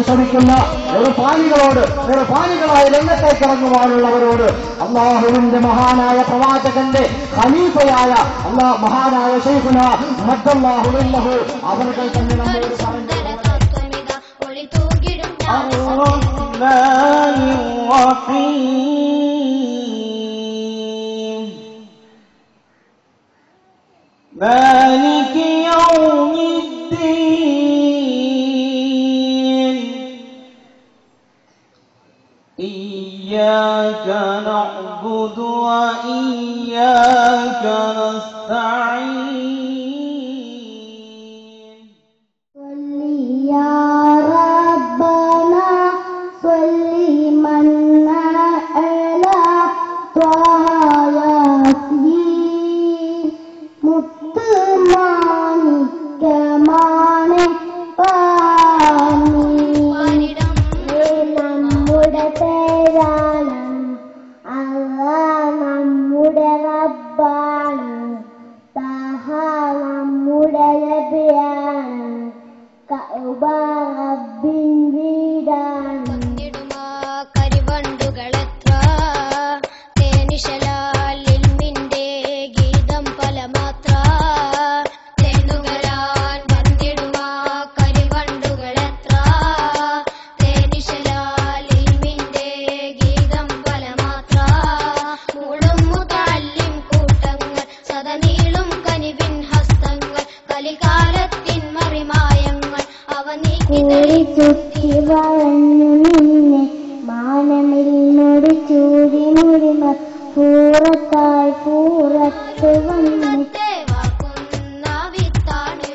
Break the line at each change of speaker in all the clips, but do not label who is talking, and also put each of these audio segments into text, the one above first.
ശ്രമിക്കുന്ന നിർഭാനികളോട് നിർഭാനികളായി രംഗത്തേക്ക് ഇറങ്ങുവാനുള്ളവരോട് അള്ളാഹുവിന്റെ മഹാനായ പ്രവാചകന്റെ ഖലീഫയായ അള്ളാ മഹാനായ ഷെയ്ഖുന മദ്ദല്ലാഹു അവர்கள் തന്നെ നമ്മോട് പറഞ്ഞു
തത്വമിത ഒളി തൂകിടും ഞാൻ
الرحمن الرحيم مالك يوم الدين إياك نعبد وإياك نستعين
صل يا ربنا صل من على طه ياسين മുത്തുമാണിക്കമാണ് പാണി
വാനിടം
നമ്മുടെ പേരാണ് അല്ല നമ്മുടെ റബ്ബാണ് സഹ നമ്മുടെ ലഭ്യാണ് കഅബ റബ്ബിൻ വീടാണ്
വന്നിടുമാ കരിവണ്ടുകളെത്ര തേനിശലാലിൽ മിന്റെ ഗീതം ഫലമാത്ര തേനുകരാൻ വന്നിടുമാ കരിവണ്ടുകളെത്ര തേനിശലാലിൽ മിന്റെ ഗീതം ഫലമാത്ര മൂളും മുതാല്യം കൂട്ടങ്ങൾ സദനീളും കനിവിൻ ഹസ്തങ്ങൾ കലികാലത്തിൻ മറിമായങ്ങൾ അവ നീക്കി
കൂടി ചുറ്റി വളഞ്ഞു നിന്നെ മാനമില്ലോട് ചൂടി മുടിമ പൂറത്തായി പൂറത്ത് വന്നിട്ട്
വാക്കുന്ന വിത്താണ്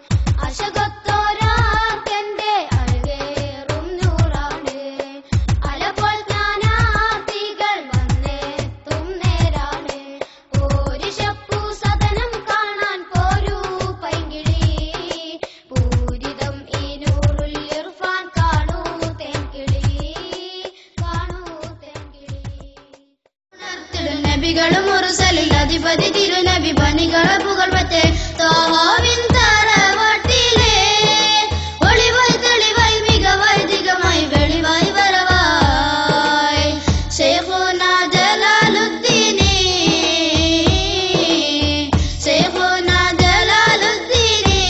അശകത്തോരാർക്കെന്റെ അഴകേറും നൂറാണ് അലപ്പോൾ ജ്ഞാനാർത്ഥികൾ വന്നെത്തും നേരാണ് പോരിശപ്പൂ സദനം കാണാൻ പോരൂ പൈങ്കിളി പൂരിതം ഈ നൂറുൽ ഇർഫാൻ കാണൂ തേൻകിളി കാണൂ തേൻകിളി ഉണർത്തിടും നബികളും മുറുസലിൽ അധിപതി തിരുനബി പണികളെ പുകഴ്വത്തെ തോഹാവിൻ തറവാട്ടിലെ ഒളിവായി തെളിവായി മികവായി ദിഗമായി വെളിവായി വരവായി ശൈഖുന ജലാലുദ്ദീനി ശൈഖുന ജലാലുദ്ദീനി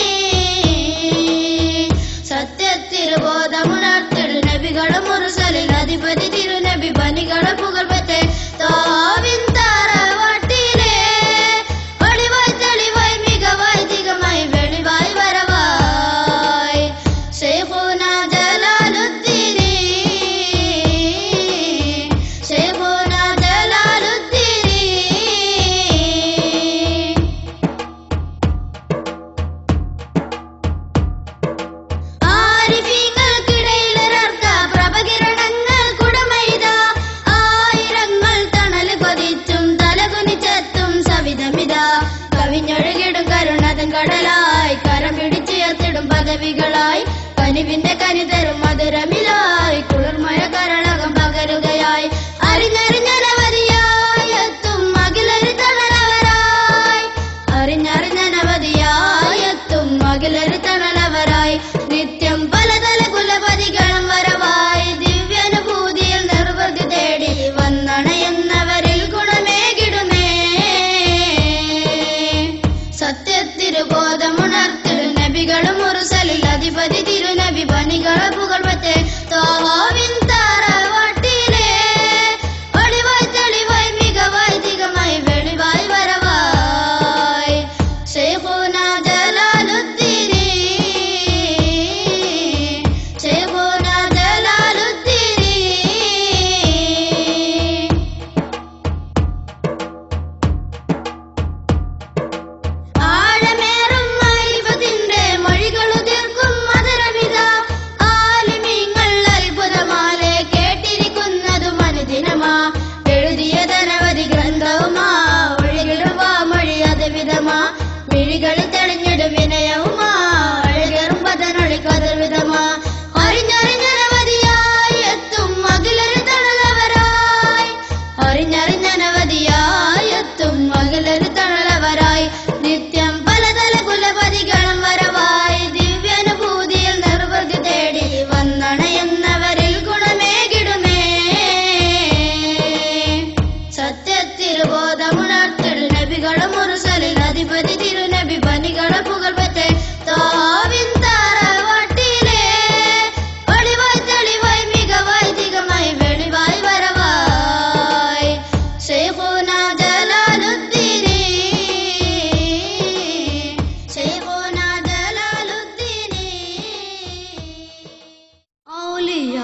സത്യത്തിരുബോധമുണർത്തിടും നബികളും മുറുസലിൽ അധിപതി തിരുനബി പണികളെ പുകഴ്വത്തെ തോവിൻ തറവാട്ടിലെ ഒളിവായി തെളിവായി മികവായി ദിഗമായി വെളിവായി വരവായി ശൈഖുന ജലാലുദ്ദീനി ശൈഖുന ജലാലുദ്ദീനി ആരിഫീങ്ങൾക്കിടയിലൊരർക്ക പ്രഭകിരണങ്ങൾ കുടമൈത ആയിരങ്ങൾ തണൽ കൊതിച്ചും തലകുനിച്ചെത്തും സവിധമിത കവിഞ്ഞൊഴുകിടും കരുണതൻ കടലായി കരം പിടിച്ചുയർത്തിടും പദവികളായി കനിവിന്റെ കനിതരും മധുരമിലായി കുളിർമഴ കരളകം പകരുകയായി അറിഞ്ഞറിഞ്ഞനവധിയായി എത്തും അഖിലൊരു തണലവരായി അറിഞ്ഞറിഞ്ഞനവധിയായി എത്തും അഖിലൊരു തണലവരായി നിത്യം പലതല കുലപതികളും വരവായി ദിവ്യാനുഭൂതിയിൽ നിർവൃതി തേടി വന്നണയുന്നവരിൽ ഗുണമേകിടുമേ സത്യത്തിരുബോധമുണർത്തിടും നബികളും മുറുസലിൽ അധിപതി തിരുനബി പണികളെ പുകഴ്വത്തെ തോഹാവിൻ തറവാട്ടിലെ ഒളിവായി തെളിവായി മികവായി ദിഗമായി വെളിവായി വരവായി ശൈഖുന ജലാലുദ്ദീനി ശൈഖുന ജലാലുദ്ദീനി ആഴമേറും മാരിഫത്തിന്റെ മൊഴികളുതിർക്കും മധുരമിത ആലിമീങ്ങൾ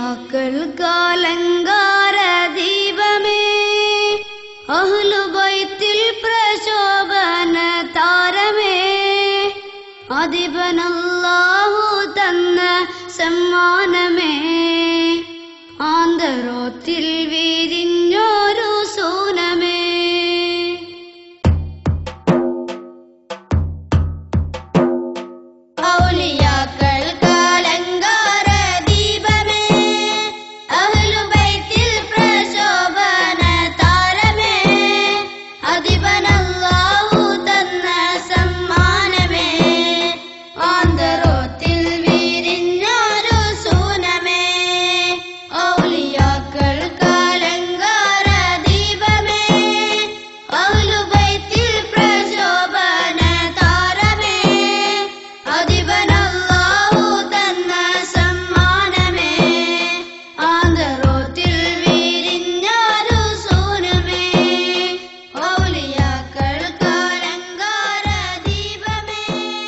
ഔലിയാക്കൾക്കാലങ്കാര ദീപമേ അഹ്ലുബൈത്തിൽ പ്രശോഭന താരമേ അധിപനല്ലാഹു തന്ന സമ്മാനമേ ആന്തരോത്തിൽ വിരിഞ്ഞൊരു സൂനമേ ഔലിയാക്കൾക്കാലങ്കാര ദീപമേ അഹ്ലുബൈത്തിൽ പ്രശോഭന താരമേ അധിപനല്ലാഹു തന്ന സമ്മാനമേ ആന്തരോത്തിൽ വിരിഞ്ഞൊരു സൂനമേ ഔലിയാക്കൾക്കാലങ്കാര ദീപമേ അഹ്ലുബൈത്തിൽ പ്രശോഭന താരമേ അധിപനല്ലാഹു തന്ന സമ്മാനമേ ആന്തരോത്തിൽ വിരിഞ്ഞൊരു സൂനമേ ഔലിയാക്കൾക്കാലങ്കാര ദീപമേ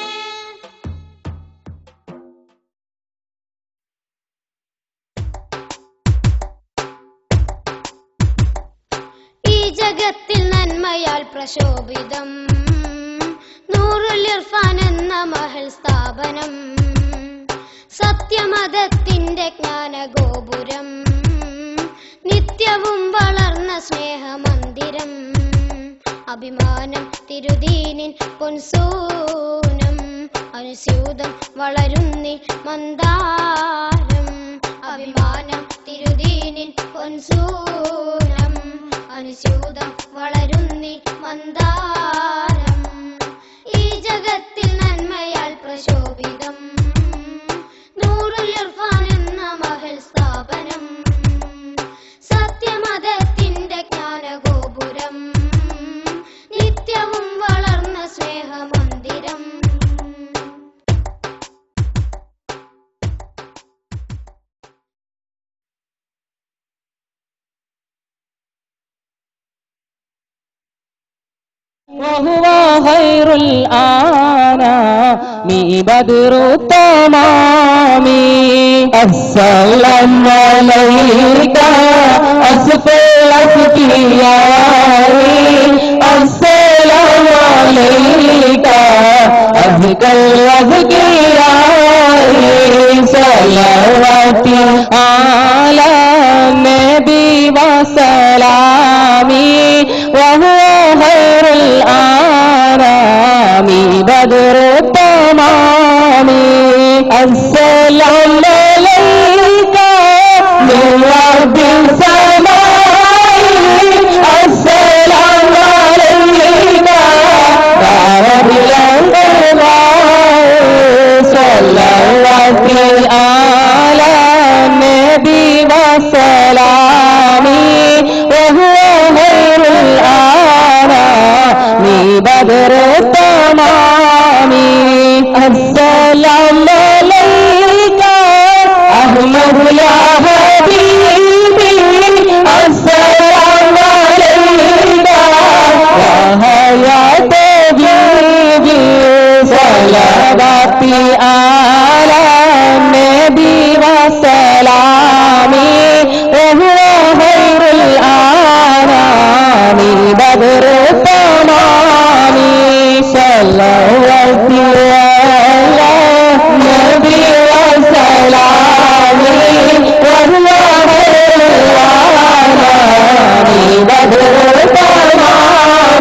ഈ ജഗത്തിൽ നന്മയാൽ പ്രശോഭിതം നൂറുൽ ഇർഫാൻ എന്ന മഹൽ സ്ഥാപനം സത്യമതത്തിന്റെ ജ്ഞാനഗോപുരം നിത്യവും വളർന്ന സ്നേഹമന്ദിരം അഭിമാനം തിരുദീനിൻ പൊൻസൂനം അനുസ്യൂതം വളരുന്നി മന്ദാരം അഭിമാനം തിരുദീനിൻ പൊൻസൂനം അനുസ്യൂതം വളരുന്നി മന്ദാരം ഈ ജഗത്തിൽ നന്മയാൽ പ്രശോഭിതം നൂറുൽ ഇർഫാൻ എന്ന മഹൽ സ്ഥാപനം സത്യമതത്തിന്റെ ജ്ഞാനഗോപുരം നിത്യവും വളർന്ന സ്നേഹമന്ദിരം
وهو خير الآنام بدر التمام السلام عليك أسف الأسكياء السلام عليك أزكى الأزكياء صلواتي على النبي وسلامي وهو خير الآنام بدر التمام السلام عليك من رب السماء السلام عليك يا رب الأنبياء صلوات على النبي وسلامي وهو خير الآنام بدر التمام السلام عليك أحمد يا حبيبي السلام عليك يا حياة حبيبي صلواتي على النبي وسلامي وهو خير الأنام بدر التمام صلواتي على النبي وسلامي وهو خير الأنام بدر التمام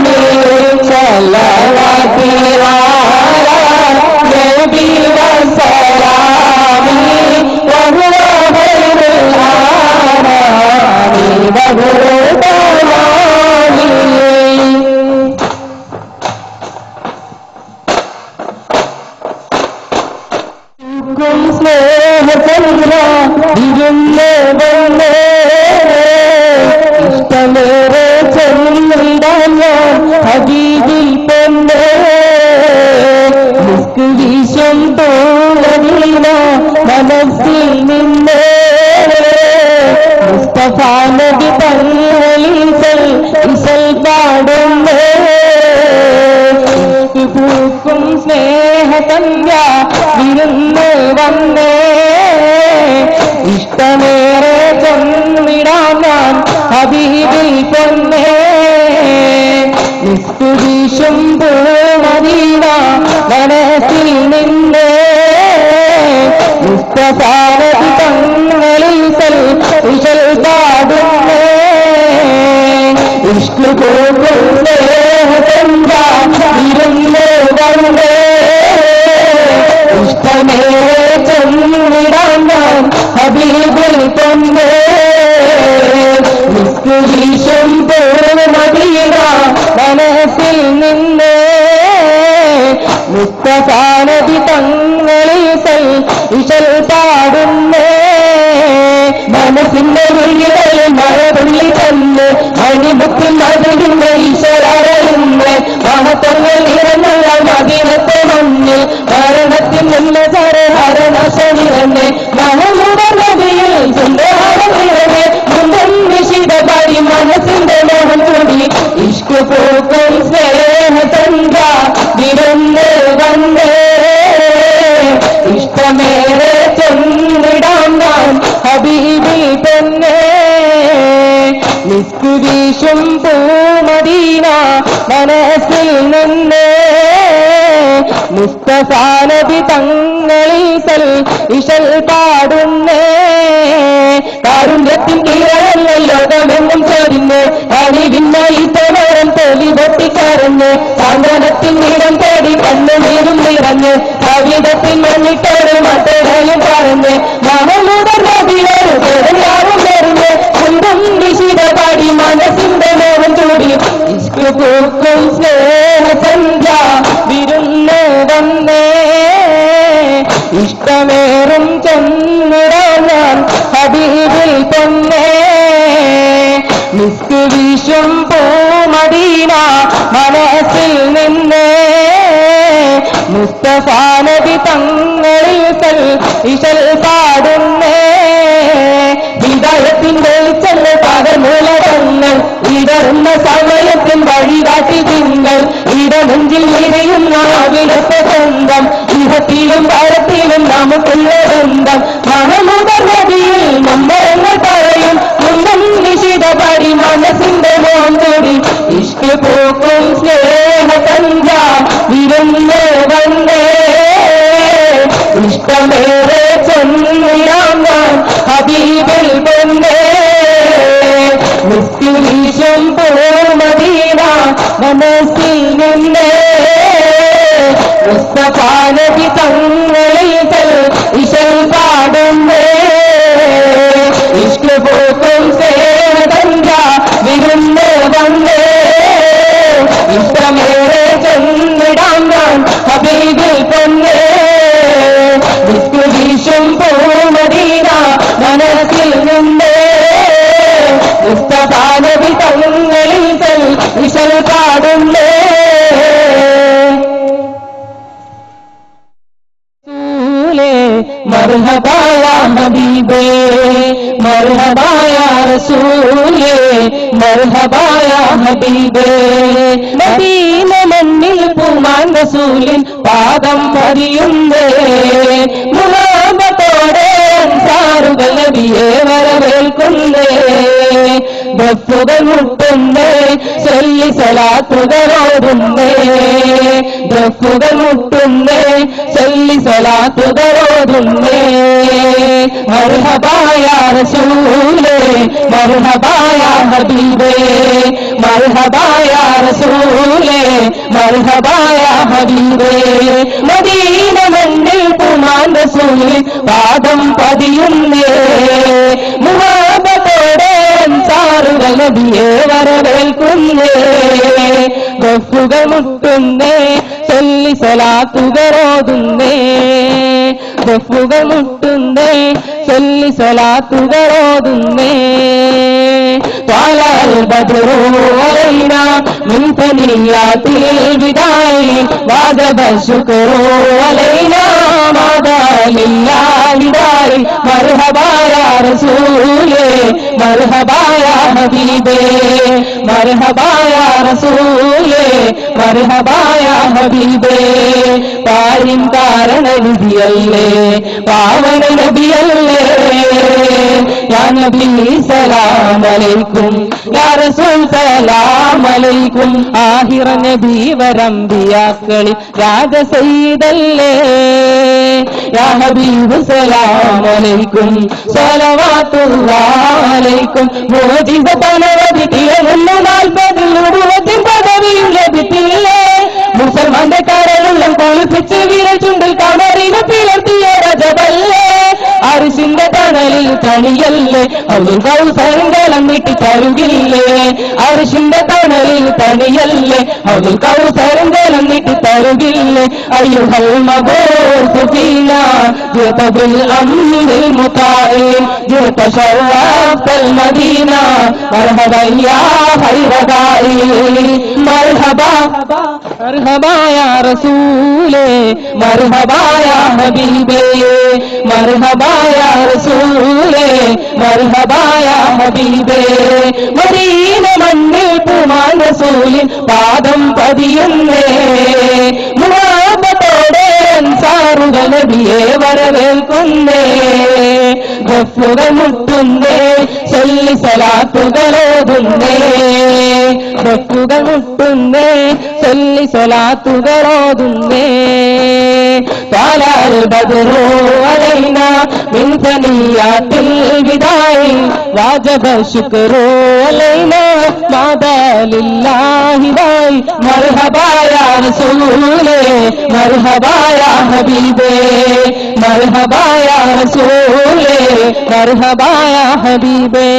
صلواتي على النبي وسلامي وهو خير الأنام بدر التمام ും സ്നേഹചന്ദ്ര ഇരുന്ന് വന്നേ ഇഷ്ടമേറെ ചെല്ലുണ്ടാൻ ഞാൻ ഹബീബിൽ പെണ്ണേ മുസ്ക് വീശും തോളീന മനസ്സിൽ നിന്നേ മുസ്തഫ നബി തങ്ങളിസൽ ഇസൽ പാടുന്നേ പൂക്കും സ്നേഹതന്യ വിരുന്ന് വന്നേ ഇഷ്ടമേ ഹബീബിൽ പൊന്നേ നിസ്തുരീശും പൂമദീന മനസ്സിൽ നിന്നേ മുസ്തഫാരതി തങ്ങളിൽ സൽ ഇശൽ പാടുന്നേ ഇഷ്ടു പോകുന്നേ ഇരുന്നേ വന്നേ ഇഷ്ടമേറെ ചെന്നിടാൻ ഞാൻ ഹബീബിൽ പൊന്നേ നിസ്കുരീശം പൂർണ്ണതീര മനസ്സിൽ നിന്നേ മുസ്തഫാനതി തങ്ങളിൽ സൽ ഇശൽ പാടുന്നേ മനസ്സിന്റെ ഉള്ളിൽ മഴതുള്ളി തന്നെ അണിമുത്തിൽ മതിലിന്റെ ഈശ്വരയുന്നേ മഹത്വങ്ങൾ ഇറങ്ങുള്ള മദീനത്തെ മണ്ണിൽ മരണത്തിൽ നിന്ന് ഹരണശനിറന്നെ മഹമുടെ നദിയിൽ സുന്ദരമിറങ്ങെ മുന്തൻ നിശിതപരി മനസ്സിന്റെ മോഹം കൂടി ഇഷ്കു പൂക്കും സ്നേഹചന്ദ്ര വിരുന്ന് വന്നേ ഇഷ്ടമേറെ ചെന്നിടാം ഞാൻ ഹബീബിൽ തന്നെ നിസ്കുരീശും പൂമദീന മനസ്സിൽ നിന്നേ മുസ്തഫാനബി തങ്ങളിൽ സൽ ഇശൽ പാടുന്നേ കാരുണ്യത്തിൻ കീഴല്ല ലോകമെങ്ങും ചൊരിഞ്ഞ് അണിവിന്നായി തോമരം തൊലി പൊട്ടിക്കരഞ്ഞ് സാന്ത്വനത്തിൻ നീളം തേടി കണ്ണുനീരും നിറഞ്ഞ് കവിതത്തിൻ മണ്ണിട്ടോട് മറ്റൊരായും പറഞ്ഞ് മഹമൂദ നദിയോട് പെരുന്നാളും വരുന്ന് കുന്തം നിശിത പാടി മനസ്സിന്റെ മോഹം ചൂടി ഇഷ്കു പൂക്കും സ്നേഹസന്ധ്യ വിരുന്ന് വന്നേ ഇഷ്ടമേറും ചെന്നിടാൻ ഞാൻ ഹബീബിൽ തന്നെ മിസ്ക് വീശും പൂമദീന മനസ്സിൽ നിന്നേ മുസ്തഫാനബി തങ്ങളിൽ സൽ ഇശൽ പാടുന്നേ ഹിദായത്തിന്റെ ചെന്ന് പകർമുലകങ്ങൾ ഇടറുന്ന സമയത്തിൽ വഴികാട്ടി തിങ്കൾ ഇടനെഞ്ചിൽ ഇരയുന്ന അവിടത്തെ സ്വന്തം ഇഹത്തിലും ഭാരത്തിലും നമുക്കുള്ള ബന്ധം മഹമുദ നദിയിൽ നമ്മങ്ങൾ പറയും മുന്നം നിശിത പരി മനസ്സിന്റെ മോൻ കൂടി ഇഷ്ട പോക്കും സ്നേഹ സന്ധ്യ വിരുന്ന് വന്നേ ഇഷ്ടമേറെ ചെന്നിടാം ഞാൻ ഹബീബിൽ പൊന്നേ മുസ്ലിം പൂർമദീന മനസ്സിൽ നിന്നേ മുസ്തഫാനബി തങ്ങളിൽ തൽ ഇശൽ പാടുന്നേ ഇഷ്ക പോക്കും സേവതന്ത്ര വിരുന്ന് വന്നേ ഇഷ്ടമേറെ ചെന്നിടാം ഞാൻ ഹബീബിൽ പൊന്നേ വിസ്കുവീശും പൂമദീന മനസ്സിൽ നിന്നേ മുസ്തഫാനബി തങ്ങളിൽ തൽ ഇശൽ പാടുന്നേ റസൂലേ മർഹബായ ഹബീബേ മർഹബായ റസൂലേ മർഹബായ ഹബീബേ മദീന മണ്ണിൽ പൂമാൻ റസൂലിൻ പാദം പതിയുന്നേ മുഹാബത്തോടെ അൻസാറുകൾ നബിയെ വരവേൽക്കുന്നേ ദഫുകൾ മുട്ടുന്നേ ചൊല്ലി സലാത്തുകളോടുന്നേ ദഫുകൾ മുട്ടുന്നേ ചൊല്ലി സലാത്തുകളോടുന്നേ മർഹബായ റസൂലേ മർഹബായ ഹബീബേ മർഹബായ റസൂലേ മർഹബായ ഹബീബേ മദീന മണ്ണിൽ പുമാൻ റസൂലിൽ പാദം പതിയുന്നേ മുഹാബത്തോടെ അൻസാറുകൾ നബിയെ വരവേൽക്കുന്നേ ഗഫുകൾ മുട്ടുന്നേ ചൊല്ലി സലാത്തുകരോതുന്നേ ഗഫുകൾ മുട്ടുന്നേ ചൊല്ലി സലാത്തുകരോതുന്നേ طلع البدر علينا من ثنيات البداع وجب الشكر علينا ماذا لله داعي مرحبا يا رسولي مرحبا يا حبيبي مرحبا يا رسولي مرحبا يا حبيبي പാരിൻ കാരണ വിധിയല്ലേ പാവന നബിയല്ലേ യാ നബി സലാം അലൈക്കും യാ റസൂൽ സലാം അലൈക്കും ആഹിറ നബി വരമ്പിയാക്കളിൽ രാജസയ്യിദല്ലേ യാ ഹബീബ് സലാം അലൈക്കും സലവാത്തുല്ലാഹ് അലൈക്കും മോചിത പനവധി തിളങ്ങുന്ന നാൽപ്പതിൽ ഉരുവത്തിൻ പദവിയും ലഭിച്ചില്ലേ മുസൽമാന്റെ കരളുള്ള കൊളിപ്പിച്ച് വിരൽ ചുണ്ടിൽ കമറിന് പിളർത്തിയ രജതല്ലേ അരിശിന്റെ തണലിൽ തണിയല്ലേ അവൻ കൗസരങ്കലം നീട്ടി തരുകില്ലേ അരിശിന്റെ തണലിൽ തണിയല്ലേ അവൻ കൗസരങ്കലം നീട്ടി തരുകില്ലേ അയ്യുഹൽ മബൂസ് ഫീന ജിത ബിൽ അംരിൽ മുതാഇം ജിത ശറഫൽ മദീന മർഹബ യാ ഖൈറദായി മർഹബ മർഹബ യാ റസൂലേ മർഹബ യാ ഹബീബേ മർഹബ യാ റസൂലേ മർഹബ യാ ഹബീബേ മദീന മണ്ണിൽ പൂമാൻ റസൂലിൻ പാദം പതിയുന്നേ മുഹാബത്തോടെ അൻസാറുകൾ നബിയെ വരവേൽക്കുന്നേ ഗഫുകൾ മുട്ടുന്നേ ചൊല്ലി സലാത്തുകളോതുന്നേ ഗഫുകൾ മുട്ടുന്നേ ചൊല്ലി സലാത്തുകളോതുന്നേ طلع البدر علينا من ثنيات البداية واجب الشكر علينا ماذا لله داي مرحبا يا رسولي مرحبا يا حبيبي مرحبا يا رسولي مرحبا يا حبيبي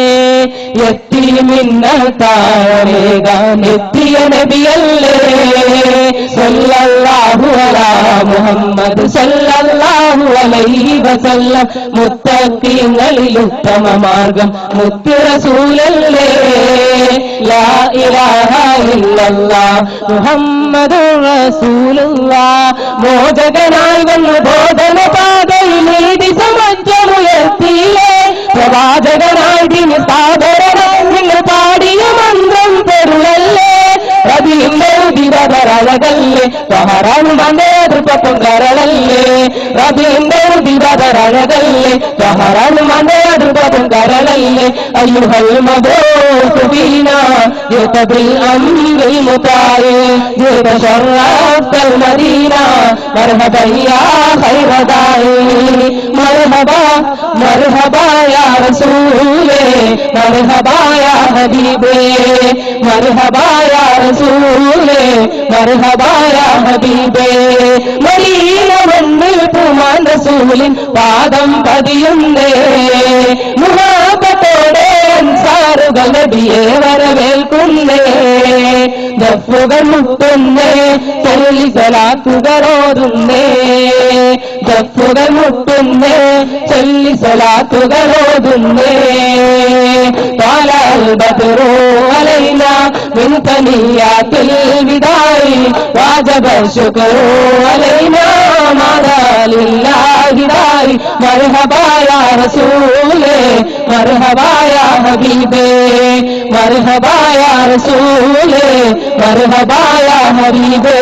യത്തീമിന്നത്താഴേകാൻ എത്തിയ നബിയല്ലേ സല്ലല്ലാഹു അലാ മുഹമ്മദ് സല്ലല്ലാഹു അലൈഹി വസല്ലം മുത്തഖീങ്ങളിൽ ഉത്തമ മാർഗം മുത്തു റസൂലല്ലേ ലാ ഇലാഹ ഇല്ലല്ലാഹ് മുഹമ്മദുർ റസൂലുള്ളാഹ് മോചകനായി വന്നു ബോധന പാതയിൽ നീതി സമജ്ജമുയർത്തിയില്ലേ പ്രവാചകനായി ദിന സ്ഥാപകനായി നിങ്ങൾ പാടിയ മന്ത്രം പെരുളല്ലേ റബിന്റെ ദിവതരഴകല്ലേ സഹറാണ് മണ്ടേതൃപ്പം കരളല്ലേ റബിന്റെ ദിവതരഴകല്ലേ സഹറാണ് മണ്ടേതൃപ്പം കരളല്ലേ അയ്യുഹൽ മബൂസുബീന യുതബിൽ അംറിൽ മുതായി യുത ശറഫൽ മദീന മർഹബ യാ ഖൈറദായി മർഹബ മർഹബ യാ റസൂലേ മർഹബ യാ ഹബീബേ മർഹബ യാ റസൂലേ മർഹബ യാ ഹബീബേ മദീന മണ്ണിൽ പൂമാൻ റസൂലിൻ പാദം പതിയുന്നേ മുഹാബത്തോടെ അൻസാറുകൾ നബിയെ വരവേൽക്കുന്നേ ദഫുകൾ മുട്ടുന്നേ ചൊല്ലി സലാത്തുകളോതുന്നേ ദഫുകൾ മുട്ടുന്നേ ചൊല്ലി സലാത്തുകളോതുന്നേ طال البدر علينا من ثنيات الوداع واجب الشكر علينا ماذا لله داعي مرحبا يا رسولي مرحبا يا حبيبي مرحبا يا رسولي مرحبا يا حبيبي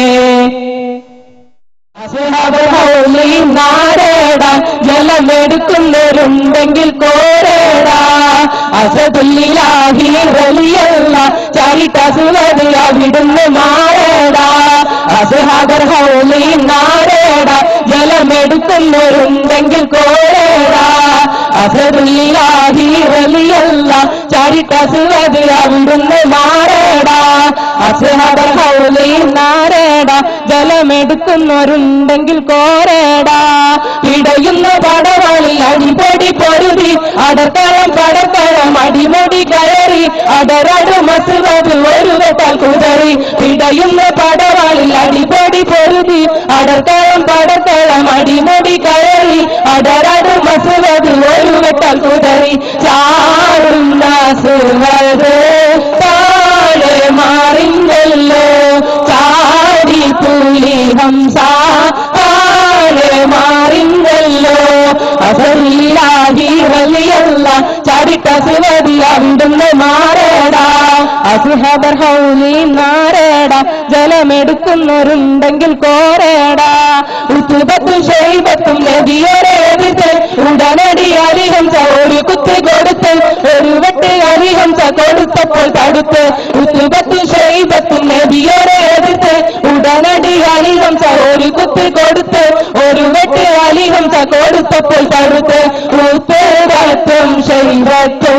നാടേടാ ജലമെടുക്കുന്നവരുണ്ടെങ്കിൽ കോരേടാ അസതുല്ലിലാഹി റലിയല്ല ചരിതസുവത് അവിടുന്ന് മാറേടാ അസഹാദർ ഹൗലി നാടേടാ ജലമെടുക്കുന്നവരുണ്ടെങ്കിൽ കോരേടാ അസതുല്ലിലാഹി റലിയല്ല ചരിതസുവത് അവിടുന്ന് മാറേടാ അസഹാദർ ഹൗലി നാടേടാ ജലമെടുക്കുന്നവരുണ്ടെങ്കിൽ കോരേടാ ഇടയുന്ന പടവാളിൽ അടിപൊടി പൊരുതി അടത്തളം പടത്തളം അടിമുടി കയറി അടരടു മസുവത് ഒരു വെട്ടാൽ കുതറി ഇടയുന്ന പടവാളിൽ അടിപൊടി പൊരുതി അടത്തളം പടത്തളം അടിമുടി കയറി അടരടു മസുവത് ഒരു വെട്ടാൽ കുതറി ചാടുന്ന സുവത് താഴെ മാറിഞ്ഞല്ലോ ചാടി പുലി ഹംസ താഴെ മാറിഞ്ഞല്ലോ അസറില്ലാഹി വലിയല്ല ചരിട്ട സുവതി അവിടുന്ന് മാറേടാ അസുഹബർ ഹൗലി നാരേടാ ജലമെടുക്കുന്നവരുണ്ടെങ്കിൽ കോരേടാ ഉത്തുബത്തും ഷെയ്ബത്തും നദിയോടെ എതിർത്ത് ഉടനടി അധികം ഒരു കുത്ത് കൊടുത്ത് ഒരു വെട്ട് അരിഹംസ കൊടുത്തപ്പോൾ തടുത്ത് ഉത്തുബത്തും ഷൈബത്തും നബിയോടെ എടുത്ത് ഉടനടി അലിഹംസ ഒരു കുത്ത് കൊടുത്ത് ഒരു വെട്ട് അലിഹംസ കൊടുത്തപ്പോൾ തടുത്ത് ഉത്തുബത്തും ഷൈബത്തും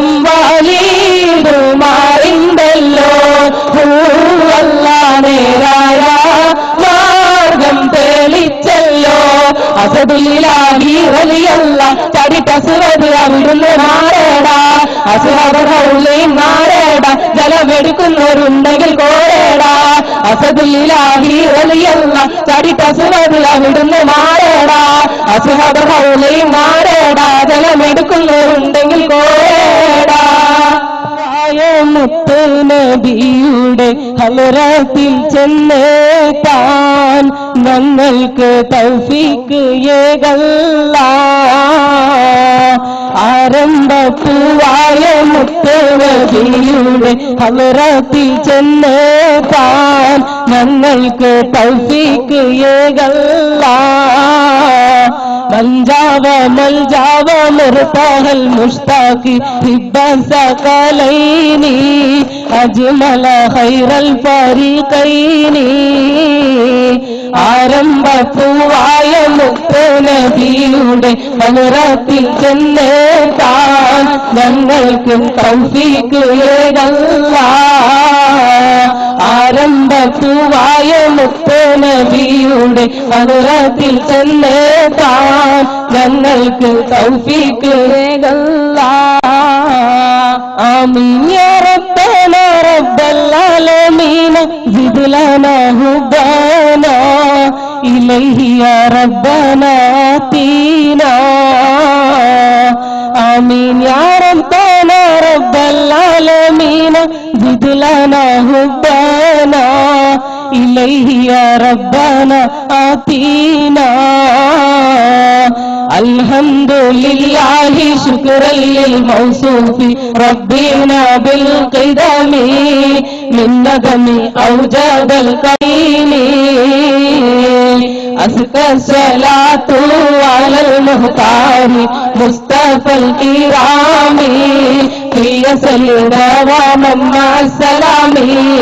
വാലിടുമാറിണ്ടല്ലോ പൂവല്ല നേരായ മാർഗം തെളിച്ചല്ലോ അസബിലാഹി വലിയല്ല ചടിട്ടസുവത് അവിടുന്ന് മാറേടാ അസുഹബി മാറേടാ ജലമെടുക്കുന്നവരുണ്ടെങ്കിൽ കോരേടാ അസബിലാഹി വലിയല്ല ചടിട്ടസുവത് അവിടുന്ന് മാറേടാ അസുഹബി മാറേടാ ജലമെടുക്കുന്നവരുണ്ടെങ്കിൽ കോരേടാ മുത്ത് നബിയുടെ ഹലറത്തിൽ ചെന്നേത്താൻ ഞങ്ങൾക്ക് തൗഫീക്ക് ഏകല്ല ആരംഭപ്പൂവായ മുത്ത് നബിയുടെ ഹലറത്തിൽ ചെന്നേത്താൻ ഞങ്ങൾക്ക് തൗഫീക്ക് ഏകല്ല മഞ്ചാവ മൽജാവ മുർത്താഹൽ മുഷ്താഖി ഹിബ്ബ സകലൈനി അജ്മല ഖൈറൽ ഫരീഖൈനി ആരംഭപ്പൂവായ മുത്ത് നബിയുടെ അനുറത്തിൽ ചെന്നേത്താൻ ഞങ്ങൾക്ക് തൗഫീക്ക് ഏകല്ല ആരംഭപ്പൂവായ മുത്ത് നബിയുടെ അനുറത്തിൽ ചെന്നേത്താൻ ഞങ്ങൾക്ക് തൗഫീക്ക് ഏകല്ല آمين يا ربنا رب العالمين زد لنا هدانا إليه يا ربنا آتينا آمين يا ربنا رب العالمين زد لنا هدانا إليه يا ربنا آتينا الحمد لله شكرا للموصوف ربنا بالقدم من ندم أوجد القيم أزكى الصلاة على المختار مصطفى الكرام في يسل دواما مع السلام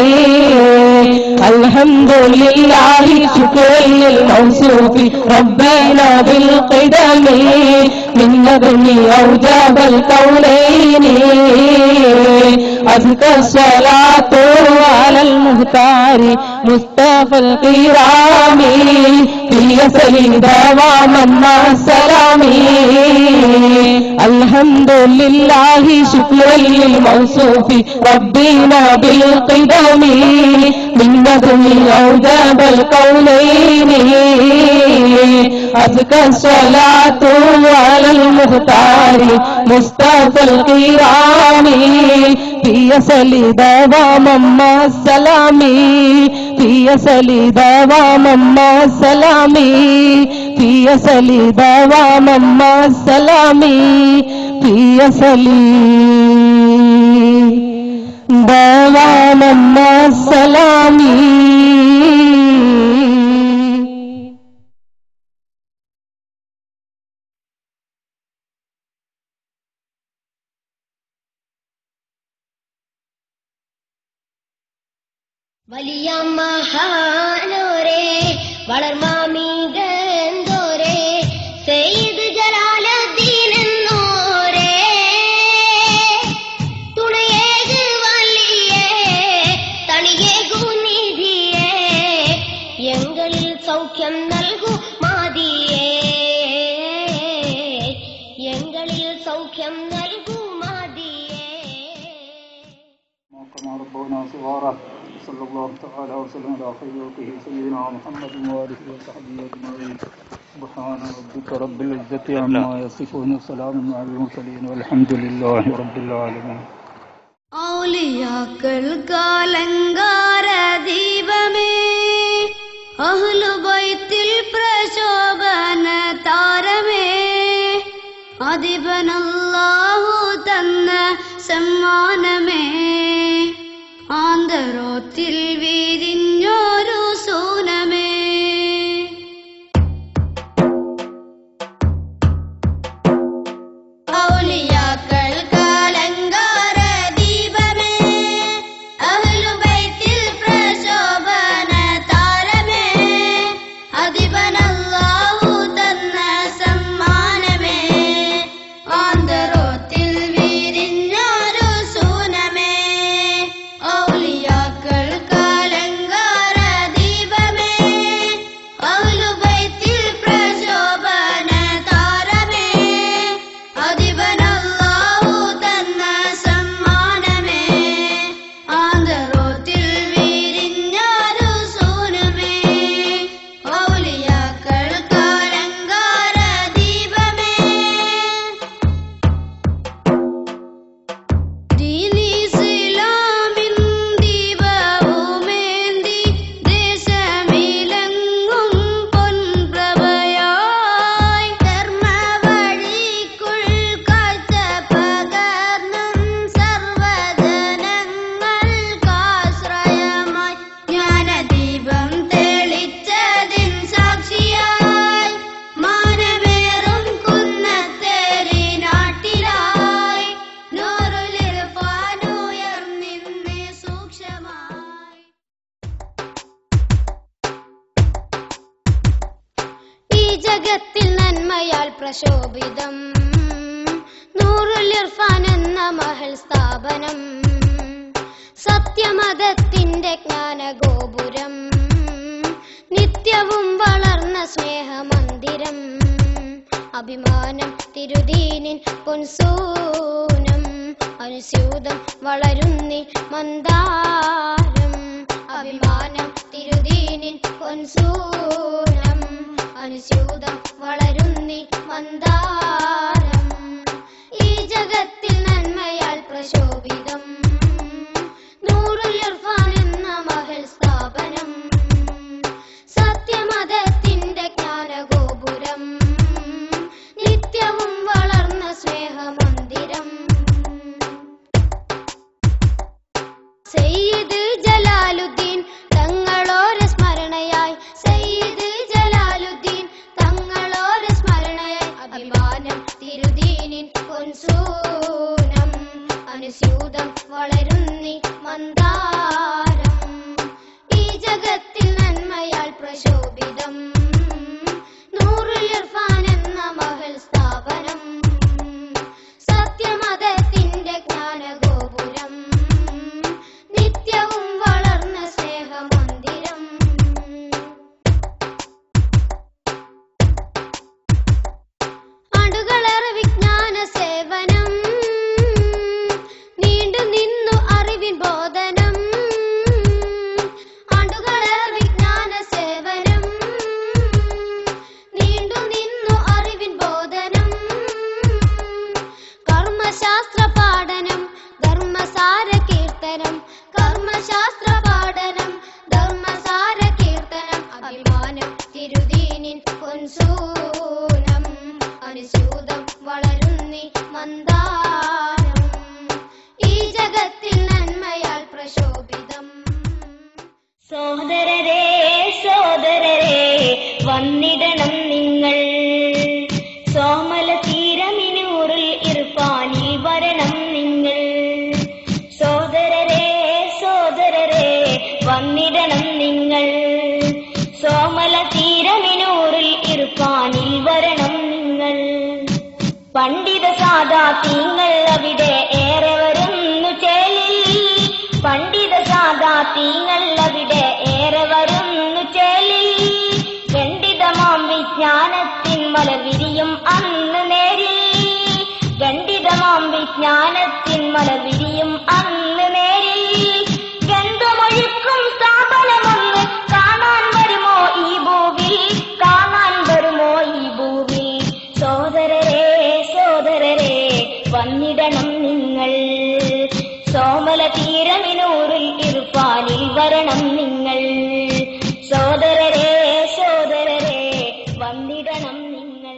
الحمد لله شكرا للموصوف ربنا بالقدم من نظم أوجاب الكونين أزكى الصلاة على المختار مصطفى الكرام في يسر دواما مع السلام الحمد لله شكرا للموصوف ربنا بالقدم من نظم أوجاب الكونين أزكى الصلاة على المختار مصطفى الكرام في يسل دواما مع السلام في يسل دواما مع السلام في يسل دواما مع السلام في يسل دواما مع السلام
വലിയ മഹാനോരെ വളർമാമീകന്തോരെ സെയ്ദ് ജലാലുദ്ദീൻ എന്നോരെ തുണയേക് വലിയേ തണിയേകു നിധിയേ എങ്ങളിൽ സൗഖ്യം നൽകൂ മാതിയേ എങ്ങളിൽ സൗഖ്യം നൽകൂ മാതിയേ
كما ربنا صغارا صلى الله تعالى وسلم على خير خلقه سيدنا محمد وآله وصحبه أجمعين سبحان ربك رب العزة عما يصفون وسلام على المرسلين والحمد لله رب العالمين
ഔലിയാക്കൾക്കാലങ്കാര ദീപമേ അഹ്ലുബൈത്തിൽ പ്രശോഭന താരമേ അധിപനല്ലാഹു തന്ന സമ്മാനമേ ആന്തരോത്തിൽ വിരിഞ്ഞൊരു സൂനമേ ഔലിയാക്കൾക്ക്
പ്രശോഭിതം നൂറുൽ ഇർഫാൻ എന്ന മഹൽ സ്ഥാപനം സത്യമതത്തിന്റെ ജ്ഞാനഗോപുരം നിത്യവും വളർന്ന സ്നേഹമന്ദിരം അഭിമാനം തിരുദീനിൻ പൊൻസൂനം അനുസ്യൂതം വളരുന്നി മന്ദാരം അഭിമാനം തിരുദീനിൻ പൊൻസൂനം അനുസ്യൂതം വളരുന്നി മന്ദാരം ഈ ജഗത്തിൽ നന്മയാൽ പ്രശോഭിതം നൂറുൽ ഇർഫാൻ എന്ന മഹൽ സ്ഥാപനം സത്യമതത്തിന്റെ ജ്ഞാനഗോപുരം നിത്യവും വളർന്ന സ്നേഹമന്ദിരം സയ്യിദ് ജലാലുദ്ദീൻ തങ്ങളോര സ്മരണയായി സയ്യിദ് ജലാലുദ്ദീൻ തങ്ങളോര സ്മരണയായി അഭിമാനം തിരുദീനിൻ പൊൻസൂനം അനുസ്യൂതം വളരുന്നി മന്ദാരം ഈ ജഗത്തിൽ നന്മയാൽ പ്രശോഭിതം നൂറുൽ ഇർഫാൻ എന്ന മഹൽ സ്ഥാപനം സത്യമതത്തിന്റെ ജ്ഞാനഗോപുരം നിത്യവും വളർന്ന സ്നേഹമന്ദിരം ആണ്ടുകളേറെ വിജ്ഞാന സേവനം നീണ്ടു നിന്നു അറിവിൻ ബോധനം ആണ്ടുകളേറെ വിജ്ഞാന സേവനം നീണ്ടു നിന്നു അറിവിൻ ബോധനം കർമ്മശാസ്ത്ര പാഠനം ധർമ്മസാര കീർത്തനം കർമ്മശാസ്ത്ര പാഠനം ധർമ്മസാര കീർത്തനം അഭിമാനം തിരുദീനിൻ പൊൻസൂനം അനുസ്യൂതം വളരുന്നി മന്ദാരം ഈ ജഗത്തിൽ നന്മയാൽ പ്രശോഭിതം
സോദരരെ സോദരരെ വന്നിടണം നിങ്ങൾ സോമല തീരമിനൂറിൽ ഇർഫാനിൽ വരണം നിങ്ങൾ സോദരരെ സോദരരെ വന്നിടണം നിങ്ങൾ സോമല തീരമിനൂറിൽ ഇർഫാനിൽ വരണം നിങ്ങൾ പണ്ഡിത സാദാത്യങ്ങൾ അവിടെ ഏറെ വരുന്നു ചേലിൽ പണ്ഡിത സാദാത്യങ്ങൾ അവിടെ ഏറെ വരുന്നു ചേലിൽ ഖണ്ഡിതമാം വിജ്ഞാനത്തിൻ മലവിരിയും അന്ന് നേരിൽ ഖണ്ഡിതമാം വിജ്ഞാനത്തിൻ മലവിരിയും അന്ന് നേരിൽ ഗന്ധമൊഴുക്കും സ്ഥാപനമൊന്ന് കാണാൻ വരുമോ ഈ ഭൂവിൽ കാണാൻ വരുമോ ഈ ഭൂവിൽ സോദരരെ സോദരരെ വന്നിടണം നിങ്ങൾ സോമല തീരമിനൂറിൽ ഇർഫാനിൽ വരണം നിങ്ങൾ സോദരരെ സോദരരെ വന്നിടണം നിങ്ങൾ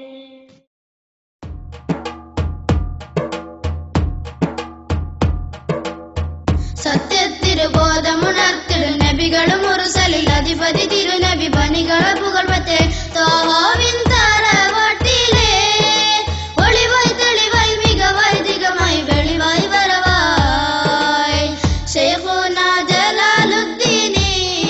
സത്യത്തിരുബോധമുണർത്തിടു നബികളും മുറുസലിൽ അധിപതി തിരുനബി പണികളെ പുകഴ്പത്തെ തോഹോവിൻ തറവാട്ടിലെ ഒളിവായി തെളിവായി മികവായി ദിഗമായി വെളിവായി വരവായി ഷെയ്ഖുന ജലാലുദ്ദീനി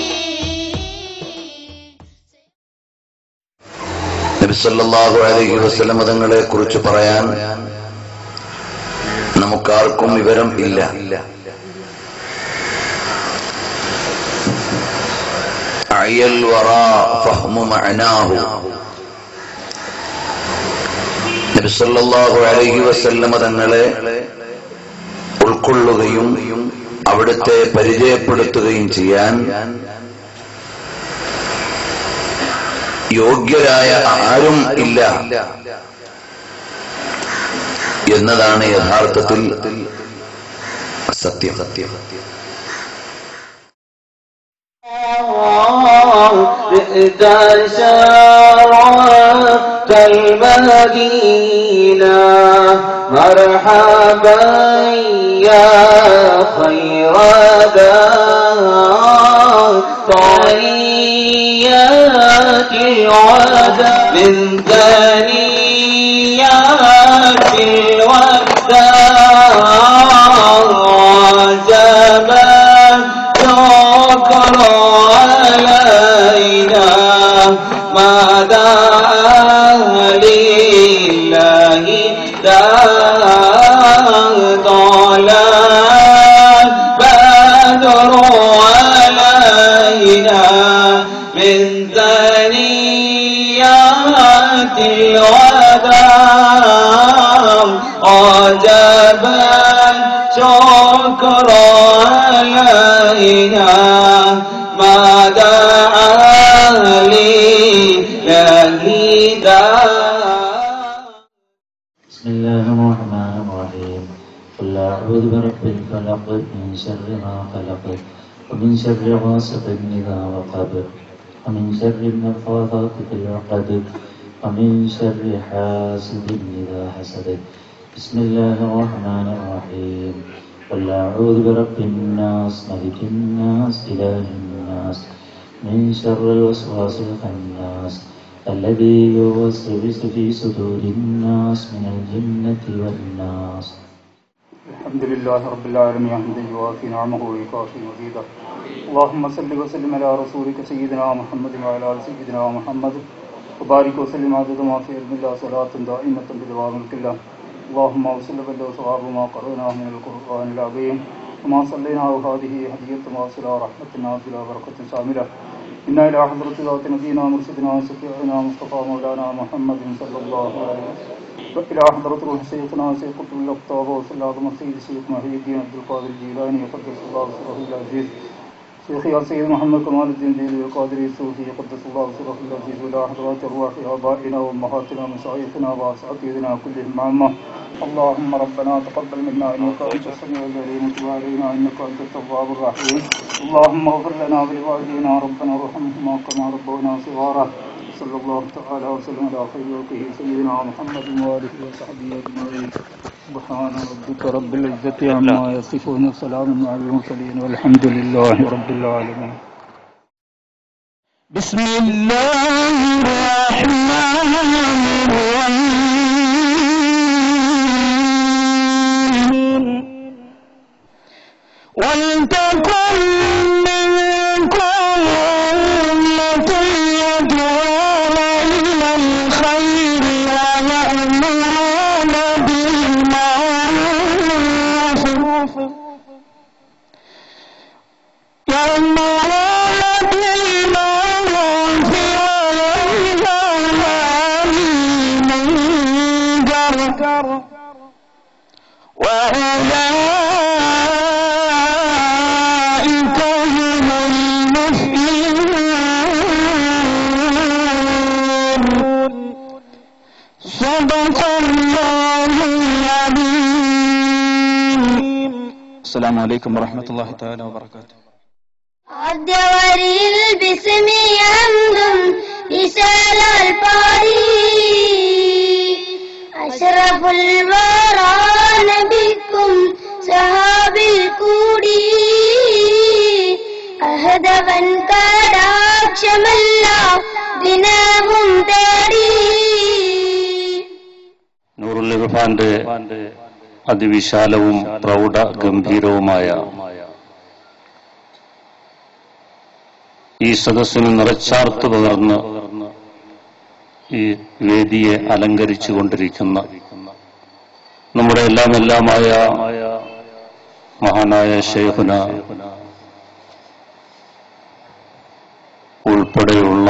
നബിസല്ലാഹു അലൈഹി വസല്ലം തങ്ങളെ കുറിച്ച് പറയാൻ നമുക്കാർക്കും വിവരം ഇല്ല അയൽ വറ ഫഹ്മു മഅനാഹു നബിസല്ലാഹു അലൈഹി വസല്ലം തങ്ങളെ ഉൾക്കൊള്ളുകയും അവിടുത്തെ പരിചയപ്പെടുത്തുകയും ചെയ്യാൻ യോഗ്യരായ ആരും ഇല്ല എന്നതാണ് യഥാർത്ഥത്തിൽ സത്യം സത്യം
إذا شرفت المدينة مرحبا يا خير دار طريات الوداع من ثنيات الوداع زمان شكر علينا ماذا لله شهيدا طلع بدر علينا من ثنيات الوداع عجبا شكر علينا ما دعا لي شهيدا
بسم الله الرحمن الرحيم قل أعوذ برب الفلق من شر ما خلق ومن شر غاسق إذا وقب ومن شر النفاثات في العقد ومن شر حاسد إذا حسد بسم الله الرحمن الرحيم قل أعوذ برب الناس ملك الناس إله الناس من شر الوسواس الخناس الذي يوسوس في صدور الناس من الجنة والناس
الحمد لله رب العالمين حمدا يوافي نعمه ويكافي مزيدا اللهم صل وسلم على رسولك سيدنا محمد وعلى ال سيدنا محمد وبارك وسلم عدد ما في علم الله صلاة دائمة بدوام ملك الله اللهم وصل بلغ صواب ما قرأناه من القرآن العظيم وما صليناه هذه هدية واصلة رحمة نازلة بركة شاملة إنا إلى حضرة ذات نبينا مرشدنا وشفيعنا مصطفى مولانا محمد صلى الله عليه وسلم وإلى حضرة روح شيخنا شيخ قطب الأقطاب وصلى الله سيد الشيخ محي الدين عبد القادر الجيلاني وقدس الله سره العزيز شيخ يا سيد محمد كمال الدين ديلي القادري الصوفي قدس الله سره العزيز وإلى حضرات أرواح آبائنا وأمهاتنا ومشايخنا وأساتذتنا كلهم عامة اللهم ربنا تقبل منا إنك أنت السميع العليم وتب علينا إنك أنت التواب الرحيم اللهم اغفر لنا ولوالدينا ربنا ارحمهما كما ربونا صغارا صلى الله تعالى وسلم على خير خلقه سيدنا محمد وآله وصحبه أجمعين سبحان ربك رب العزة عما يصفون وسلام على المرسلين والحمد لله رب العالمين
بسم الله الرحمن الرحيم ولتكن منكم أمة يدعون إلى الخير ويأمرون بالمعروف يأمرون بالمعروف وينهون عن المنكر وأولئك هم المفلحون صدق الله العظيم
السلام عليكم ورحمة الله تعالى وبركاته
ആദ്യവരിൽ ബിസ്മി ഹംദും വിശാലാൽ പാടി അഷ്റഫുൽ വറാ നബിക്കും സഹാബിൽ കൂടി അഹദവൻ കടാക്ഷമല്ല ദിനവും തേടി
നൂറുൽ ഇർഫാന്റെ അതിവിശാലവും പ്രൗഢ ഗംഭീരവുമായ ഈ സദസ്സിന് നിറച്ചാർത്ത് പകർന്ന് ഈ വേദിയെ അലങ്കരിച്ചു കൊണ്ടിരിക്കുന്ന നമ്മുടെ എല്ലാം എല്ലാമായ മഹാനായ ഷെയ്ഖുന ഉൾപ്പെടെയുള്ള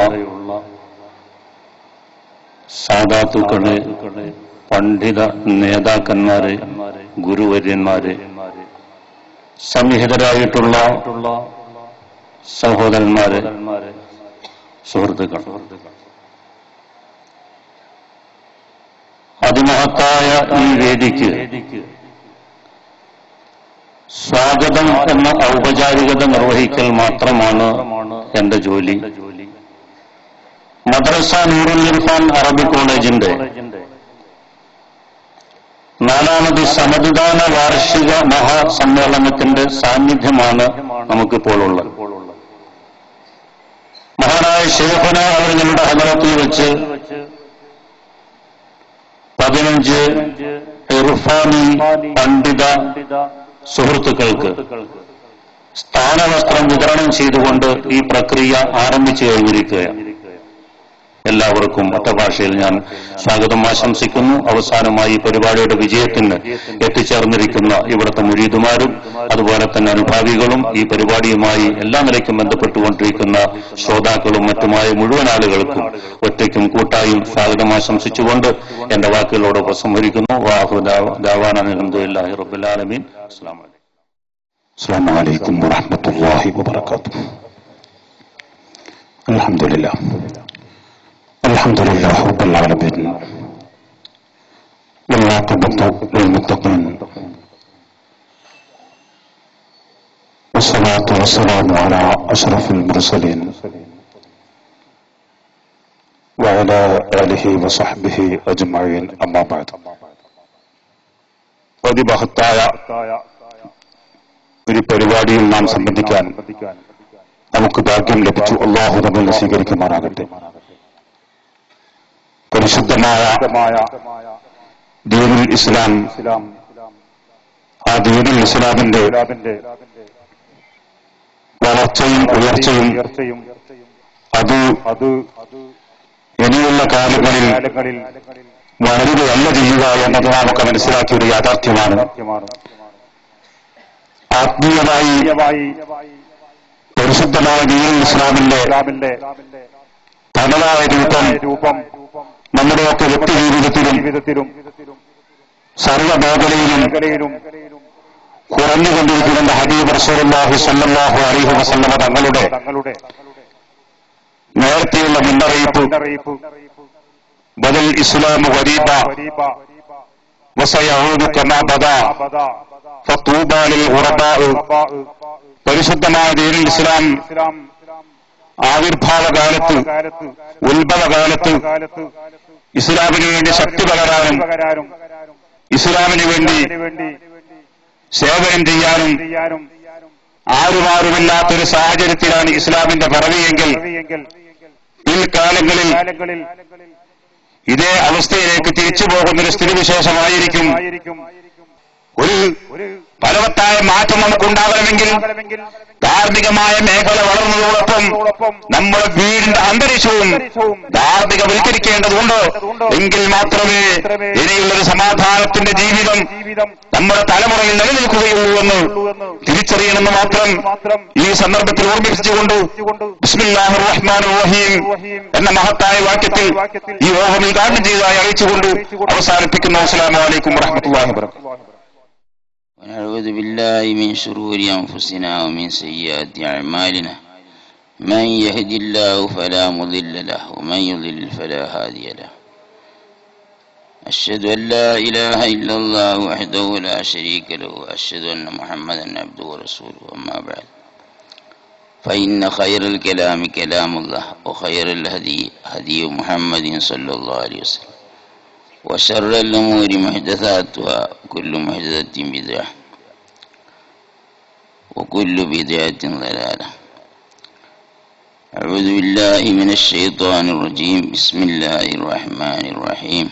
സാധാത്തുക്കളെ പണ്ഡിത നേതാക്കന്മാരെ ഗുരുവര്യന്മാരെ സംഹിതരായിട്ടുള്ള സഹോദരന്മാരെ സുഹൃത്തുക്കൾ അതിമഹത്തായ ഈ വേദിക്ക് സ്വാഗതം എന്ന ഔപചാരികത നിർവഹിക്കൽ മാത്രമാണ് എന്റെ ജോലി മദ്രസ നൂറുൽ ഇർഫാൻ അറബി കോളേജിന്റെ നാലാമത് സമ്മതിദാന വാർഷിക മഹാസമ്മേളനത്തിന്റെ സാന്നിധ്യമാണ് നമുക്കിപ്പോൾ ഉള്ളത് മഹാനായ ഷെയ്ഖുന അവർ ഞങ്ങളുടെ ഹലറത്തിൽ വെച്ച് പതിനഞ്ച് ഇർഫാനി പണ്ഡിത സുഹൃത്തുക്കൾക്ക് സ്ഥാനവസ്ത്രം വിതരണം ചെയ്തുകൊണ്ട് ഈ പ്രക്രിയ ആരംഭിച്ചു കഴിഞ്ഞിരിക്കുകയാണ് എല്ലാവർക്കും ഒറ്റ ഭാഷയിൽ ഞാൻ സ്വാഗതം ആശംസിക്കുന്നു അവസാനമായി ഈ പരിപാടിയുടെ വിജയത്തിന് എത്തിച്ചേർന്നിരിക്കുന്ന ഇവിടുത്തെ മുരീദുമാരും അതുപോലെ തന്നെ അനുഭാവികളും ഈ പരിപാടിയുമായി എല്ലാ നിലയ്ക്കും ബന്ധപ്പെട്ടുകൊണ്ടിരിക്കുന്ന ശ്രോതാക്കളും മറ്റുമായ മുഴുവൻ ആളുകൾക്കും ഒറ്റയ്ക്കും കൂട്ടായും സ്വാഗതം ആശംസിച്ചുകൊണ്ട് എന്റെ വാക്കുകളോട് ഉപസംഹരിക്കുന്നു വാഹു ദാവാൻ അലഹമുല്ലാഹി റബുലാലമീൻ അസ്ലാം വലൈക്കും
السلام عليكم ورحمة الله وبركاته الحمد لله الحمد لله رب العالمين والعاقبة للمتقين والصلاة والسلام على أشرف المرسلين وعلى آله وصحبه أجمعين أما بعد പ്രതിബഹത്തായ ഒരു പരിപാടിയിൽ നാം സംബന്ധിക്കാൻ നമുക്ക് ഭാഗ്യം ലഭിച്ചു അള്ളാഹു നമ്മൾ സ്വീകരിക്കുമാറാകട്ടെ പരിശുദ്ധമായ ദീനുൽ ഇസ്ലാം ആ ദീനുൽ ഇസ്ലാമിന്റെ വളർച്ചയും ഉയർച്ചയും അത് അത് ഇനിയുള്ള കാലങ്ങളിൽ വളരുകയല്ല ചെയ്യുക എന്നത് നമുക്ക് മനസ്സിലാക്കിയ ഒരു യാഥാർത്ഥ്യമാണ് ആത്മീയമായി പരിശുദ്ധമായ ദീനുൽ ഇസ്ലാമിന്റെ തനതായ രൂപം നമ്മുടെയൊക്കെ വ്യക്തി ജീവിതത്തിലും സർവ മേഖലയിലും കുറഞ്ഞുകൊണ്ടിരിക്കുന്ന ഹബീബ് റസൂലുള്ളാഹി സ്വല്ലല്ലാഹു അലൈഹി വസല്ലമ തങ്ങളുടെ നേരത്തെയുള്ള മുന്നറിയിപ്പ് ബദൽ ഇസ്ലാം വരീബ വസയഊദു കമാ ബദാ ഫത്തൂബാ ലിൽ ഖുറബാ പരിശുദ്ധമായ ദീനുൽ ഇസ്ലാം ആവിർഭാവകാലത്ത് ഉത്ഭവകാലത്ത് ഇസ്ലാമിന് വേണ്ടി ശക്തി പകരാനും ഇസ്ലാമിന് വേണ്ടി സേവനം ചെയ്യാനും ആരുമാരുമില്ലാത്തൊരു സാഹചര്യത്തിലാണ് ഇസ്ലാമിന്റെ പിറവിയെങ്കിൽ പിൽക്കാലങ്ങളിൽ ഇതേ അവസ്ഥയിലേക്ക് തിരിച്ചു പോകുന്നൊരു സ്ഥിതിവിശേഷമായിരിക്കും ഒരു ഫലവത്തായ മാറ്റം നമുക്കുണ്ടാകണമെങ്കിൽ ധാർമ്മികമായ മേഖല വളർന്നതോടൊപ്പം നമ്മുടെ വീടിന്റെ അന്തരീക്ഷവും ധാർമ്മികവൽക്കരിക്കേണ്ടതുണ്ട് എങ്കിൽ മാത്രമേ ഇനിയുള്ളൊരു സമാധാനത്തിന്റെ ജീവിതം നമ്മുടെ തലമുറയിൽ നിലനിൽക്കുകയുള്ളൂ എന്ന് തിരിച്ചറിയണമെന്ന് മാത്രം ഈ സന്ദർഭത്തിൽ ഓർമ്മിപ്പിച്ചുകൊണ്ട് ബിസ്മില്ലാഹിർ റഹ്മാനിർ റഹീം എന്ന മഹത്തായ വാക്യത്തിൽ ഈ ഓഹം ഉദ്ഘാടനം ചെയ്തതായി അറിയിച്ചുകൊണ്ട് അവസാനിപ്പിക്കുന്നു അസ്സലാമു അലൈക്കും വറഹ്മത്തുള്ളാഹി വബറകാതുഹു
ونعوذ بالله من شرور أنفسنا ومن سيئات أعمالنا من يهد الله فلا مضل له ومن يضلل فلا هادي له أشهد أن لا إله إلا الله وحده لا شريك له وأشهد أن محمدا عبده ورسوله أما بعد فإن خير الكلام كلام الله وخير الهدي هدي محمد صلى الله عليه وسلم وشر الأمور محدثاتها وكل محدثة بدعة وكل بدعة ضلالة أعوذ بالله من الشيطان الرجيم بسم الله الرحمن الرحيم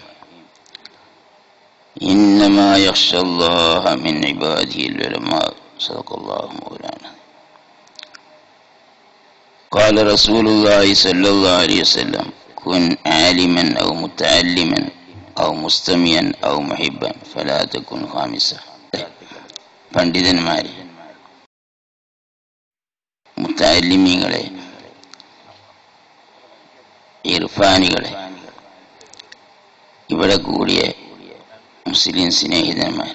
إنما يخشى الله من عباده العلماء صدق الله مولانا قال رسول الله صلى الله عليه وسلم كن عالما أو متعلما أو مستمعا أو محبا فلا تكن خامسا പണ്ഡിതന്മാരെ മുത്താലിമീങ്ങളെ ഇർഫാനികളെ ഇവിടെ കൂടിയ മുസ്ലിം സ്നേഹിതന്മാർ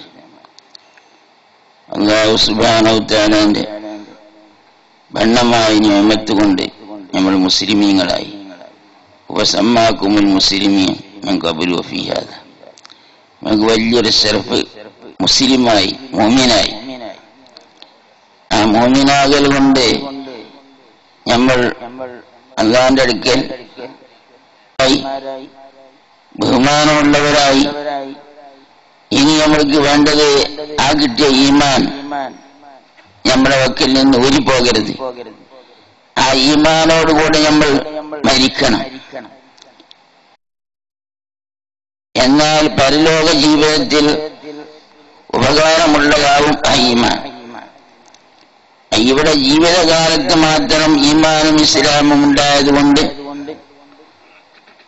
അള്ളാഹു സുബാനൗത്താലാന്റെ ഭണ്ണമായ നിയമത്ത് കൊണ്ട് നമ്മൾ മുസ്ലിമീങ്ങളായി ഉപസമ്മാക്കുമുൽ മുസ്ലിമീൻ കബുൽ വഫീഹാദ നമുക്ക് വലിയൊരു ഷെറഫ് മുസ്ലിമായി മോമിനായി ആ മോമിനാകൽ കൊണ്ട് നമ്മൾ അള്ളാന്റെ അടുക്കൽ ബഹുമാനമുള്ളവരായി ഇനി നമ്മൾക്ക് വേണ്ടത് ആ കിട്ടിയ ഈമാൻ നമ്മുടെ വക്കിൽ നിന്ന് ഊരിപ്പോകരുത് ആ ഈമാനോടുകൂടെ നമ്മൾ മരിക്കണം എന്നാൽ പരലോക ജീവിതത്തിൽ ഉപകാരമുള്ളതാവും ആ ഈമാൻ ഇവിടെ ജീവിതകാലത്ത് മാത്രം ഈമാനും ഇസ്ലാമും ഉണ്ടായതുകൊണ്ട്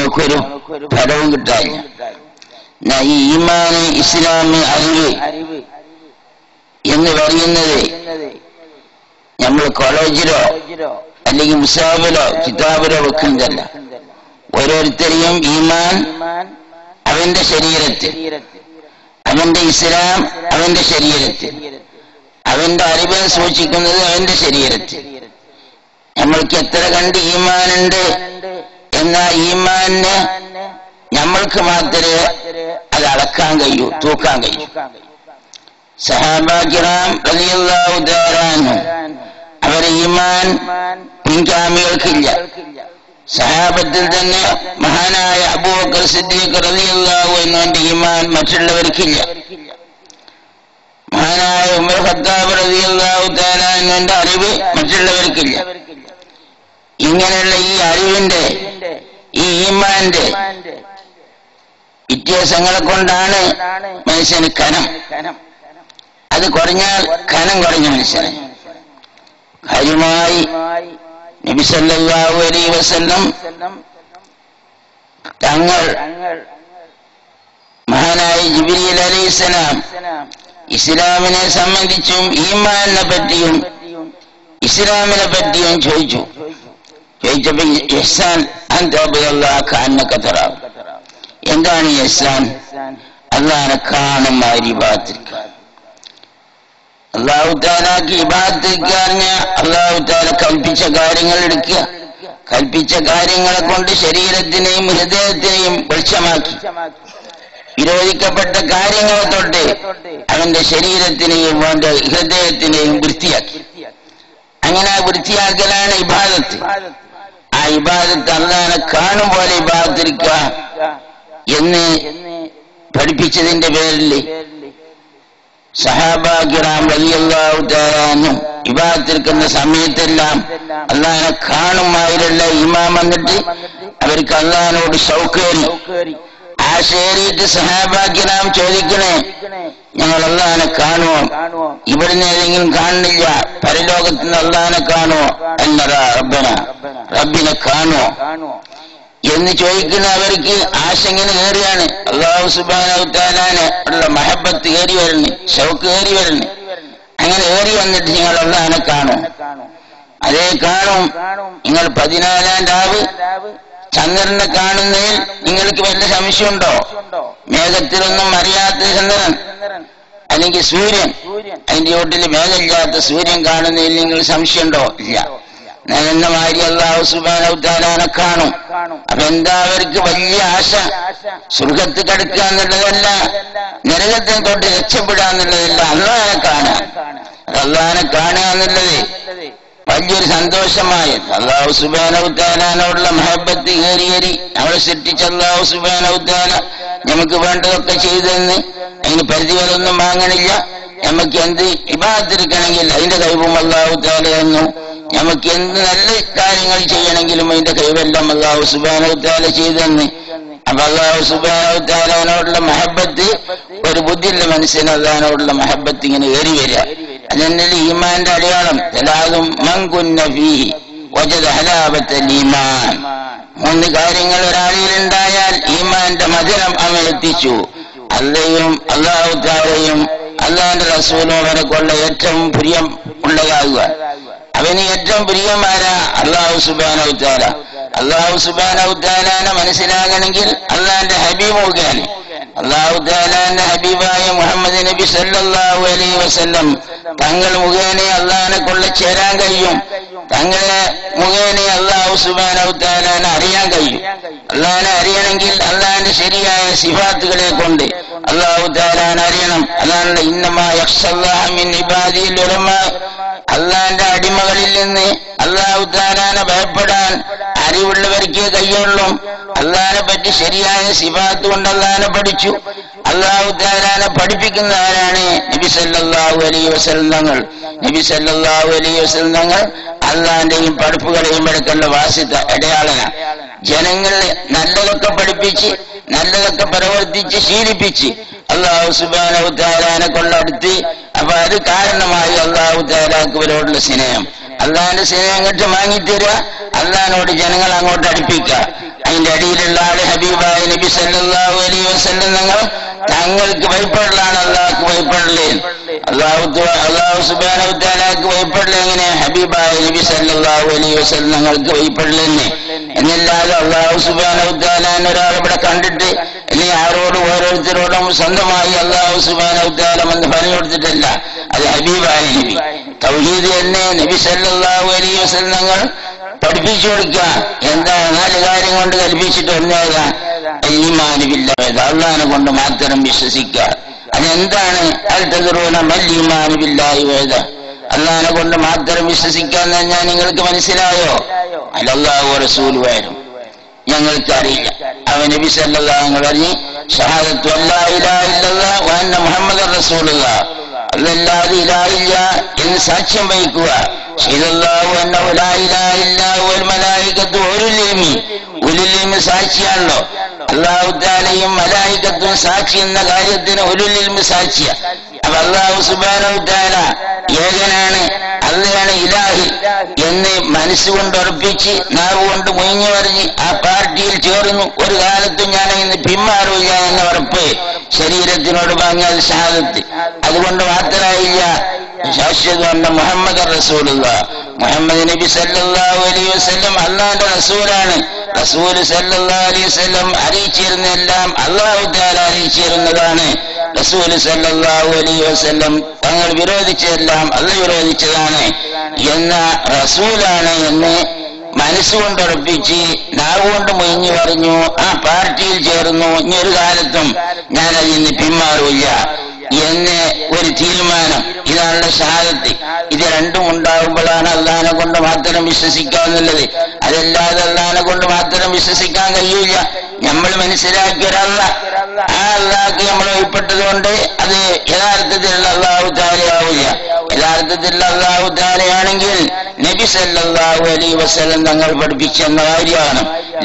നമുക്കൊരു ഫലവും കിട്ടാനില്ല എന്നാ ഈ ഈമാന് ഇസ്ലാമ് അറിവ് എന്ന് പറയുന്നത് നമ്മൾ കോളേജിലോ അല്ലെങ്കിൽ മുസാബിലോ കിതാബിലോ വെക്കുന്നതല്ല ഓരോരുത്തരെയും ഈമാൻ അവന്റെ ശരീരത്തിൽ അവന്റെ ഇസ്ലാം അവന്റെ ശരീരത്തിൽ അവന്റെ അറിവ് സൂക്ഷിക്കുന്നത് അവന്റെ ശരീരത്തിൽ നമ്മൾക്ക് എത്ര കണ്ട് ഈമാനുണ്ട് എന്നാ ഈമാന് നമ്മൾക്ക് മാത്രമേ അത് അളക്കാൻ കഴിയൂ തൂക്കാൻ കഴിയൂ സഹാബാക്കിറാം റളിയല്ലാഹു തആലാനു അവരെ ഈമാൻ പിൻഗാമികൾക്കില്ല സഹാബത്തിൽ തന്നെ മഹാനായ അബൂബക്കർ സിദ്ദീഖ് റളിയല്ലാഹു അൻഹുവിന്റെ ഈമാൻ മറ്റുള്ളവർക്കില്ല മഹാനായ ഉമർ ഖത്താബ് റളിയല്ലാഹു തആല അൻഹുവിന്റെ അറിവ് മറ്റുള്ളവർക്കില്ല ഇങ്ങനെയുള്ള ഈ അറിവിന്റെ ഈ ഈമാന്റെ വ്യത്യാസങ്ങളെ കൊണ്ടാണ് മനുഷ്യന് കനം അത് കുറഞ്ഞാൽ കനം കുറഞ്ഞ മനുഷ്യന് കാര്യമായി നബി സല്ലല്ലാഹു അലൈഹി വസല്ലം തങ്ങൾ മഹാനായ ജിബ്രീൽ അലൈഹിസ്സലാം ഇസ്ലാമിനെ സംബന്ധിച്ചും ഈമാനിനെ പറ്റിയും ഇസ്ലാമിനെ പറ്റിയും ചോദിച്ചു ചോദിച്ചപ്പോ ഇഹ്സാൻ അന്തബിയല്ലാഖാന്നക്കത്തറ എന്താണ് ഈ ഇഹ്സാൻ അള്ളാനെ കാണുമാതിരി ബാത്തിരിക്കുക അള്ളാഹു താലാക്ക് ഇബാത്തിരിക്കാറിഞ്ഞ അള്ളാഹു താല കൽപ്പിച്ച കാര്യങ്ങൾ എടുക്കുക കൽപ്പിച്ച കാര്യങ്ങളെ കൊണ്ട് ശരീരത്തിനെയും ഹൃദയത്തിനെയും വെളിച്ചമാക്കി വിരോധിക്കപ്പെട്ട കാര്യങ്ങളെ തൊട്ട് അവന്റെ ശരീരത്തിനെയും അവന്റെ ഹൃദയത്തിനെയും വൃത്തിയാക്കി അങ്ങനെ ആ വൃത്തിയാക്കലാണ് ഇബാദത്ത് ആ ഇബാദത്ത് അള്ളാനെ കാണും പോലെ ഇബാദത്തിരിക്കുക എന്ന് പഠിപ്പിച്ചതിന്റെ പേരിൽ സഹാബാക്കിറാം വലിയല്ലാഹു താരാനും ഇബാദത്തിരിക്കുന്ന സമയത്തെല്ലാം അള്ളാഹിനെ കാണുമായിരുള്ള ഇമാം വന്നിട്ട് അവർക്ക് അള്ളഹാനോട് ഷൗക്കേറി ആ ശേരിയിട്ട് സഹാബാക്കിറാം ചോദിക്കണേ ഞങ്ങൾ അള്ളഹാനെ കാണുമോ ഇവിടുന്ന് ഏതെങ്കിലും കാണുന്നില്ല പരലോകത്ത് നിന്ന് അള്ളഹാനെ കാണുമോ എന്നറാ റബ്ബന റബ്ബിനെ കാണുമോ എന്ന് ചോദിക്കുന്ന അവർക്ക് ആശങ്ങനെ കയറിയാണ് അള്ളാഹു സുബാന ഉള്ള മഹബത്ത് കയറി വരുന്നു ഷൗക്ക് കയറി വരുന്നു അങ്ങനെ കയറി വന്നിട്ട് നിങ്ങൾ അള്ളഹാനെ കാണും അതേ കാണും നിങ്ങൾ പതിനാലാം രാവ് ചന്ദ്രനെ കാണുന്നതിൽ നിങ്ങൾക്ക് വല്ല സംശയമുണ്ടോ മേഘത്തിലൊന്നും അറിയാത്ത ചന്ദ്രൻ അല്ലെങ്കിൽ സൂര്യൻ അതിന്റെ ചോട്ടിൽ മേഘമില്ലാത്ത സൂര്യൻ കാണുന്നതിൽ നിങ്ങൾ സംശയമുണ്ടോ ഇല്ല എന്ന മാതിരി അള്ളാഹു സുബാനെ കാണും അപ്പൊ എന്താ അവർക്ക് വലിയ ആശ സ്വർഗത്ത് കിടക്കുക എന്നുള്ളതല്ല നരകത്തെ തൊട്ട് രക്ഷപ്പെടുക എന്നുള്ളതല്ല അള്ളാഹനെ കാണുക അള്ളാഹനെ കാണുക എന്നുള്ളത് വലിയൊരു സന്തോഷമായ അള്ളാഹു സുബാനൗത്താനോടുള്ള മഹബത്ത് കയറിയേറി അവളെ സൃഷ്ടിച്ച അള്ളാഹു സുബാനൗത്താന നമുക്ക് വേണ്ടതൊക്കെ ചെയ്തെന്ന് അതിന് പരിധികളൊന്നും വാങ്ങണില്ല നമുക്ക് എന്ത് ഇബാത്തിരിക്കണമെങ്കിൽ അതിന്റെ കഴിവും അള്ളാഹു താല തന്നു നമുക്ക് എന്ത് നല്ല കാര്യങ്ങൾ ചെയ്യണമെങ്കിലും അതിന്റെ കഴിവെല്ലാം അള്ളാഹു സുബാനു താല ചെയ്തെന്ന് അപ്പൊ അള്ളാഹു സുബാനു താലാനോടുള്ള മഹബത്ത് ഒരു ബുദ്ധിയുള്ള മനുഷ്യന് അള്ളഹാനോടുള്ള മഹബത്ത് ഇങ്ങനെ ഏറി വരിക അതിന്റെ ഈമാന്റെ അടയാളം തലാകും മങ്കുന്ന ഫീഹി വജദ ഹലാബത്തൽ ഈമാൻ മൂന്ന് കാര്യങ്ങൾ ഒരാളിൽ ഉണ്ടായാൽ ഈമാന്റെ മധുരം അവൻ എത്തിച്ചു അല്ലയും അള്ളാഹു താലയും അള്ളാഹിന്റെ റസൂലും അവരെ കൊള്ള ഏറ്റവും പ്രിയം ഉള്ളതാകുക അവന് ഏറ്റവും പ്രിയമാര അള്ളാഹു സുബാനൗത്താല അള്ളാഹു സുബാനൗത്താലാനെ മനസ്സിലാകണമെങ്കിൽ അള്ളാഹിന്റെ ഹബീബ് മുഖേന അള്ളാഹു താലാന്റെ ഹബീബായ മുഹമ്മദ് നബി സല്ലല്ലാഹു അലൈഹി വസല്ലം തങ്ങൾ മുഖേന അള്ളാഹിനെ കൊള്ള ചേരാൻ കഴിയും തങ്ങളെ മുഖേന അള്ളാഹു സുബാനു താലാനെ അറിയാൻ കഴിയും അള്ളാഹിനെ അറിയണമെങ്കിൽ അള്ളാഹിന്റെ ശരിയായ സിഫാത്തുകളെ കൊണ്ട് അള്ളാഹു താലാൻ അറിയണം അതാണ് ഇന്നമായ അള്ളാഹിന്റെ അടിമകളിൽ നിന്ന് അള്ളാഹു താലാനെ ഭയപ്പെടാൻ അറിവുള്ളവർക്കേ കയ്യുള്ളൂ അള്ളാഹിനെ പറ്റി ശരിയായ സിഫാത്ത് കൊണ്ട് അള്ളാഹിനെ പഠിച്ചു അള്ളാഹു താലാനെ പഠിപ്പിക്കുന്ന ആരാണ് നബി സല്ലല്ലാഹു അലൈഹി വസല്ലം തങ്ങൾ നബി സല്ലല്ലാഹു അലൈഹി വസല്ലം തങ്ങൾ അള്ളാഹിന്റെയും പഠിപ്പുകളെയും എടുക്കേണ്ട വാസിത ഇടയാളന ജനങ്ങളെ നല്ലതൊക്കെ പഠിപ്പിച്ച് നല്ലതൊക്കെ പ്രവർത്തിച്ച് ശീലിപ്പിച്ച് അള്ളാഹു സുബാനു താലാനെ കൊള്ളടുത്ത് അപ്പൊ അത് കാരണമായി അള്ളാഹു താലാക്ക് ഇവരോടുള്ള സ്നേഹം അള്ളാഹിന്റെ സ്നേഹം അങ്ങോട്ട് വാങ്ങിത്തരിക അള്ളഹാനോട് ജനങ്ങൾ അങ്ങോട്ട് അടുപ്പിക്കുക അതിന്റെ അടിയിലുള്ള ആള് ഹബീബായ നബി സല്ലല്ലാഹു അലൈഹി വസല്ലം നിങ്ങൾ തങ്ങൾക്ക് ഭയപ്പെടലാണ് അള്ളാഹ്ക്ക് ഭയപ്പെടലേ അള്ളാഹു അള്ളാഹു സുബാനു താലാക്ക് ഭയപ്പെടല എങ്ങനെ ഹബീബായ നബി സല്ലല്ലാഹു അലൈഹി വസല്ലം നിങ്ങൾക്ക് ഭയപ്പെടലെന്നെ എന്നല്ലാതെ അള്ളാഹു സുബാനു താലാൻ ഒരാൾ ഇവിടെ കണ്ടിട്ട് അല്ലെങ്കിൽ ആരോടും ഓരോരുത്തരോടും സ്വന്തമായി അള്ളാഹു സുബാനു താലം എന്ന് പറഞ്ഞു കൊടുത്തിട്ടല്ല അത് ഹബീബായ നബി തൗഹീദ് തന്നെ നബി സല്ലല്ലാഹു അലൈഹി വസല്ലം നിങ്ങൾ പഠിപ്പിച്ചു കൊടുക്കുക എന്താ നാല് കാര്യം കൊണ്ട് കൽപ്പിച്ചിട്ട് ഒന്നേതാ ഈമാനുബില്ല അള്ളഹാനെ കൊണ്ട് മാത്രം വിശ്വസിക്കുക അതെന്താണ് അൽ തകറൂന മല്ലീമാനുബില്ലായി വേദ അള്ളഹാനെ കൊണ്ട് മാത്രം വിശ്വസിക്കാന്ന് പറഞ്ഞാൽ നിങ്ങൾക്ക് മനസ്സിലായോ അലല്ലാഹു റസൂലുവായിരുന്നു ഞങ്ങൾക്ക് അറിയില്ല അവൻ നബി സല്ലല്ലാഹു അലൈഹി പറഞ്ഞു ഷഹാദത്തു അല്ലാ ഇലാഹ ഇല്ലല്ലാഹ് വ അന്ന മുഹമ്മദർ റസൂലുള്ളാഹ് അല്ലല്ലാതെ ഇലാഹില്ല എന്ന് സാക്ഷ്യം വഹിക്കുക ഷഹീദല്ലാഹു അന്നഹു ലാ ഇലാഹ ഇല്ലാഹു വൽ മലായികത്തു ഉലുൽ ഇൽമി ഉലുൽ ഇൽമി സാക്ഷിയാണല്ലോ അള്ളാഹു താലയും മലായികത്തും സാക്ഷി എന്ന കാര്യത്തിന് ഉലുൽ ഇൽമി സാക്ഷിയ അപ്പൊ അള്ളാഹു സുബാനഹു താല ഏകനാണ് അല്ലയാണ് ഇലാഹി എന്ന് മനസ്സുകൊണ്ട് ഉറപ്പിച്ച് നാവ് കൊണ്ട് മുയിഞ്ഞു പറഞ്ഞ് ആ പാർട്ടിയിൽ ചേർന്നു ഒരു കാലത്തും ഞാൻ ഇന്ന് പിന്മാറില്ല എന്ന ഉറപ്പ് ശരീരത്തിനോട് വാങ്ങിയത് ഷഹാദത്ത് അതുകൊണ്ട് മാത്രമായില്ല ശാശ്വത മുഹമ്മദ് റസൂലുള്ള മുഹമ്മദ് നബി സല്ലല്ലാഹു അലൈഹി വസല്ലം അള്ളാന്റെ റസൂലാണ് റസൂൽ സല്ലല്ലാഹു അലൈഹി വസല്ലം അറിയിച്ചിരുന്ന എല്ലാം അള്ളാഹു താല അറിയിച്ചിരുന്നതാണ് റസൂൽ സല്ലല്ലാഹു അലൈഹി വസല്ലം തങ്ങൾ വിരോധിച്ചതെല്ലാം അല്ല വിരോധിച്ചതാണ് എന്ന റസൂലാണ് എന്ന് മനസ്സുകൊണ്ട് ഉറപ്പിച്ച് നാവുകൊണ്ട് മൊഴിഞ്ഞു പറഞ്ഞു ആ പാർട്ടിയിൽ ചേർന്നു ഇനി ഒരു കാലത്തും ഞാൻ അതിന് പിന്മാറില്ല എന്ന് ഒരു തീരുമാനം ഇതാണുള്ള ഷഹാദത്ത് ഇത് രണ്ടും ഉണ്ടാകുമ്പോഴാണ് അള്ളഹാനെ കൊണ്ട് മാത്രം വിശ്വസിക്കാന്നുള്ളത് അതല്ലാതെ അള്ളഹാനെ കൊണ്ട് മാത്രം വിശ്വസിക്കാൻ കഴിയൂല നമ്മൾ മനസ്സിലാക്കിയ ഒരല്ല ആ അള്ളാഹ്ക്ക് നമ്മൾ ഉൾപ്പെട്ടത് കൊണ്ട് അത് യഥാർത്ഥത്തിലുള്ള അള്ളാഹു താരയാവില്ല യഥാർത്ഥത്തിലുള്ള അള്ളാഹു താരയാണെങ്കിൽ നബി സല്ലല്ലാഹു അലൈഹി വസല്ലം തങ്ങൾ പഠിപ്പിച്ചെന്ന കാര്യമാണ്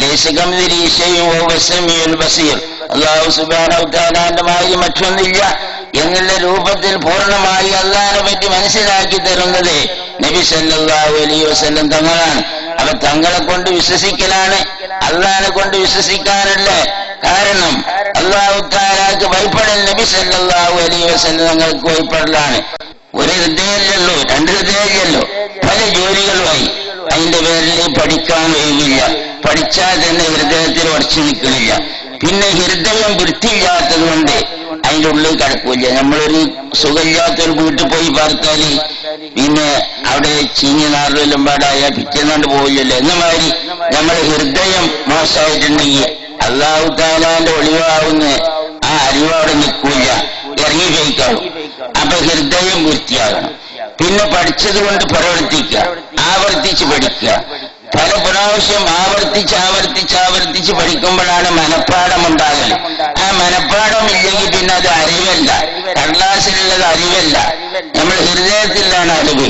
ലേശകമിതിരീശയും ബസീർ അള്ളാഹു സുബാനു താലാന്റെ മാതിരി മറ്റൊന്നില്ല എന്നുള്ള രൂപത്തിൽ പൂർണ്ണമായി അള്ളാഹിനെ പറ്റി മനസ്സിലാക്കി തരുന്നത് നബി സല്ലല്ലാഹു അലൈഹി വസല്ലം തങ്ങളാണ് അപ്പൊ തങ്ങളെ കൊണ്ട് വിശ്വസിക്കലാണ് അള്ളാഹിനെ കൊണ്ട് വിശ്വസിക്കാനുള്ള കാരണം അള്ളാഹു താലാക്ക് ഭയപ്പെടൽ നബി സല്ലല്ലാഹു അലൈഹി വസല്ലം തങ്ങൾക്ക് ഭയപ്പെടലാണ് ഒരു ഹൃദയമല്ലല്ലോ രണ്ട് ഹൃദയമല്ലല്ലോ പല ജോലികളുമായി അതിന്റെ പേരിൽ പഠിക്കാൻ കഴിയില്ല പഠിച്ചാൽ തന്നെ ഹൃദയത്തിൽ ഉറച്ചു നിൽക്കുന്നില്ല പിന്നെ ഹൃദയം വൃത്തിയില്ലാത്തത് കൊണ്ട് അതിന്റെ ഉള്ളിൽ കിടക്കൂല നമ്മളൊരു സുഖമില്ലാത്തൊരു വീട്ടിൽ പോയി പാർത്താല് പിന്നെ അവിടെ ചീഞ്ഞ നാറിലെല്ലാം പാടായ പിറ്റേന്നാണ്ട് പോയില്ലല്ലോ എന്ന മാതിരി നമ്മുടെ ഹൃദയം മോശമായിട്ടുണ്ടെങ്കിൽ അള്ളാഹു താലാന്റെ ഒളിവാകുന്ന ആ അറിവ് അവിടെ നിൽക്കൂല ഇറങ്ങി പോയിക്കാളും അപ്പൊ ഹൃദയം വൃത്തിയാകണം പിന്നെ പഠിച്ചത് കൊണ്ട് പ്രവർത്തിക്കുക ആവർത്തിച്ച് പഠിക്കുക പല പ്രാവശ്യം ആവർത്തിച്ച് ആവർത്തിച്ച് ആവർത്തിച്ച് പഠിക്കുമ്പോഴാണ് മനഃപ്പാഠം ഉണ്ടാകല് ആ മനഃപ്പാഠം ഇല്ലെങ്കിൽ പിന്നെ അത് അറിവല്ല കടലാസിലുള്ളത് അറിവല്ല നമ്മൾ ഹൃദയത്തിലാണ് അറിവ്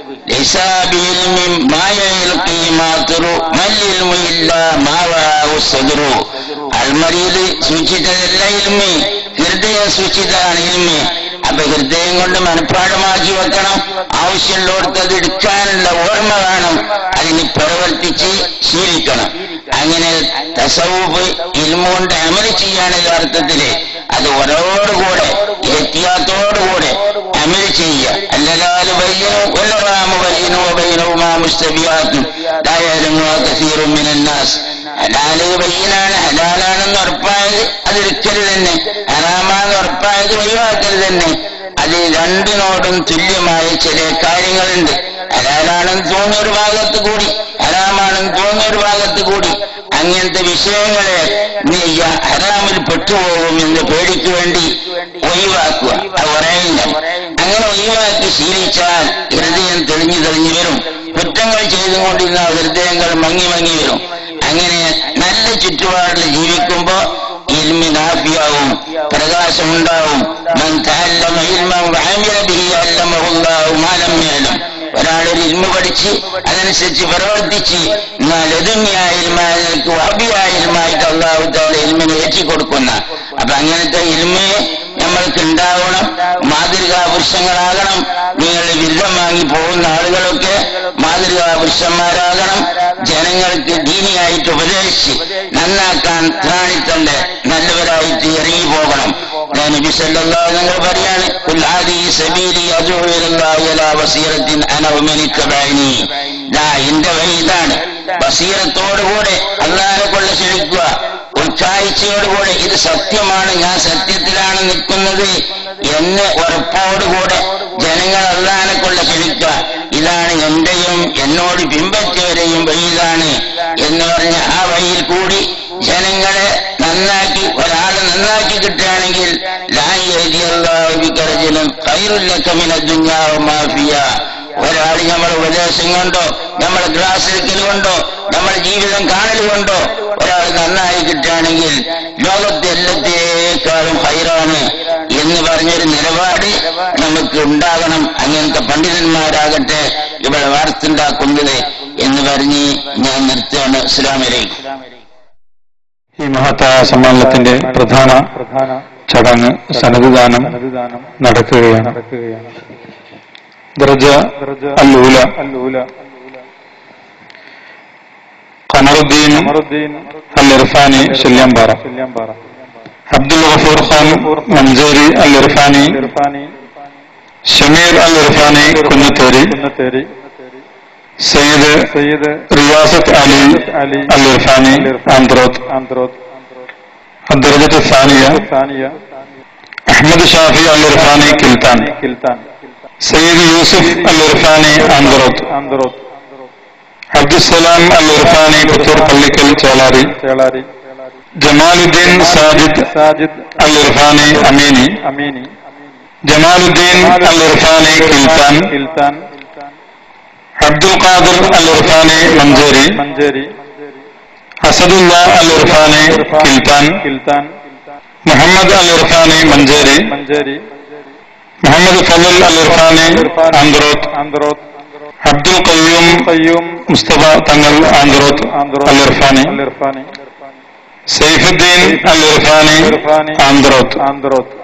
അൽമറിയിൽ സൂക്ഷിച്ചതല്ല ഇൽമി ഹൃദയം സൂക്ഷിച്ചതാണ് ഇൽമി അപ്പൊ ഹൃദയം കൊണ്ട് മനഃപ്പാഠമാക്കി വെക്കണം ആവശ്യമുള്ളവർക്ക് അത് എടുക്കാനുള്ള ഓർമ്മ വേണം അതിന് പ്രവർത്തിച്ച് ശീലിക്കണം അങ്ങനെ തസവുപ്പ് ഇൽമുകൊണ്ട് അമല് ചെയ്യാണ് യഥാർത്ഥത്തില് അത് ഒരോടുകൂടെ എത്തിയാത്തോടുകൂടെ അമല് ചെയ്യുക അല്ലാതെ ബയ്യനും ഒല്ലറാമ ബയ്യനോ ബയ്യനവുമാ മുസ്തബിയാത്തും കസീറും മിനന്നാസ് ഹലാല് ബയ്യനാണ് ഹലാലാണെന്ന് ഉറപ്പായത് അത് എടുക്കല് തന്നെ ഹറാമാന്ന് ഉറപ്പായത് ഒഴിവാക്കൽ തന്നെ അത് രണ്ടിനോടും തുല്യമായ ചില കാര്യങ്ങളുണ്ട് ഹലാലാണെന്ന് തോന്നിയ ഒരു ഭാഗത്ത് കൂടി ഹറാമാണെന്ന് തോന്നിയ ഒരു ഭാഗത്ത് കൂടി അങ്ങനത്തെ വിഷയങ്ങളെ നീ ഹറാമിൽ പെട്ടുപോകും എന്ന് പേടിക്ക് വേണ്ടി ഒഴിവാക്കുക അത് പറയില്ല അങ്ങനെ ഒഴിവാക്കി ശീലിച്ചാൽ ഹൃദയം തെളിഞ്ഞു തെളിഞ്ഞു വരും കുറ്റങ്ങൾ ചെയ്തുകൊണ്ടിരുന്ന ഹൃദയങ്ങൾ മങ്ങി മങ്ങി വരും അങ്ങനെ നല്ല ചുറ്റുപാടിൽ ജീവിക്കുമ്പോ ഇൽമി നാഫിയാവും പ്രകാശമുണ്ടാവും മൻ തഅല്ലമ ഇൽമൻ വഅമില ബിഹി അല്ലമഹുല്ലാഹു മാ ലം യഅലം ഒരാളൊരു ഇൽമ പഠിച്ച് അതനുസരിച്ച് പ്രവർത്തിച്ച് എന്നാൽ എതുങ്ങിയായ ഇൽമാർക്ക് വബിയായ ഇൽമായിട്ട് അള്ളാഹു താല ഇൽമിനെ ഏറ്റി കൊടുക്കുന്ന അപ്പൊ അങ്ങനത്തെ ഇൽമ് നമ്മൾക്ക് ഉണ്ടാവണം മാതൃകാ പുരുഷങ്ങളാകണം നിങ്ങൾ ബിരുദം വാങ്ങി പോകുന്ന ആളുകളൊക്കെ മാതൃകാ പുരുഷന്മാരാകണം ജനങ്ങൾക്ക് ദീനിയായിട്ട് ഉപദേശിച്ച് നന്നാക്കാൻ ത്രാണിത്തണ്ട് നല്ലവരായിട്ട് ഇറങ്ങി പോകണം ഞാൻ നബി സല്ലല്ലാഹു അലൈഹി നിങ്ങൾ പറയാണ് "ഖുൽ ഹാദിഹി സബീലി അദ്ഉ ഇലല്ലാഹി അലാ ബസീറത്തിൻ അന വമൻ ഇത്തബഅനി." ദാ എന്റെ വഴി ഇതാണ് ബസീറത്തോടുകൂടെ അള്ളാഹിനെ കൊണ്ട് ക്ഷണിക്കുക ഉൾക്കാഴ്ചയോടുകൂടെ ഇത് സത്യമാണ് ഞാൻ സത്യത്തിലാണ് നിൽക്കുന്നത് എന്ന് ഉറപ്പോടുകൂടെ ജനങ്ങൾ അള്ളാഹിനെ കൊണ്ട് ക്ഷണിക്കുക ഇതാണ് എന്റെയും എന്നോട് പിമ്പറ്റിയവരെയും വഴി ഇതാണ് എന്ന് പറഞ്ഞ ആ വഴിയിൽ കൂടി ജനങ്ങളെ നന്നാക്കി ഒരാളെ നന്നാക്കി കിട്ടുകയാണെങ്കിൽ ലായി എഴുതിയല്ലാവിക്കരജിലും കൈറുല്ലക്കമിന ദുഞ്ഞാവ് മാഫിയ ഒരാൾ നമ്മളെ ഉപദേശം കൊണ്ടോ നമ്മളെ ഗ്ലാസ് എടുക്കൽ കൊണ്ടോ നമ്മളെ ജീവിതം കാണൽ കൊണ്ടോ ഒരാൾ നന്നായി കിട്ടുകയാണെങ്കിൽ ലോകത്തെ എല്ലാത്തേക്കാളും ഹൈറാണ് എന്ന് പറഞ്ഞൊരു നിലപാട് നമുക്ക് ഉണ്ടാകണം അങ്ങനത്തെ പണ്ഡിതന്മാരാകട്ടെ ഇവിടെ വാർത്തുണ്ടാക്കുന്നത് എന്ന് പറഞ്ഞ് ഞാൻ നിർത്തുകയാണ് ഇസ്ലാമിലേക്ക്
ഈ മഹത്തായ സമ്മേളനത്തിന്റെ പ്രധാന ചടങ്ങ് സനതുദാനം നടക്കുകയാണ് ദർജ അല്ലൂല ഖമറുദ്ദീൻ അൽ ഇർഫാനി ശല്യാംപാറ അബ്ദുൽ ഗഫൂർ ഖാൻ മഞ്ചേരി അൽ ഇർഫാനി ഷമീർ അൽ ഇർഫാനി കുന്നത്തേരി സയ്യിദ് റിയാസത്ത് അലി അൽ ഇർഫാനി ആന്ത്രോത്ത് الدرجة الثانية أحمد شافي الإرفاني كلتان سيد يوسف الإرفاني أندروت عبد السلام الإرفاني പുത്തൂർ പള്ളിക്കൽ ചേളാരി ജമാലുദ്ദീൻ സാജിദ് അൽ ഇർഫാനി അമീനി ജമാലുദ്ദീൻ അൽ ഇർഫാനി കിൽത്താൻ അബ്ദുൽ ഖാദിർ അൽ ഇർഫാനി മഞ്ചേരി അസദുല്ല അൽ ഇർഫാനി കിൽത്താൻ മുഹമ്മദ് അൽ ഇർഫാനി മഞ്ചേരി മുഹമ്മദ് ഫലൽ അൽ ഇർഫാനി ആന്ത്രോത്ത് അബ്ദുൽ ഖയ്യൂം മുസ്തഫ തങ്ങൾ ആന്ത്രോത്ത് അൽ ഇർഫാനി സൈഫുദ്ദീൻ അൽ ഇർഫാനി ആന്ത്രോത്ത്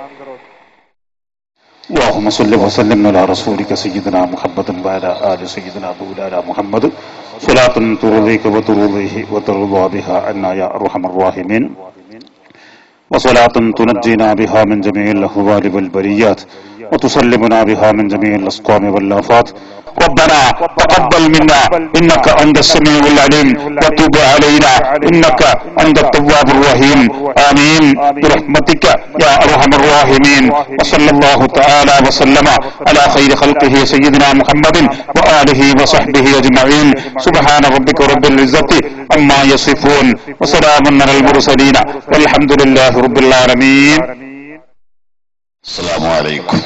اللهم صل وسلم على رسولك سيدنا محمد وعلى آل سيدنا مولانا محمد صلاة ترضيك وترضيه وترضى بها عنا يا أرحم الراحمين وصلاة تنجينا بها من جميع الأهوال والبريات وتسلمنا بها من جميع الأسقام والآفات ربنا تقبل منا إنك أنت السميع العليم وتب علينا إنك أنت التواب الرحيم آمين برحمتك يا أرحم الراحمين وصلى الله تعالى وسلم على خير خلقه سيدنا محمد وآله وصحبه أجمعين سبحان ربك رب العزة عما يصفون وسلام على المرسلين والحمد لله رب العالمين
السلام عليكم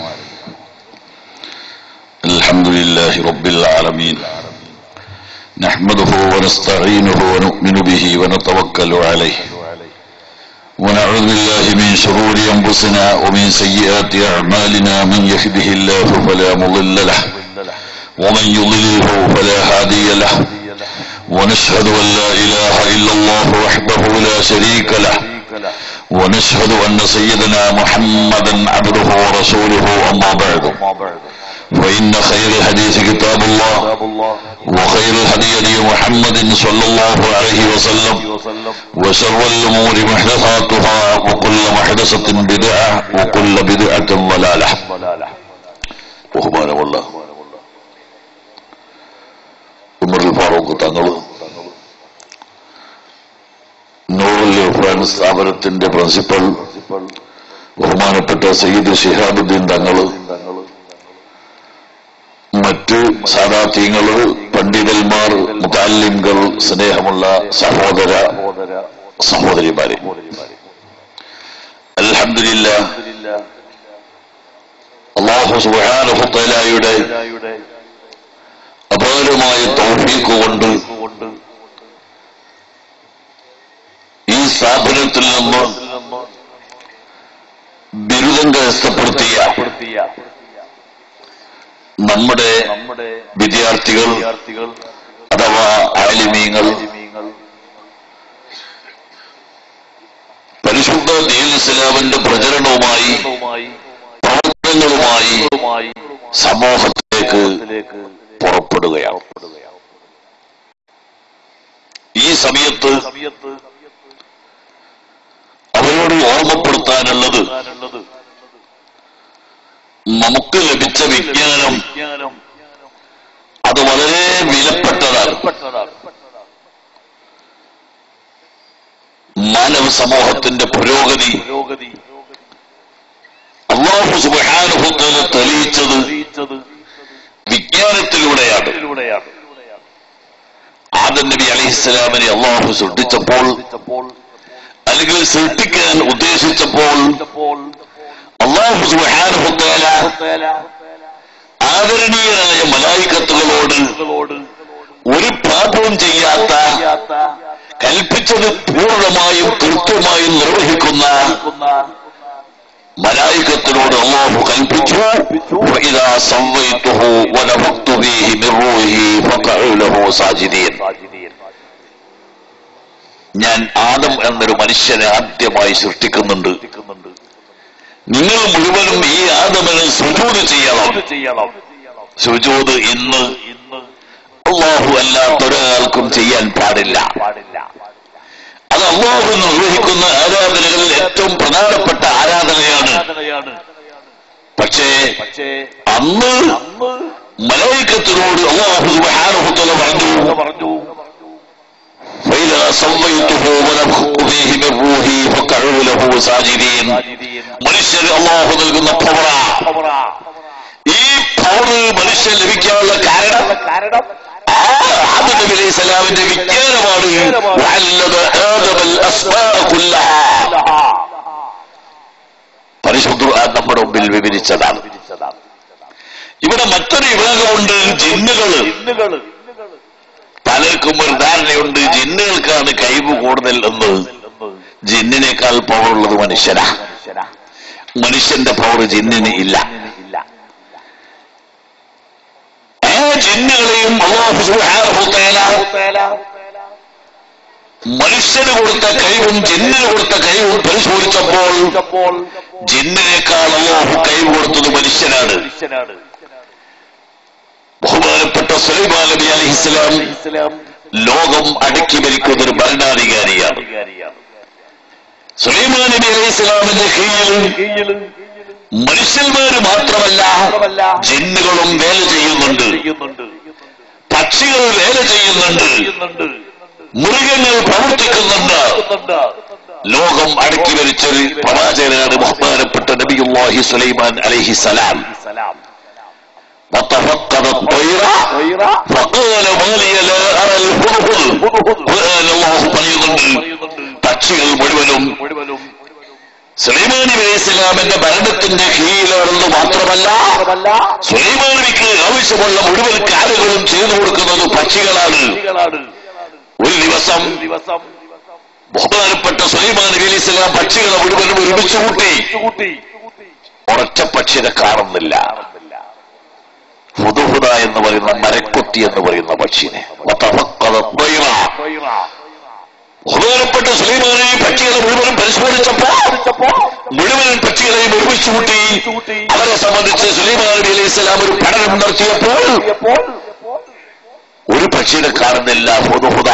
الحمد لله رب العالمين نحمده ونستعينه ونؤمن به ونتوكل عليه ونعوذ بالله من شرور أنفسنا ومن سيئات أعمالنا من يهده الله فلا مضل له ومن يضلله فلا هادي له ونشهد أن لا إله إلا الله وحده لا شريك له ونشهد أن سيدنا محمدا عبده ورسوله أما بعد فإن خير الحديث كتاب الله وخير الهدي هدي محمد صلى الله عليه وسلم وشر الأمور محدثاتها وكل محدثة بدعة وكل بدعة ضلالة ബഹുമാനമുള്ള ഉമർ ഫാറൂഖ് തങ്ങൾ നൂറുൽ ഇർഫാൻ സ്ഥാപനത്തിന്റെ പ്രിൻസിപ്പൽ ബഹുമാനപ്പെട്ട സയ്യിദ് ഷിഹാബുദ്ദീൻ തങ്ങള് മറ്റ് സാദാത്യങ്ങള് പണ്ഡിതന്മാർ മുതാലിംകൾ സ്നേഹമുള്ള സഹോദര സഹോദരിമാരെ അൽഹംദുലില്ല അള്ളാഹു സുബാനുഹത്തലായുടെ അപാരമായ തൗഫീക്ക് കൊണ്ട് ഈ സ്ഥാപനത്തിൽ നിന്ന് ബിരുദം കരസ്ഥപ്പെടുത്തിയ നമ്മുടെ വിദ്യാർത്ഥികൾ അഥവാ ആലിമീങ്ങൾ പരിശുദ്ധ ദീൻ ഇസ്ലാമിന്റെ പ്രചരണവുമായി പ്രവർത്തനങ്ങളുമായി സമൂഹത്തിലേക്ക് പുറപ്പെടുകയാണ് ഈ സമയത്ത് ഓർമ്മപ്പെടുത്താനുള്ളത് നമുക്ക് ലഭിച്ച വിജ്ഞാനം അത് വളരെ വിലപ്പെട്ടതാണ് മാനവ സമൂഹത്തിന്റെ പുരോഗതി അള്ളാഹു സുബാനുഭവത്തിൽ തെളിയിച്ചത് വിജ്ഞാനത്തിലൂടെയാണ് ആദം നബി അലഹിസ്സലാമിനെ അള്ളാഹു സൃഷ്ടിച്ചപ്പോൾ അല്ലെങ്കിൽ സൃഷ്ടിക്കാൻ ഉദ്ദേശിച്ചപ്പോൾ അള്ളാഹു സുബാനുഭവത്തേല ആദരണീയരായ മലായിക്കത്തുകളോട് ഒരു പാപവും ചെയ്യാത്ത കൽപ്പിച്ചത് പൂർണ്ണമായും കൃത്യമായും നിർവഹിക്കുന്ന മലായികത്തിനോട് അള്ളാഹു കൽപ്പിച്ചു "വഇദാ സവ്വൈതുഹു വനഫഖ്തു ഫീഹി മിൻ റൂഹി ഫഖഉ ലഹു സാജിദീൻ." ഞാൻ ആദം എന്നൊരു മനുഷ്യനെ ആദ്യമായി സൃഷ്ടിക്കുന്നുണ്ട് നിങ്ങൾ മുഴുവനും ഈ ആദമിന് സുജൂത് ചെയ്യണം സുജൂത് ഇന്ന് അള്ളാഹു അല്ലാത്തൊരാൾക്കും ചെയ്യാൻ പാടില്ല അത് അള്ളാഹു നിർവഹിക്കുന്ന ആരാധനകളിൽ ഏറ്റവും പ്രധാനപ്പെട്ട ആരാധനയാണ് പക്ഷേ അന്ന് മലൈക്കത്തിനോട് അള്ളാഹു സുബ്ഹാനഹു പറഞ്ഞു فإذا سويته ونفخت فيه من روحي فقعوا له ساجدين മനുഷ്യർ അള്ളാഹു നൽകുന്ന പവറ ഈ പവർ മനുഷ്യൻ ലഭിക്കാനുള്ള കാരണം ആ ആദം നബി അലൈഹി സ്വലാമിന്റെ വിജ്ഞാനമാണ് വഅല്ലമ ആദമൽ അസ്മാഅ കുല്ലഹാ. പരിശുദ്ധ ഖുർആൻ നമ്മുടെ മുമ്പിൽ വിവരിച്ചതാണ് ഇവിടെ മറ്റൊരു വിഭാഗമുണ്ട് ജിന്നുകള് പലർക്കും ഒരു ധാരണയുണ്ട് ജിന്നുകൾക്കാണ് കഴിവ് കൂടുതൽ എന്ന് ജിന്നിനേക്കാൾ പവർ ഉള്ളത് മനുഷ്യനാ മനുഷ്യന്റെ പവർ ജിന്നിന് ഇല്ല ആ ജിന്നുകളെയും അല്ലാഹു സുബ്ഹാനഹു തആല മനുഷ്യന് കൊടുത്ത കഴിവും ജിന്നിന് കൊടുത്ത കഴിവും പരിശോധിച്ചപ്പോൾ ജിന്നിനേക്കാൾ അല്ലാഹു കഴിവ് കൊടുത്തത് മനുഷ്യനാണ് ബഹുമാനപ്പെട്ട സുലൈമാൻ നബി അലഹിസ്ലാം ലോകം അടക്കി ഭരിക്കുന്ന ഒരു ഭരണാധികാരിയാണ് സുലൈമാൻ നബി അലൈഹി ഇസ്ലാമിന്റെ കീഴിൽ മനുഷ്യന്മാര് മാത്രമല്ല ജിന്നുകളും വേല ചെയ്യുന്നുണ്ട് പക്ഷികൾ വേല ചെയ്യുന്നുണ്ട് മൃഗങ്ങൾ പ്രവർത്തിക്കുന്നുണ്ട് ലോകം അടക്കി ഭരിച്ചൊരു പ്രവാചകനാണ് ബഹുമാനപ്പെട്ട നബിയുല്ലാഹി സുലൈമാൻ അലഹിസലാം وتفقد الطير فقال ما لي لا أرى الهدهد قال الله പറയുന്നുണ്ട് പക്ഷികൾ മുഴുവനും സുലൈമാൻ നബി അലൈഹി ഇസ്ലാമിന്റെ ഭരണത്തിന്റെ കീഴിലാണെന്ന് മാത്രമല്ല സുലൈമാൻ നബിക്ക് ആവശ്യമുള്ള മുഴുവൻ കാര്യങ്ങളും ചെയ്തു കൊടുക്കുന്നത് പക്ഷികളാണ് ഒരു ദിവസം ബഹുമാനപ്പെട്ട സുലൈമാൻ നബി അലൈഹി ഇസ്ലാം പക്ഷികളെ മുഴുവനും ഒരുമിച്ച് കൂട്ടി ഒരൊറ്റ പക്ഷിനെ കാണുന്നില്ല ഹുദുഹുദ എന്ന് പറയുന്ന മരക്കൊത്തി എന്ന് പറയുന്ന പക്ഷിനെ വതഫഖദ ത്വയ്റ. ബഹുമാനപ്പെട്ട സുലൈമാനെ ഈ പക്ഷികളെ മുഴുവനും പരിശോധിച്ചപ്പോ മുഴുവൻ പക്ഷികളെയും ഒരുമിച്ച് കൂട്ടി അവരെ സംബന്ധിച്ച് സുലൈമാൻ നബി അലൈഹി സ്വലാം ഒരു പഠനം നടത്തിയപ്പോൾ ഒരു പക്ഷിയെ കാണുന്നില്ല ഹുദുഹുദ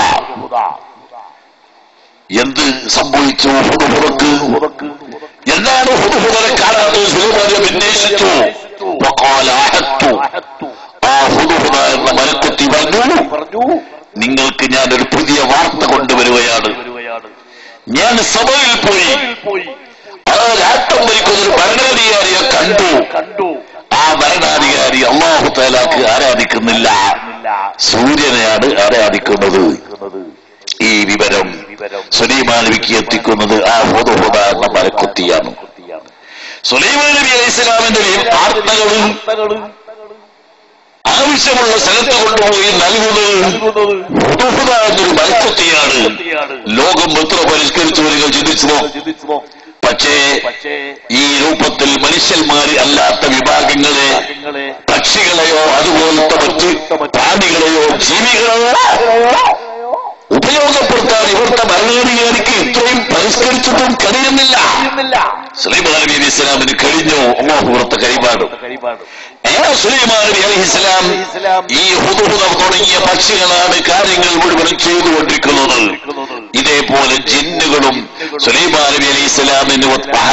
എന്ത് സംഭവിച്ചു ഹുദുഹുദക്ക് എന്താണ് ഹുദുഹുദനെ കാണാത്തത് സുലൈമാൻ നബി അന്വേഷിച്ചു വഖാല അഹത്തു. ആ ഹുദുഹുദ എന്ന മരക്കുത്തി പറഞ്ഞു നിങ്ങൾക്ക് ഞാൻ ഒരു പുതിയ വാർത്ത കൊണ്ടുവരുകയാണ് ഞാൻ സഭയിൽ പോയി ആ രാഷ്ട്രം ഭരിക്കുന്ന ഒരു ഭരണാധികാരിയെ കണ്ടു ആ ഭരണാധികാരി അള്ളാഹു തേലാക്ക് ആരാധിക്കുന്നില്ല സൂര്യനെയാണ് ആരാധിക്കുന്നത് ഈ വിവരം സുലൈമാൻ നബിക്ക് എത്തിക്കുന്നത് ആ ഹുദുഹുദ എന്ന മരക്കുത്തിയാണ് സുലൈമാൻ നബി അലൈഹി സ്വലാമിന്റെ വാർത്തകളും ആവശ്യമുള്ള സ്ഥലത്ത് കൊണ്ടുപോയി നൽകുന്നത് ഹുദുഹുദ എന്നൊരു മരക്കുത്തിയാണ് ലോകം എത്ര പരിഷ്കരിച്ചു നിങ്ങൾ ചിന്തിച്ചുവോ പക്ഷേ ഈ രൂപത്തിൽ മനുഷ്യന്മാര് അല്ലാത്ത വിഭാഗങ്ങളെ പക്ഷികളെയോ അതുപോലത്തെ മറ്റ് പ്രാണികളെയോ ജീവികളെയോ ഉപയോഗപ്പെടുത്താൻ ഇവിടുത്തെ ഭരണാധികാരിക്ക് ഇത്രയും പരിഷ്കരിച്ചിട്ടും കഴിയുന്നില്ല സുലൈമാൻ നബി അലൈഹി ഇസ്ലാമിന് കഴിഞ്ഞു അള്ളാഹുറത്തെ കൈപാടും ഏ സുലൈമാൻ നബി അലൈഹി ഇസ്ലാം ഈ ഹുദുഹുദ തുടങ്ങിയ പക്ഷികളാണ് കാര്യങ്ങൾ മുഴുവൻ ചെയ്തുകൊണ്ടിരിക്കുന്നത് ഇതേപോലെ ജിന്നുകളും സുലൈമാൻ നബി അലൈഹി ഇസ്ലാമിന്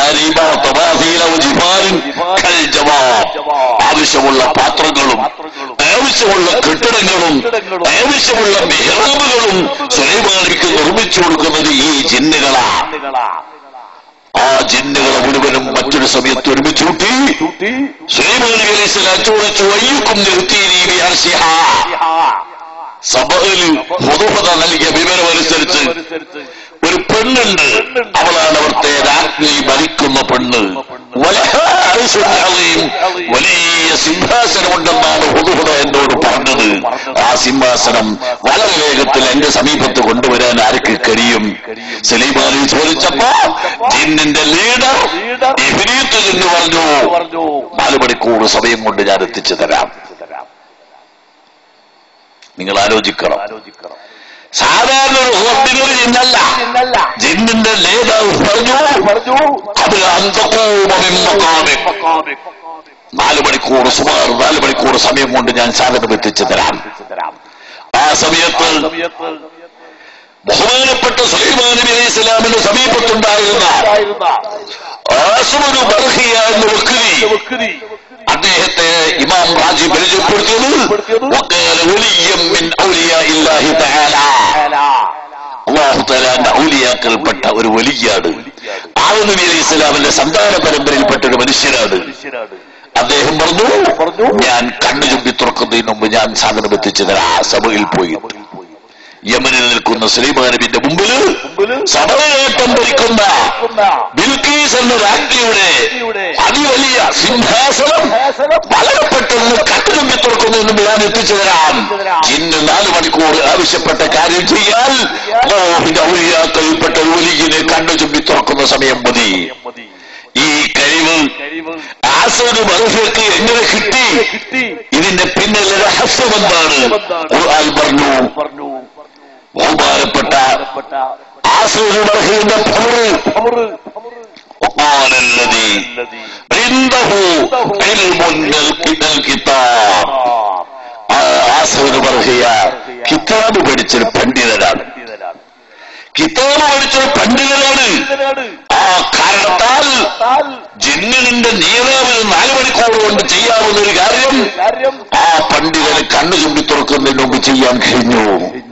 ആവശ്യമുള്ള പാത്രങ്ങളും ആവശ്യമുള്ള കെട്ടിടങ്ങളും ആവശ്യമുള്ള മെഹ്റാബുകളും സുലൈമാൻ നബിക്ക് നിർമ്മിച്ചു കൊടുക്കുന്നത് ഈ ജിന്നുകളാണ് ആ ജിന്നുകളെ മുഴുവനും മറ്റൊരു സമയത്ത് ഒരുമിച്ച് കൂട്ടി സുലൈമാൻ നബി അലൈഹി സ്വലാം ചോദിച്ചു അയ്യുക്കും നിർത്തിയിനി സഭയിൽ പൊതുപത നൽകിയ വിവരമനുസരിച്ച് ഒരു പെണ്ണുണ്ട് അവളാണ് അവിടുത്തെ രാജ്ഞി ഭരിക്കുന്ന പെണ്ണ് വലഹാ അർശുൻ അളീം. വലിയ സിംഹാസനമുണ്ടെന്നാണ് പൊതുപത എന്നോട് പറഞ്ഞത് ആ സിംഹാസനം വളരെ വേഗത്തിൽ എന്റെ സമീപത്ത് കൊണ്ടുവരാൻ ആർക്ക് കഴിയും സലീമാനി ചോദിച്ചപ്പോ ജിന്നിന്റെ ലീഡർ ഇഫിനീത്ത് എന്ന് പറഞ്ഞു നാല് മണിക്കൂർ സമയം കൊണ്ട് ഞാൻ എത്തിച്ചു തരാം നിങ്ങൾ ആലോചിക്കണം സാധാരണ ഒരു ഹോബിനൊരു ജിന്നല്ല ജിന്നിന്റെ നേതാവ് പറഞ്ഞു അത് അന്തകൂപമിമ്മക്കാമി നാല് മണിക്കൂർ സുമാർ നാല് മണിക്കൂർ സമയം കൊണ്ട് ഞാൻ സാധനം എത്തിച്ചു തരാം ആ സമയത്ത് ബഹുമാനപ്പെട്ട സുലൈമാൻ നബി അലൈഹി ഇസ്ലാമിന്റെ സമീപത്തുണ്ടായിരുന്ന ആസുമൊരു ബർഹിയ എന്ന വക്രി അദ്ദേഹത്തെ ഇമാം റാജി പരിചയപ്പെടുത്തിയത് വക്കാല വലിയം മിൻ ഔലിയാഇല്ലാഹി തആല അള്ളാഹു തലാന്റെ ഔലിയാക്കൽപ്പെട്ട ഒരു വലിയാണ് ആദം നബി അലൈഹി ഇസ്ലാമിന്റെ സന്താന പരമ്പരയിൽപ്പെട്ട ഒരു മനുഷ്യനാണ് അദ്ദേഹം പറഞ്ഞു ഞാൻ കണ്ണു ചുമ്പി തുറക്കുന്നതിന് മുമ്പ് ഞാൻ സാധനം എത്തിച്ചു തരാം ആ സഭയിൽ പോയിട്ട് യമനിൽ നിൽക്കുന്ന സുലൈമാൻ നബിന്റെ മുമ്പിൽ സഭയേട്ടം ഭരിക്കുന്ന ബിൽക്കീസ് എന്ന രാജ്ഞിയുടെ അതിവലിയ സിംഹാസനം വളരെ പെട്ടെന്ന് കട്ടുചുമ്പി തുറക്കുന്നതിന് മുമ്പ് ഞാൻ എത്തിച്ചു തരാം ഇന്ന് നാല് മണിക്കൂർ ആവശ്യപ്പെട്ട കാര്യം ചെയ്യാൻ അല്ലാഹുവിന്റെ ഔലിയാക്കൽപ്പെട്ട ഒരു വലിയനെ കണ്ണു ചുമ്പി തുറക്കുന്ന സമയം മതി ഈ കഴിവ് ആസോട് മനുഷ്യർക്ക് എങ്ങനെ കിട്ടി ഇതിന്റെ പിന്നിലെ രഹസ്യം എന്താണ് ഖുർആൻ പറഞ്ഞു ബഹുമാനപ്പെട്ട ആസോട് മനുഷ്യന്റെ പവർ وقال الذي عنده علم من الكتاب ആ ആസവന് പറയുക കിതാബ് പഠിച്ചൊരു പണ്ഡിതനാണ് കിതാബ് പഠിച്ചൊരു പണ്ഡിതനാണ് ആ കാരണത്താൽ ജിന്നിന്റെ നേതാവിന് നാല് മണിക്കൂർ കൊണ്ട് ചെയ്യാവുന്ന ഒരു കാര്യം ആ പണ്ഡിതന് കണ്ണു ചുണ്ടി തുറക്കുന്നതിന് മുമ്പ് ചെയ്യാൻ കഴിഞ്ഞു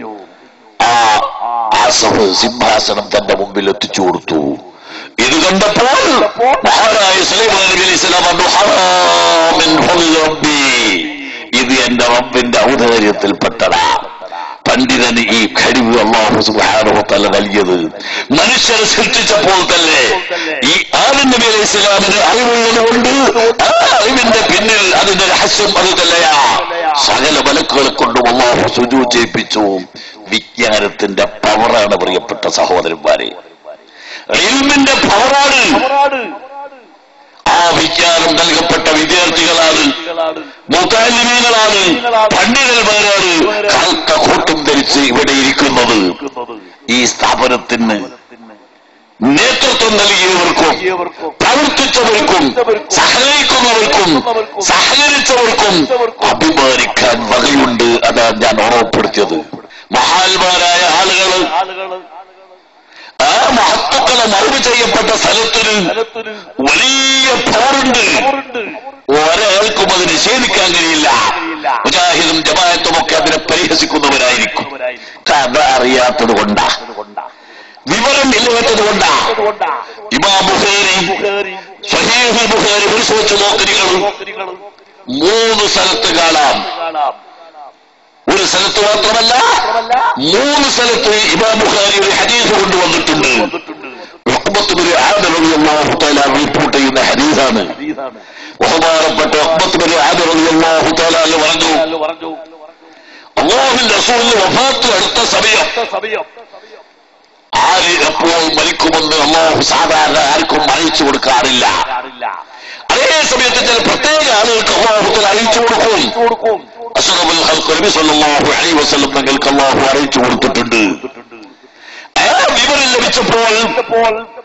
ആ ആസഫ് സിംഹാസനം തന്റെ മുമ്പിൽ എത്തിച്ചു കൊടുത്തു ഇത് കണ്ടപ്പോൾ മഹാനായ സുലൈമാൻ നബി അലൈഹി സ്വലാം പറഞ്ഞു ഹറാമിൻ ഫളി റബ്ബി ഇത് എന്റെ റബ്ബിന്റെ ഔദാര്യത്തിൽപ്പെട്ടതാ പണ്ഡിതന് ഈ കഴിവ് അള്ളാഹു സുബാനുഭവത്തല്ല നൽകിയത് മനുഷ്യരെ സൃഷ്ടിച്ചപ്പോൾ തന്നെ ഈ ആദം നബി അലൈഹി സ്വലാമിന് അറിവുള്ളത് കൊണ്ട് ആ അറിവിന്റെ പിന്നിൽ അതിന്റെ രഹസ്യം അത് തന്നെയാ സകല മലക്കുകളെ കൊണ്ടും അള്ളാഹു സുജു ചെയ്യിപ്പിച്ചു വിജ്ഞാനത്തിന്റെ പവറാണ് പ്രിയപ്പെട്ട സഹോദരന്മാരെ ഇൽമിന്റെ പവറാണ് ആ വിജ്ഞാനം നൽകപ്പെട്ട വിദ്യാർത്ഥികളാണ് മുത്താലിമീങ്ങളാണ് പണ്ഡിതന്മാരാണ് കറുത്ത കോട്ടും ധരിച്ച് ഇവിടെ ഇരിക്കുന്നത് ഈ സ്ഥാപനത്തിന് നേതൃത്വം നൽകിയവർക്കും പ്രവർത്തിച്ചവർക്കും സഹകരിക്കുന്നവർക്കും സഹകരിച്ചവർക്കും അഭിമാനിക്കാൻ വകയുണ്ട് അതാണ് ഞാൻ ഓർമ്മപ്പെടുത്തിയത് മഹാന്മാരായ ആളുകൾ ആ മഹത്വക്കളെ മറവ് ചെയ്യപ്പെട്ട സ്ഥലത്തിന് വലിയ പവറുണ്ട് ഒരാൾക്കും അത് നിഷേധിക്കാൻ കഴിയില്ല മുജാഹിദും ജമായത്തും ഒക്കെ അതിനെ പരിഹസിക്കുന്നവരായിരിക്കും കഥ അറിയാത്തത് കൊണ്ടാ വിവരം ഇല്ലാത്തത് കൊണ്ടാ ഇമാം ബുഖാരി സഹീഹ് ബുഖാരി പരിശോധിച്ച് നോക്കരുകൾ മൂന്ന് സ്ഥലത്ത് കാണാം ഒരു സ്ഥലത്ത് മാത്രമല്ല മൂന്ന് സ്ഥലത്ത് ഇമാം ബുഖാരി ഒരു ഹദീസ് കൊണ്ടുവന്നിട്ടുണ്ട് ഉഖ്ബത്തുബിന് ആദർ റളിയല്ലാഹു തആല റിപ്പോർട്ട് ചെയ്യുന്ന ഹദീസാണ് ബഹുമാനപ്പെട്ട ഉഖ്ബത്തുബിന് ആദർ റളിയല്ലാഹു തആല എന്ന് പറഞ്ഞു അള്ളാഹുവിന്റെ റസൂലിന് വഫാത്ത് അടുത്ത സമയം ആര് എപ്പോൾ മരിക്കുമെന്ന് അള്ളാഹു സാധാരണ ആർക്കും അറിയിച്ചു കൊടുക്കാറില്ല അതേ സമയത്ത് ചില പ്രത്യേക ആളുകൾക്ക് അള്ളാഹുത്തിൽ അറിയിച്ചു കൊടുക്കും അഷറബുൽ ഖൽഖ് നബി സല്ലല്ലാഹു അലൈഹി വസല്ലം തങ്ങൾക്ക് അള്ളാഹു അറിയിച്ചു കൊടുത്തിട്ടുണ്ട് ആ വിവരം ലഭിച്ചപ്പോൾ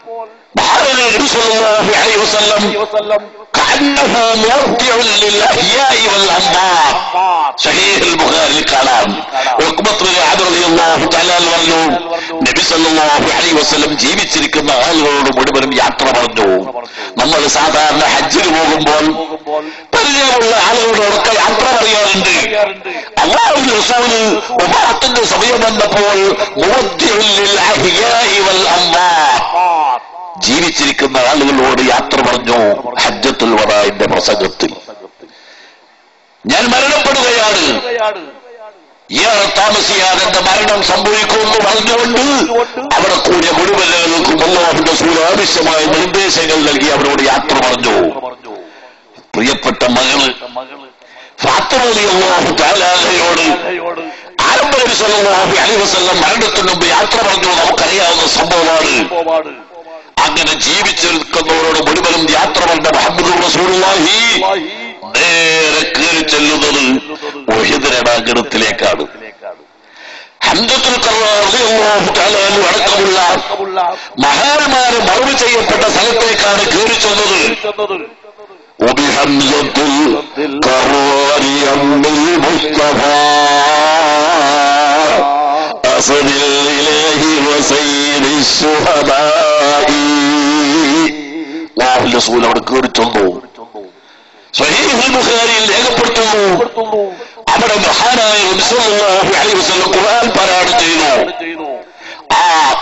മഹാനായ നബി സല്ലല്ലാഹു അലൈഹി വസല്ലം كأنه موقع للأحياء والأموات صحيح البخاري കാണാം ഉഖ്ബത്ത് ബിൻ അബ്ദ് റളിയല്ലാഹു തആല പറഞ്ഞു നബി സല്ലല്ലാഹു അലൈഹി വസല്ലം ജീവിച്ചിരിക്കുന്ന ആളുകളോട് മുഴുവനും യാത്ര പറഞ്ഞു നമ്മൾ സാധാരണ ഹജ്ജിന് പോകുമ്പോൾ പരിചയമുള്ള ആളുകളോടൊക്കെ യാത്ര പറയാറുണ്ട് അള്ളാഹു റസൂല് ഉമാത്തിന്റെ സമയം വന്നപ്പോൾ മുവദ്ദിഉൽ ലിൽ അഹ്യാഇ വൽ അംവാത്ത് ജീവിച്ചിരിക്കുന്ന ആളുകളോട് യാത്ര പറഞ്ഞു ഹജ്ജത്തുൽ വറായിന്റെ പ്രസംഗത്തിൽ ഞാൻ മരണപ്പെടുകയാണ് ഇയാൾ താമസിയാതെ എന്റെ മരണം സംഭവിക്കുമെന്ന് പറഞ്ഞുകൊണ്ട് അവിടെ കൂടിയ മുഴുവൻ ആളുകൾക്കും അള്ളാഹുന്റെ സൂര്യ ആവശ്യമായ നിർദ്ദേശങ്ങൾ നൽകി അവരോട് യാത്ര പറഞ്ഞു പ്രിയപ്പെട്ട മകള് ഫാത്തമലി അള്ളാഹു താലാലയോട് ആരംഭ നബി സല്ലല്ലാഹു അലൈഹി വസല്ലം മരണത്തിന് മുമ്പ് യാത്ര പറഞ്ഞു നമുക്കറിയാവുന്ന സംഭവമാണ് അങ്ങനെ ജീവിച്ചു നിൽക്കുന്നവരോട് മുഴുവനും യാത്ര പറഞ്ഞ മുഹമ്മദ് റസൂലുള്ളാഹി നേരെ കയറി ചെല്ലുന്നത് ഒഹിതരണാഗരത്തിലേക്കാണ് ഹംദത്തുൽ കറാഹു തആലാഹു അടക്കമുള്ള മഹാന്മാര് മറവ് ചെയ്യപ്പെട്ട സ്ഥലത്തേക്കാണ് കയറി ചെന്നത് وبحمزة القرار أم المصطفى أصل الإله وسيد الشهداء അള്ളാഹു റസൂൽ അവിടെ കയറി ചെന്നു സഹീഹുൽ ബുഖാരിയിൽ രേഖപ്പെടുത്തുന്നു അവിടെ മഹാനായ നബി സല്ലല്ലാഹു അലൈഹി വസല്ലം ഖുർആൻ പാരായണം ചെയ്തു ആ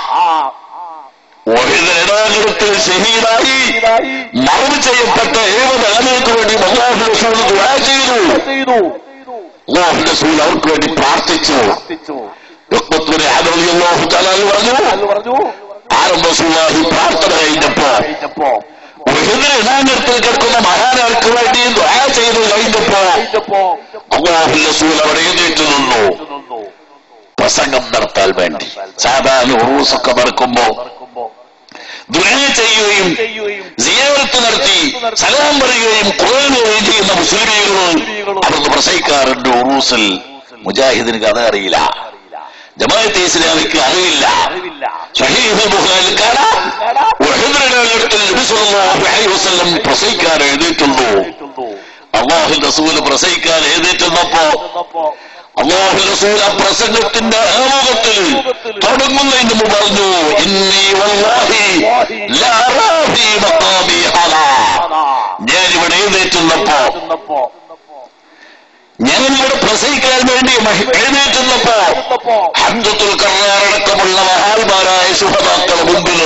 ഒഴിതരത്തിൽ ഷഹീദായി മറവ് ചെയ്യപ്പെട്ട ഏവത് ആളുകൾക്ക് വേണ്ടി അള്ളാഹു റസൂൽ ദുആ ചെയ്തു അള്ളാഹു റസൂൽ അവർക്ക് വേണ്ടി പ്രാർത്ഥിച്ചു റുക്ബത്തുബ്നു അബ്ദ് റളിയല്ലാഹു തആല പറഞ്ഞു ആരംഭ റസൂലുള്ളാഹി പ്രാർത്ഥന കഴിഞ്ഞപ്പോ ഒഴിതരത്തിൽ കിടക്കുന്ന മഹാനാൾക്ക് വേണ്ടി ദുആ ചെയ്തു കഴിഞ്ഞപ്പോ അള്ളാഹു റസൂൽ അവിടെ എഴുന്നേറ്റ് നിന്നു പ്രസംഗം നടത്താൻ വേണ്ടി സാധാരണ ഉറൂസൊക്കെ നടക്കുമ്പോ ദുആ ചെയ്യുകയും സിയാറത്ത് നടത്തി സലാം പറയുകയും ഖുർആൻ ഓതുകയും ചെയ്യുന്ന മുസ്ലിമീകൾ അവിടുന്ന് പ്രസംഗിക്കാറുണ്ട് ഉറൂസിൽ മുജാഹിദിന് കഥ അറിയില്ല ജമാഅത്തെ ഇസ്ലാമിക്ക് അറിയില്ല സഹീഹ് ബുഖാരിൽ കാണാം ഉഹദിന്റെ അടുത്ത് നബി സല്ലല്ലാഹു അലൈഹി വസല്ലം പ്രസംഗിക്കാൻ എഴുതിയിട്ടുള്ളൂ അള്ളാഹു റസൂൽ പ്രസംഗിക്കാൻ എഴുതിയിട്ടുള്ളപ്പോ അള്ളാഹു റസൂൽ ആ പ്രസംഗത്തിന്റെ ആമുഖത്തിൽ തുടങ്ങുന്നതിന് മുമ്പ് പറഞ്ഞു ഇന്നി വല്ലാഹി ലാ അറാ ഫീ മഖാമി ഹാദാ ഞാനിവിടെ എഴുന്നേറ്റുന്നപ്പോ ഞാനിവിടെ പ്രസംഗിക്കാൻ വേണ്ടി മഹി- എഴുന്നേറ്റുന്നപ്പോ ഹംദത്തുൽ കറാറടക്കമുള്ള മഹാന്മാരായ ശുഭതാക്കളുടെ മുമ്പിൽ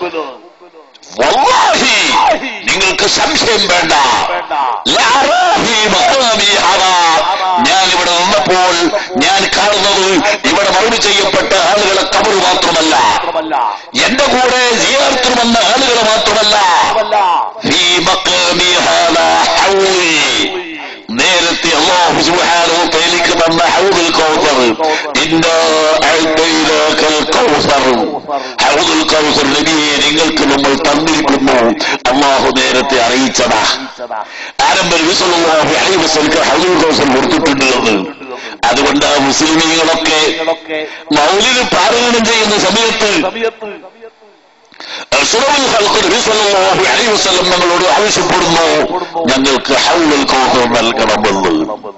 വല്ലാഹി നിങ്ങൾക്ക് സംശയം വേണ്ട ലാ അറാ ഫീ മഖാമി ഹാദാ ഞാൻ ഇവിടെ നിന്നപ്പോൾ ഞാൻ കാണുന്നത് ഇവിടെ മൗന് ചെയ്യപ്പെട്ട ആളുകളെ കബറ് മാത്രമല്ല എന്റെ കൂടെ ജിയാർത്തിന് വന്ന ആളുകളെ മാത്രമല്ല ഫീ മഖാമി ഹാദാ ഹൗലി നേരത്തെ അള്ളാഹു സുബ്ഹാനഹു തആലയ്ക്ക് തന്ന ഹൗദുൽ കൗസർ ഇന്നാ അഅ്തൈനാകൽ കൗസർ ഹൗദുൽ കൗസർ നബിയെ നിങ്ങൾക്ക് നമ്മൾ തന്നിരിക്കുന്നു അള്ളാഹു നേരത്തെ അറിയിച്ചതാ ആരംഭ നബി സല്ലല്ലാഹു അലൈഹി വസല്ലം ഹൗദുൽ കൗസർ കൊടുത്തിട്ടുണ്ട് എന്ന് അതുകൊണ്ട് ആ മുസ്ലിമീങ്ങളൊക്കെ മൗലിന് പാരായണം ചെയ്യുന്ന സമയത്ത് അഷ്റഫുൽ ഖൽഖ് നബി സല്ലല്ലാഹു അലൈഹി വസല്ലം ഞങ്ങളോട് ആവശ്യപ്പെടുന്നു ഞങ്ങൾക്ക് ഹൗലുൽ കൗസർ നൽകണമെന്ന്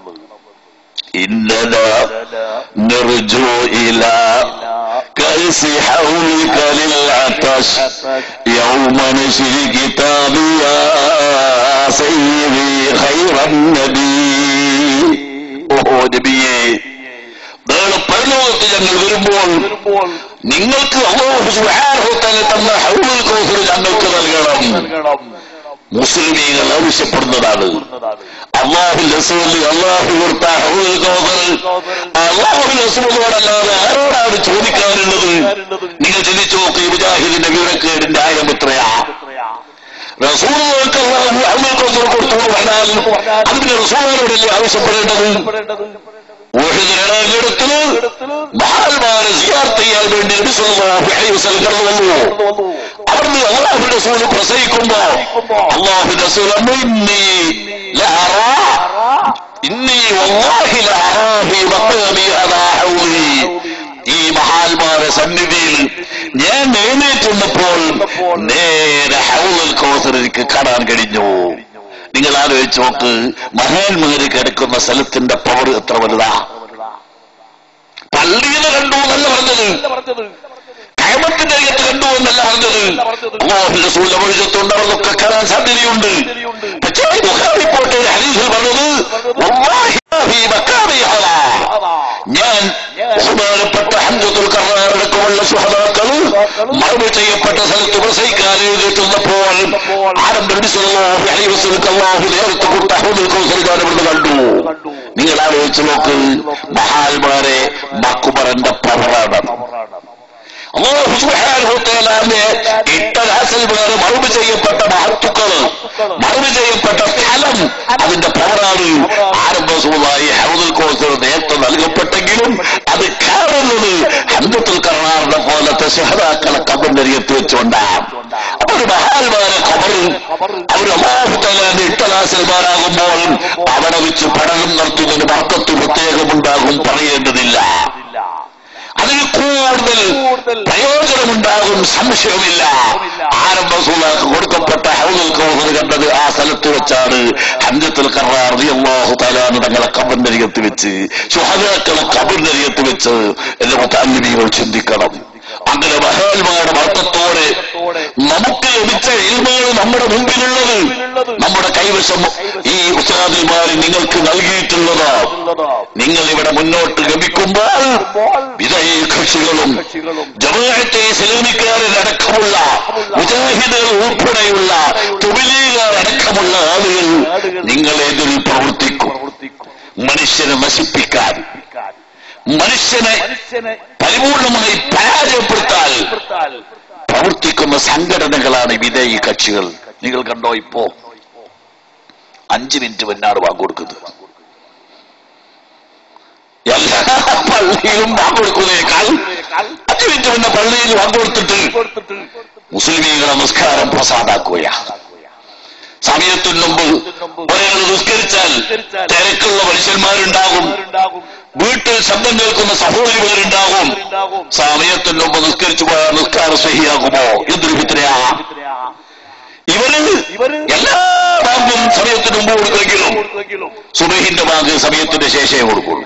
إننا نرجو إلى كأس حولك للعطش يوم نشر كتابي يا سيدي خير النبي ഓഹോ നബിയേ നാളെ പരലോകത്ത് ഞങ്ങൾ വരുമ്പോൾ നിങ്ങൾക്ക് അള്ളാഹു സുബ്ഹാനഹു തആല തന്ന ഹൗലുൽ കൗസർ ഞങ്ങൾക്ക് നൽകണം മുസ്ലിമീങ്ങൾ ആവശ്യപ്പെടുന്നതാണ് അള്ളാഹു റസൂൽ അള്ളാഹു കൊടുത്ത ഹൗലുൽ കൗസർ അള്ളാഹു റസൂലിനോടല്ലാതെ ആരോടാണ് ചോദിക്കാറുള്ളത് നിങ്ങൾ ചിന്തിച്ചു നോക്ക് ഈ മുജാഹിദിന്റെ വിവരക്കേടിന്റെ ആയം എത്രയാ റസൂലുകൾക്ക് അള്ളാഹു ഹൗലുൽ കൗസർ കൊടുത്തു എന്ന് പറഞ്ഞാൽ അതിന്റെ റസൂലിനോടല്ലേ ആവശ്യപ്പെടേണ്ടത് ഊഹിദിനിടത്തില് മഹാന്മാരെ സിയാർത്ത് ചെയ്യാൻ വേണ്ടി നബി സല്ലല്ലാഹു അലൈഹി വസല്ലം കടന്നു വന്നു അവിടുന്ന് അള്ളാഹു റസൂൽ പ്രസംഗിക്കുമ്പോ അള്ളാഹു റസൂൽ പറഞ്ഞു, ഇന്നി ലഅറാ ഇന്നി വല്ലാഹി ലഅറാ ഫീ മഖാമി അദാ ഹൗലി ഈ മഹാത്മാരുടെ സന്നിധിയിൽ ഞാൻ എഴുന്നേറ്റുന്നപ്പോൾ നേരെ ഹൗലൽ കോസർ എനിക്ക് കാണാൻ കഴിഞ്ഞു നിങ്ങൾ ആലോചിച്ച് നോക്ക് മഹാന്മാര് കിടക്കുന്ന സ്ഥലത്തിന്റെ പവർ എത്ര വലുതാ പള്ളിയിൽ കണ്ടു എന്നല്ല പറഞ്ഞത് കയമത്തിന്റെ അരികത്ത് കണ്ടു എന്നല്ല പറഞ്ഞത് അള്ളാഹുവിന്റെ സൂര്യമൊഴിച്ചത്തുണ്ട് അവർക്കൊക്കെ കാണാൻ സാധ്യതയുണ്ട് പക്ഷേ ബുഖാരി പോട്ടെ ഹരീസിൽ പറഞ്ഞത് വല്ലാഹി ഫീ മക്കാമി ഹാദാ. ഞാൻ ബഹുമാനപ്പെട്ട ഹംദത്തുൽ കർണാടകമുള്ള സുഹതാക്കൾ മറവ് ചെയ്യപ്പെട്ട സ്ഥലത്ത് പ്രസംഗിക്കാൻ എഴുതിയിട്ടുള്ളപ്പോൾ ആരംഭ അള്ളാഹു നേരത്തെ കൊടുത്ത അഹമ്മദ് കൗസർ ഞാൻ ഇവിടുന്ന് കണ്ടു നിങ്ങൾ ആലോചിച്ച് നോക്ക് മഹാൽമാരെ മക്കുബറന്റെ പവറാണ് അള്ളാഹു സുബ്ഹാനഹു വതആലാന്റെ ഇട്ടരാസൽമാരെ മറവ് ചെയ്യപ്പെട്ട മഹത്തുക്കള് മറവ് ചെയ്യപ്പെട്ട സ്ഥലം അതിന്റെ പവറാണ് ആരംഭസുമായി ഹൗദുൽ കോസർ നേരത്തെ നൽകപ്പെട്ടെങ്കിലും അത് കാണുന്നത് ഹന്തത്തുൽ കർണാറിനെ പോലത്തെ ശഹതാക്കളെ കബറിനരികത്ത് വെച്ചുകൊണ്ടാണ് അപ്പൊ ഒരു മഹാൽമാരെ കബറിൽ അവർ അള്ളാഹു തലാന്റെ ഇട്ടരാസൽമാരാകുമ്പോൾ അവിടെ വെച്ച് പഠനം നടത്തുന്നതിന് വർക്കത്ത് പ്രത്യേകമുണ്ടാകും പറയേണ്ടതില്ല അതിന് കൂടുതൽ പ്രയോജനമുണ്ടാകും സംശയമില്ല ആരംഭസൂലാക്ക് കൊടുക്കപ്പെട്ട ഹൗദുൽ കൗസർ കണ്ടത് ആ സ്ഥലത്ത് വെച്ചാണ് ഹഞ്ചത്തുൽ കറാർ അള്ളാഹു തലാന്ന് തങ്ങളെ കബറിനരികത്ത് വെച്ച് സുഹതാക്കളെ കബറിനരികത്ത് വെച്ച് എന്റെ മുത്താലിമികൾ ചിന്തിക്കണം അങ്ങനെ മഹാത്മാരുടെ മർത്തത്തോടെ നമുക്ക് ലഭിച്ച ഇൽമാണ് നമ്മുടെ മുമ്പിലുള്ളത് നമ്മുടെ കൈവശം ഈ ഉസ്താദിമാർ നിങ്ങൾക്ക് നൽകിയിട്ടുള്ളത് നിങ്ങൾ ഇവിടെ മുന്നോട്ട് ഗമിക്കുമ്പോൾ വിജയ കക്ഷികളും ജമാഅത്തെ ഇസ്ലാമിക്കാരടക്കമുള്ള മുജാഹിദുകൾ ഉൾപ്പെടെയുള്ള തുബിലീഗർ അടക്കമുള്ള ആളുകൾ നിങ്ങളെതിൽ പ്രവർത്തിക്കും മനുഷ്യനെ നശിപ്പിക്കാൻ മനുഷ്യനെ പരിപൂർണമായി പരാജയപ്പെടുത്താൻ പ്രവർത്തിക്കുന്ന സംഘടനകളാണ് വിധേയി കക്ഷികൾ നിങ്ങൾ കണ്ടോ ഇപ്പോ അഞ്ചു മിനിറ്റ് മുന്നാണ് വാങ്ങുകൊടുക്കുന്നത് എല്ലാ പള്ളിയിലും വാങ്ങുകൊടുക്കുന്നതിനേക്കാൾ അഞ്ചു മിനിറ്റ് മുന്നേ പള്ളിയിൽ വാങ്ങുകൊടുത്തിട്ട് മുസ്ലിമീങ്ങളെ നമസ്കാരം പ്രസാദാക്കുകയാണ് സമയത്തിന് മുമ്പ് ഒരാൾ നിസ്കരിച്ചാൽ തിരക്കുള്ള മനുഷ്യന്മാരുണ്ടാകും വീട്ടിൽ ശബ്ദം കേൾക്കുന്ന സഹോദരിമാരുണ്ടാകും സമയത്തിന് മുമ്പ് നിസ്കരിച്ചു പോയാൽ നിസ്കാരം സഹിയാകുമോ എന്തൊരു വിത്രയാ ഇവര് എല്ലാ ബാങ്കും സമയത്തിന് മുമ്പ് കൊടുക്കുമെങ്കിലും സുബഹിന്റെ ബാങ്ക് സമയത്തിന്റെ ശേഷമേ കൊടുക്കുള്ളൂ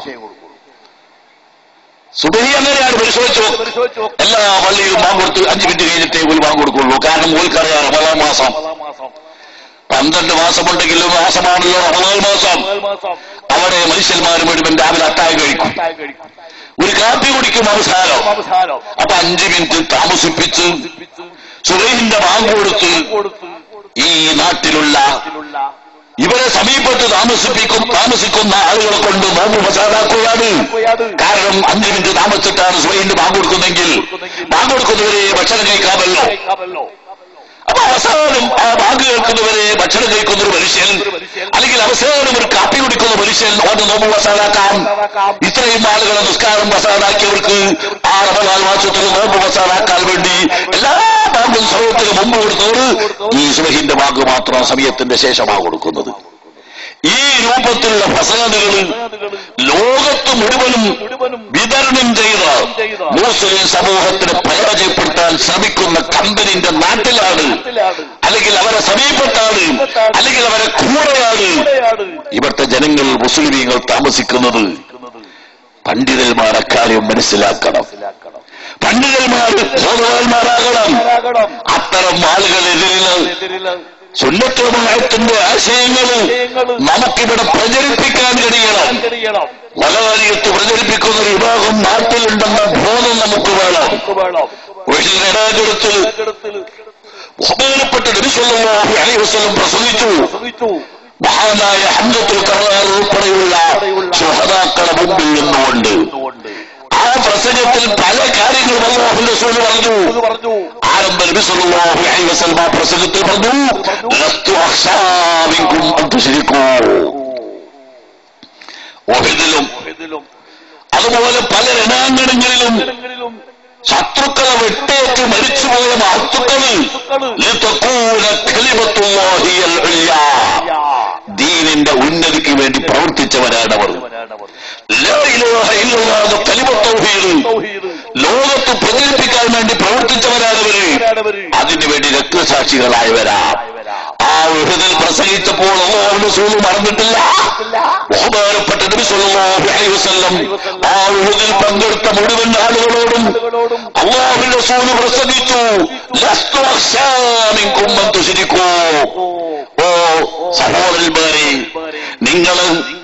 സുബഹി അങ്ങനെയാണ് പരിശോധിച്ചു എല്ലാ പള്ളിയിലും ബാങ്ക് കൊടുത്ത് അഞ്ചു മിനിറ്റ് കഴിഞ്ഞിട്ടേ ഒരു ബാങ്ക് കൊടുക്കുള്ളൂ കാരണം ഓൽക്കറിയാം റമദാൻ മാസം പന്ത്രണ്ട് മാസമുണ്ടെങ്കിലും മാസമാണല്ലോ റമദാൻ മാസം അവിടെ മനുഷ്യന്മാർ മുഴുവൻ രാവിലെ അത്താഴം കഴിക്കും ഒരു കാപ്പി കുടിക്കും അവസാനം അപ്പൊ അഞ്ചു മിനിറ്റ് താമസിപ്പിച്ച് സുബൈഹിന്റെ ബാങ്ക് കൊടുത്ത് ഈ നാട്ടിലുള്ള ഇവരെ സമീപത്ത് താമസിപ്പിക്കും താമസിക്കുന്ന ആളുകളെ കൊണ്ട് നോമ്പ് പ്രസാദാക്കുകയാണ് കാരണം അഞ്ചു മിനിറ്റ് താമസിച്ചിട്ടാണ് സുബൈഹിന്റെ ബാങ്ക് കൊടുക്കുന്നെങ്കിൽ ബാങ്ക് കൊടുക്കുന്നവരെ ഭക്ഷണം കഴിക്കാമല്ലോ അപ്പൊ അവസാനം ആ ബാങ്ക് കേൾക്കുന്നവരെ ഭക്ഷണം കഴിക്കുന്ന ഒരു മനുഷ്യൻ അല്ലെങ്കിൽ അവസാനം ഒരു കാപ്പി കുടിക്കുന്ന മനുഷ്യൻ ഓന് നോമ്പ് മസാലാക്കാം ഇത്രയും ആളുകളെ നിസ്കാരം മസാലാക്കിയവർക്ക് ആ റമദാൻ മാസത്തിൽ നോമ്പ് മസാലാക്കാൻ വേണ്ടി എല്ലാ ബാങ്കും സമയത്തിന് മുമ്പ് കൊടുത്തവർ ഈ സുബഹിന്റെ ബാങ്ക് മാത്രം സമയത്തിന്റെ ശേഷമാണ് കൊടുക്കുന്നത് ഈ രൂപത്തിലുള്ള ഫസാദുകൾ ലോകത്ത് മുഴുവനും വിതരണം ചെയ്ത മുസ്ലിം സമൂഹത്തിനെ പരാജയപ്പെടുത്താൻ ശ്രമിക്കുന്ന കമ്പനിന്റെ നാട്ടിലാണ് അല്ലെങ്കിൽ അവരെ സമീപത്താണ് അല്ലെങ്കിൽ അവരെ കൂടെയാണ് ഇവിടുത്തെ ജനങ്ങൾ മുസ്ലിമീങ്ങൾ താമസിക്കുന്നത് പണ്ഡിതന്മാർ അക്കാര്യം മനസ്സിലാക്കണം പണ്ഡിതന്മാർ ബോധവാന്മാരാകണം അത്തരം ആളുകളെതിരിൽ സുന്നത്തമായത്തിന്റെ ആശയങ്ങൾ നമുക്കിവിടെ പ്രചരിപ്പിക്കാൻ കഴിയണം വലവാരിയത്ത് പ്രചരിപ്പിക്കുന്ന ഒരു വിഭാഗം നാട്ടിലുണ്ടെന്ന ബോധം നമുക്ക് വേണം ഒഴിച്ചിടത്തിൽ ബഹുമാനപ്പെട്ട നബിസ്വല്ലാഹു അലൈഹി വസല്ലം പ്രസംഗിച്ചു മഹാനായ ഹംദത്തുൽ കറാർ ഉൾപ്പെടെയുള്ള സുഹതാക്കളെ മുമ്പിൽ നിന്നുകൊണ്ട് ആ പ്രസംഗത്തിൽ പല കാര്യങ്ങളും അള്ളാഹു റസൂൽ പറഞ്ഞു ആരംഭ നബി സല്ലല്ലാഹു അലൈഹി വസല്ലം ആ പ്രസംഗത്തിൽ പറഞ്ഞു ലസ്തു അഖ്ശാ മിൻകും അൻ തുശ്രികൂ ഓഹിദിലും അതുപോലെ പല രണാങ്കണങ്ങളിലും ശത്രുക്കളെ വെട്ടേറ്റ് മരിച്ചുപോയ മഹത്തുക്കള് ലതകൂന കലിമത്തുല്ലാഹിയൽ ഉല്യാ. ദീനിന്റെ ഉന്നതിക്ക് വേണ്ടി പ്രവർത്തിച്ചവരാണവർ ലാ ഇലാഹ ഇല്ലല്ലാഹ് കലിമത്ത് തൗഹീദ്. ലോകത്ത് പ്രചരിപ്പിക്കാൻ വേണ്ടി പ്രവർത്തിച്ചവരാണവര് അതിനുവേണ്ടി രക്തസാക്ഷികളായവരാ ആ ഉഹദിൽ പ്രസംഗിച്ചപ്പോൾ അള്ളാഹുവിന്റെ സൂല് മറന്നിട്ടില്ല ബഹുമാനപ്പെട്ട നബി സല്ലല്ലാഹു അലൈഹി വസല്ലം ആ ഉഹദിൽ പങ്കെടുത്ത മുഴുവൻ ആളുകളോടും അള്ളാഹുവിന്റെ സൂല് പ്രസംഗിച്ചു ലസ്തു അഖ്ശാ മിൻകും മൻ തുശ്രിക്കൂ ഓ സഹോദരന്മാരെ നിങ്ങൾ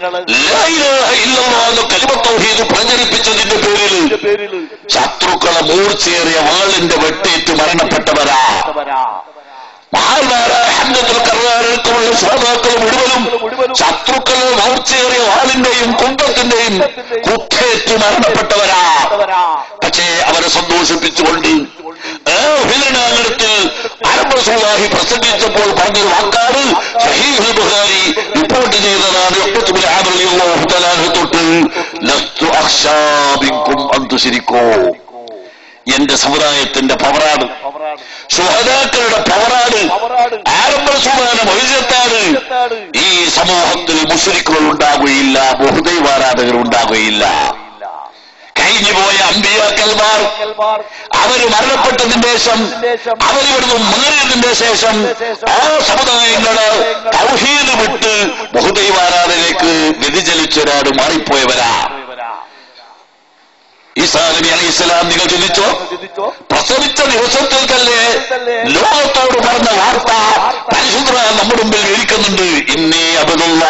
കലിമത്തൗഹീദ് പ്രചരിപ്പിച്ചതിന്റെ പേരിൽ ശത്രുക്കളെ മൂർച്ചയേറിയ വാളിന്റെ വെട്ടേറ്റ് മരണപ്പെട്ടവരാ മഹാന്മാരായ ഹംദത്തുൽ കർവാരക്കുള്ള ശ്രോതാക്കൾ മുഴുവനും ശത്രുക്കളെ മൂർച്ചയേറിയ വാളിന്റെയും കുന്തത്തിന്റെയും കുത്തേറ്റ് മരണപ്പെട്ടവരാ പക്ഷേ അവരെ സന്തോഷിപ്പിച്ചുകൊണ്ട് ഹിലനാങ്കണത്തിൽ അരബസുലാഹി പ്രസംഗിച്ചപ്പോൾ പറഞ്ഞൊരു വാക്കാണ് സഹീഹുൽ ബുഖാരി റിപ്പോർട്ട് ചെയ്തതാണ് ഉഖ്ബത്തുബ്നു ആമിർ റളിയല്ലാഹു തആല അൻഹു തൊട്ട് ലസ്തു അഖ്ശാ ബിൻകും അൻ തുശ്രിക്കൂ എന്റെ സമുദായത്തിന്റെ പവറാണ് സുഹതാക്കളുടെ പവറാണ് ആരംഭസുമാന മൊഴിജത്താണ് ഈ സമൂഹത്തിൽ മുസ്ലിക്കുകൾ ഉണ്ടാകുകയില്ല ബഹുദൈവാരാധകർ ഉണ്ടാകുകയില്ല കഴിഞ്ഞുപോയ അമ്പിയാക്കന്മാർ അവര് മരണപ്പെട്ടതിന് ശേഷം അവരിവിടുന്ന് മാറിയതിന്റെ ശേഷം ആ സമുദായങ്ങള് തൗഹീദ് വിട്ട് ബഹുദൈവാരാധനയിലേക്ക് വ്യതിചലിച്ചൊരാട് മാറിപ്പോയവരാ ഈസാ നബി അലൈഹി ഇസ്ലാം നിങ്ങൾ ചിന്തിച്ചോ പ്രസവിച്ച ദിവസത്തിൽ തന്നെ ലോകത്തോട് പറഞ്ഞ വാർത്ത പരിശുദ്ധ നമ്മുടെ മുമ്പിൽ ഇരിക്കുന്നുണ്ട് ഇന്നേ അബദുള്ള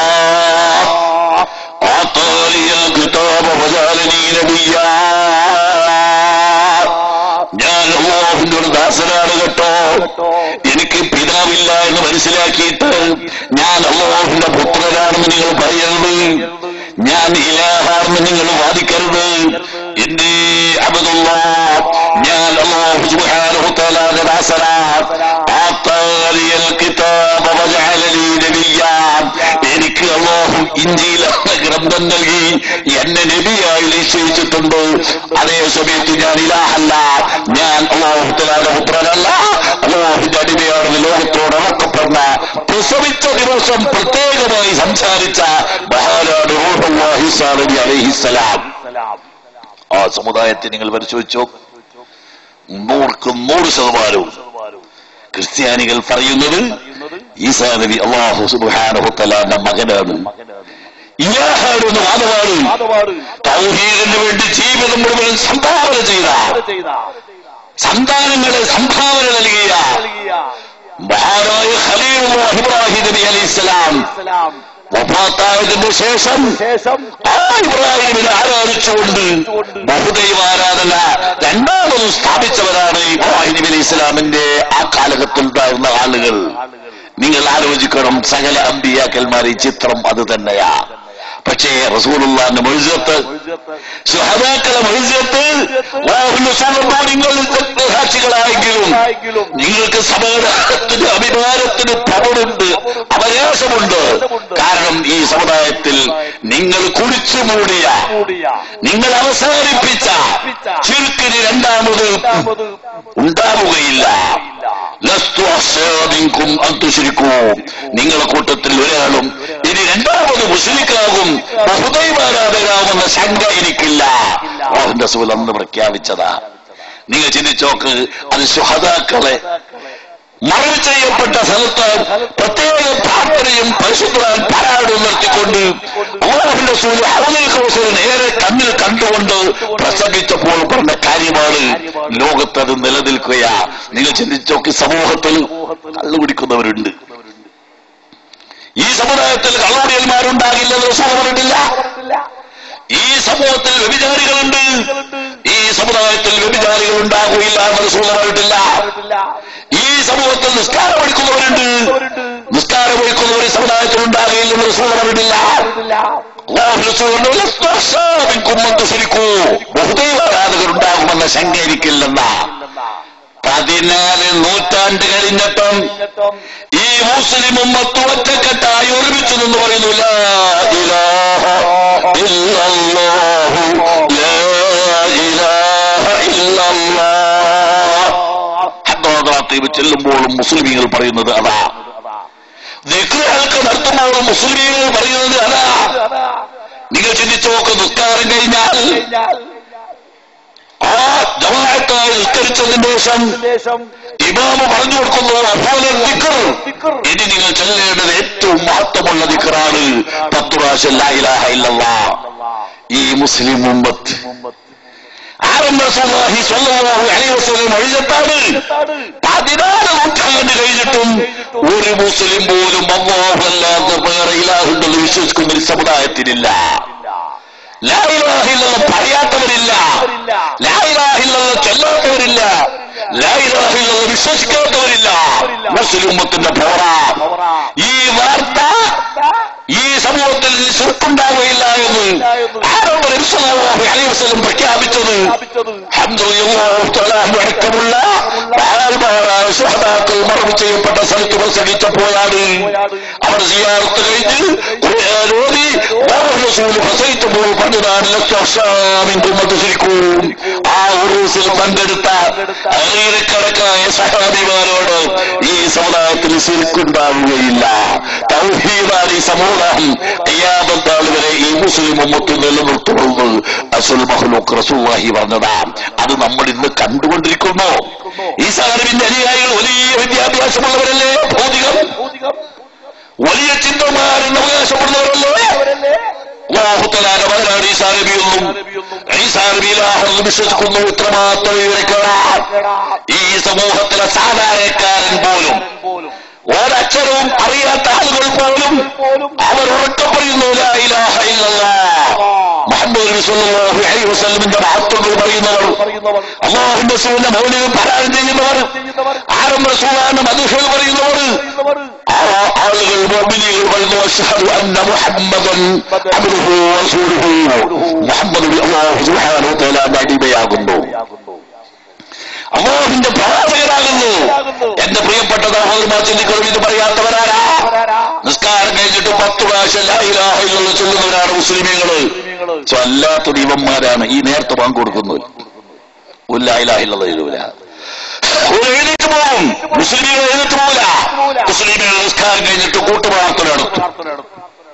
ഞാൻ അള്ളാഹുവിന്റെ ഒരു ദാസനാണ് കേട്ടോ എനിക്ക് പിതാവില്ല എന്ന് മനസ്സിലാക്കിയിട്ട് ഞാൻ അള്ളാഹുവിന്റെ പുത്രനാണെന്ന് നിങ്ങൾ പറയരുത് ഞാൻ ഇലാഹാണെന്ന് നിങ്ങൾ വാദിക്കരുത് എന്റെ അബദുള്ള ഞാൻ അള്ളാഹു സുബ്ഹാനഹു തആലാന്റെ ദാസനാ ആത്താലിയൽ കിതാബ വജഅലനി നബിയ്യ എനിക്ക് അള്ളാഹു ഇഞ്ചിയിൽ ഗ്രന്ഥം നൽകി എന്നെ നബിയായി നിശ്ചയിച്ചിട്ടുണ്ട് അതേ സമയത്ത് ഞാൻ ഇലാഹല്ല ഞാൻ അള്ളാഹു തആലാന്റെ പുത്രനല്ല അള്ളാഹുവിന്റെ അടിമയാണെന്ന് ലോകത്തോട് ഉറക്കപ്പെടുന്ന പ്രസവിച്ച ദിവസം പ്രത്യേകമായി സംസാരിച്ച മഹാനാട് റൂഹുല്ലാഹി സാലി അലൈഹിസ്സലാം ആ സമുദായത്തെ നിങ്ങൾ പരിശോധിച്ചോ നൂർക്ക് നൂറ് ശതമാനവും ക്രിസ്ത്യാനികൾ പറയുന്നത് ഈസാ നബി അള്ളാഹു സുബാനഹുത്തലാന്റെ മകനാണ് ഇയാഹാണ് എന്ന് വാദമാണ് തൗഹീദിന് വേണ്ടി ജീവിതം മുഴുവൻ സംഭാവന ചെയ്ത സന്താനങ്ങളെ സംഭാവന നൽകിയ മഹാനായ ഖലീൽ ഇബ്രാഹിം നബി അലൈഹി സ്വലാം വഫാത്തായതിനു ശേഷം ആ ഇബ്രാഹിമിനെ ആരാധിച്ചുകൊണ്ട് ബഹുദൈവാരാധന രണ്ടാമതും സ്ഥാപിച്ചവരാണ് ഇബ്രാഹിം നബി അലൈഹി ഇസ്ലാമിന്റെ ആ കാലഘട്ടത്തിൽ ഉണ്ടായിരുന്ന ആളുകൾ നിങ്ങൾ ആലോചിക്കണം സകല അമ്പിയാക്കന്മാർ ഈ ചിത്രം അത് തന്നെയാ പക്ഷേ റസൂലുള്ളാന്റെ മൊഴിജത്ത് സുഹദാക്കളെ മൊഴിജത്ത് നിങ്ങൾ സാക്ഷികളായെങ്കിലും നിങ്ങൾക്ക് സമാധാനത്തിന് അഭിമാനത്തിന് പവറുണ്ട് അവകാശമുണ്ട് കാരണം ഈ സമുദായത്തിൽ നിങ്ങൾ കുടിച്ചു മൂടിയ നിങ്ങൾ അവസാനിപ്പിച്ച ചുരുക്കിന് രണ്ടാമത് ഉണ്ടാവുകയില്ല ലസ്തു അസ്സാദിൻകും അന്തുശരിക്കൂ നിങ്ങളെ കൂട്ടത്തിൽ ഒരാളും ഇനി രണ്ടാമത് മുസ്ലിക്കാകും ബഹുദൈവാരാധകരാകുമെന്ന ശങ്ക എനിക്കില്ല മോഹൻ റസൂൽ അന്ന് പ്രഖ്യാപിച്ചതാ നിങ്ങൾ ചിന്തിച്ചോക്ക് അത് സുഹതാക്കളെ മറവ് ചെയ്യപ്പെട്ട സ്ഥലത്ത് പ്രത്യേക പ്രാർത്ഥനയും പരിശുദ്ധൻ പാരാടും നിർത്തിക്കൊണ്ട് അള്ളാഹുവിന്റെ സൂര്യ ഹൗലിൽ കോസൽ നേരെ കണ്ണിൽ കണ്ടുകൊണ്ട് പ്രസംഗിച്ചപ്പോൾ പറഞ്ഞ കാര്യമാണ് ലോകത്തത് നിലനിൽക്കുകയാ നിങ്ങൾ ചിന്തിച്ചോക്ക് സമൂഹത്തിൽ കള്ളു കുടിക്കുന്നവരുണ്ട് ഈ സമുദായത്തിൽ കള്ളുകുടിയന്മാരുണ്ടാകില്ലെന്ന് റസൂൽ പറഞ്ഞിട്ടില്ല ഈ സമൂഹത്തിൽ വ്യഭിചാരികളുണ്ട് ഈ സമുദായത്തിൽ വ്യഭിചാരികൾ ഉണ്ടാകുകയില്ല എന്ന് റസൂൽ പറഞ്ഞിട്ടില്ല ഈ സമൂഹത്തിൽ നിസ്കാരം എടുക്കുന്നവരുണ്ട് നിസ്കാരം എടുക്കുന്നവർ ഈ സമുദായത്തിൽ ഉണ്ടാകുകയില്ലെന്ന് റസൂൽ പറഞ്ഞിട്ടില്ല ശരിക്കൂ ബഹുദൈവാരാധകർ ഉണ്ടാകുമെന്ന ശങ്ക എനിക്കില്ലെന്ന പതിനാല് നൂറ്റാണ്ട് കഴിഞ്ഞിട്ടും ഈ മുസ്ലിം ഉമ്മത്ത് ഒറ്റക്കെട്ടായി ഒരുമിച്ച് നിന്ന് പറയുന്നു ലാ ഇലാഹ ഇല്ലല്ലാഹു ലാ ഇലാഹ ഇല്ലല്ലാഹ് ഹദ്ദാദാത്തീബ് ചെല്ലുമ്പോഴും മുസ്ലിമീങ്ങൾ പറയുന്നത് അതാ ദിക്റുകൾക്ക് നടത്തുമ്പോഴും മുസ്ലിമീങ്ങൾ പറയുന്നത് അതാ നിങ്ങൾ ചിന്തിച്ചു നോക്ക് നിസ്കാരം കഴിഞ്ഞാൽ ആ ജമാഅത്തായി നിസ്കരിച്ചതിന് ശേഷം ഇമാമ് പറഞ്ഞു കൊടുക്കുന്നു അഫ്വല ദിക്ർ. ഇനി നിങ്ങൾ ചെല്ലേണ്ടത് ഏറ്റവും മഹത്വമുള്ള ദിക്കറാണ് പത്ത് പ്രാവശ്യം ലാ ഇലാഹ ഇല്ലല്ലാഹ്. ഈ മുസ്ലിം ഉമ്മത്ത് ആറം റസൂലുള്ളാഹി സ്വല്ലല്ലാഹു അലൈഹി വസല്ലം എഴുതത്താണ് പതിനാല് നൂറ്റാണ്ട് കഴിഞ്ഞിട്ടും ഒരു മുസ്ലിം പോലും അല്ലാഹു അല്ലാതെ വേറെ ഇലാഹുണ്ടെന്ന് വിശ്വസിക്കുന്ന ഒരു സമുദായത്തിനില്ല ലാ ഇലാഹ ഇല്ലല്ലാഹ് പറയാത്തവരില്ല ലാ ഇലാഹ ഇല്ലല്ലാഹ് ചൊല്ലാത്തവരില്ല ലാ ഇലാഹ ഇല്ലല്ലാഹ് വിശ്വസിക്കാത്തവരില്ല മുസ്ലിം ഉമ്മത്തിന്റെ പോറ ഈ വാർത്ത ഈ സമൂഹത്തിൽ ശിർക്കുണ്ടാവുകയില്ല എന്ന് ആരോട് നബിസല്ലല്ലാഹു അലൈഹി വസല്ലം പ്രഖ്യാപിച്ചത് ഹംദുലില്ലാഹി തആല അടക്കമുള്ള മഹാന്മാരായ സുഹദാക്കൾ മറവ് ചെയ്യപ്പെട്ട സ്ഥലത്ത് പ്രസംഗിച്ചപ്പോഴാണ് അവർ സിയാറത്ത് കഴിഞ്ഞ് ഖുർആൻ ഓതി അല്ലാഹു റസൂൽ പ്രസംഗിച്ചപ്പോൾ പറഞ്ഞതാണ് ലക്ഷാമിന്റെ മധുശിരിക്കും ആ ഉറൂസിൽ പങ്കെടുത്ത ആയിരക്കണക്കായ സഹാബിമാരോട് ഈ സമുദായത്തിൽ ശിർക്കുണ്ടാവുകയില്ല തൗഹീദാണ് ഈ സമൂഹം ഖിയാമത്താൾ വരെ ഈ മുസ്ലിം ഉമ്മത്ത് നിലനിർത്തുന്നത് അസുൽ മഹ്ലൂക്ക് റസൂല്ലാഹി പറഞ്ഞതാ അത് നമ്മൾ ഇന്ന് കണ്ടുകൊണ്ടിരിക്കുന്നു ഈ സാഹചര്യത്തിന്റെ അനുയായികൾ വലിയ വിദ്യാഭ്യാസമുള്ളവരല്ലേ ഭൗതികം വലിയ ചിന്തമാരെന്ന് അവകാശപ്പെടുന്നവരല്ലേ അള്ളാഹുത്തലാല മകനാണ് ഈസാ നബിയൊന്നും ഈസാ നബിയിലാണെന്ന് വിശ്വസിക്കുന്നു ഇത്രമാത്രം വിവരക്കാണ് ഈ സമൂഹത്തിലെ സാധാരണക്കാരൻ പോലും ഒരക്ഷരവും അറിയാത്ത ആളുകൾ പോലും അവർ ഉറക്കം പറയുന്നു ലാ ഇലാഹ ഇല്ലല്ലാഹ്. മുഹമ്മദ് നബി സല്ലല്ലാഹു അലൈഹി വസല്ലമിന്റെ മഹത്വങ്ങൾ പറയുന്നവർ അള്ളാഹുന്റെ റസൂലിന്റെ മൗലികം പാരായണം ചെയ്യുന്നവർ ആരം റസൂലാണ് മധുഹകൾ പറയുന്നവർ ആ ആളുകൾ മുഅ്മിനീകൾ പറയുന്നു അഷ്ഹദു അന്ന മുഹമ്മദൻ അബ്ദുഹു വറസൂലുഹു മുഹമ്മദ് നബി അല്ലാഹു സുബ്ഹാനഹു വ തആല അടിമയാകുന്നു അള്ളാഹുവിന്റെ പ്രവാചകനാകുന്നു എന്റെ പ്രിയപ്പെട്ട സഹോദരന്മാർ ചിന്തിക്കണം ഇത് പറയാത്തവരാരാ നിസ്കാരം കഴിഞ്ഞിട്ട് പത്ത് പ്രാവശ്യം ലാ ഇലാഹ ഇല്ലല്ലാഹ് ചൊല്ലുന്നവരാണ് മുസ്ലിമീങ്ങള് ചൊല്ലാത്ത ദൈവന്മാരാണ് ഈ നേരത്തെ പങ്ക് കൊടുക്കുന്നത് ഒരു ലാ ഇലാഹ ഇല്ലല്ലാഹ് എഴുതൂല ഒരു എഴുന്നേറ്റ് പോവും മുസ്ലിമീങ്ങൾ എഴുന്നേറ്റ് പോവില്ല മുസ്ലിമീങ്ങൾ നിസ്കാരം കഴിഞ്ഞിട്ട് കൂട്ടുപ്രാർത്ഥന നടത്തും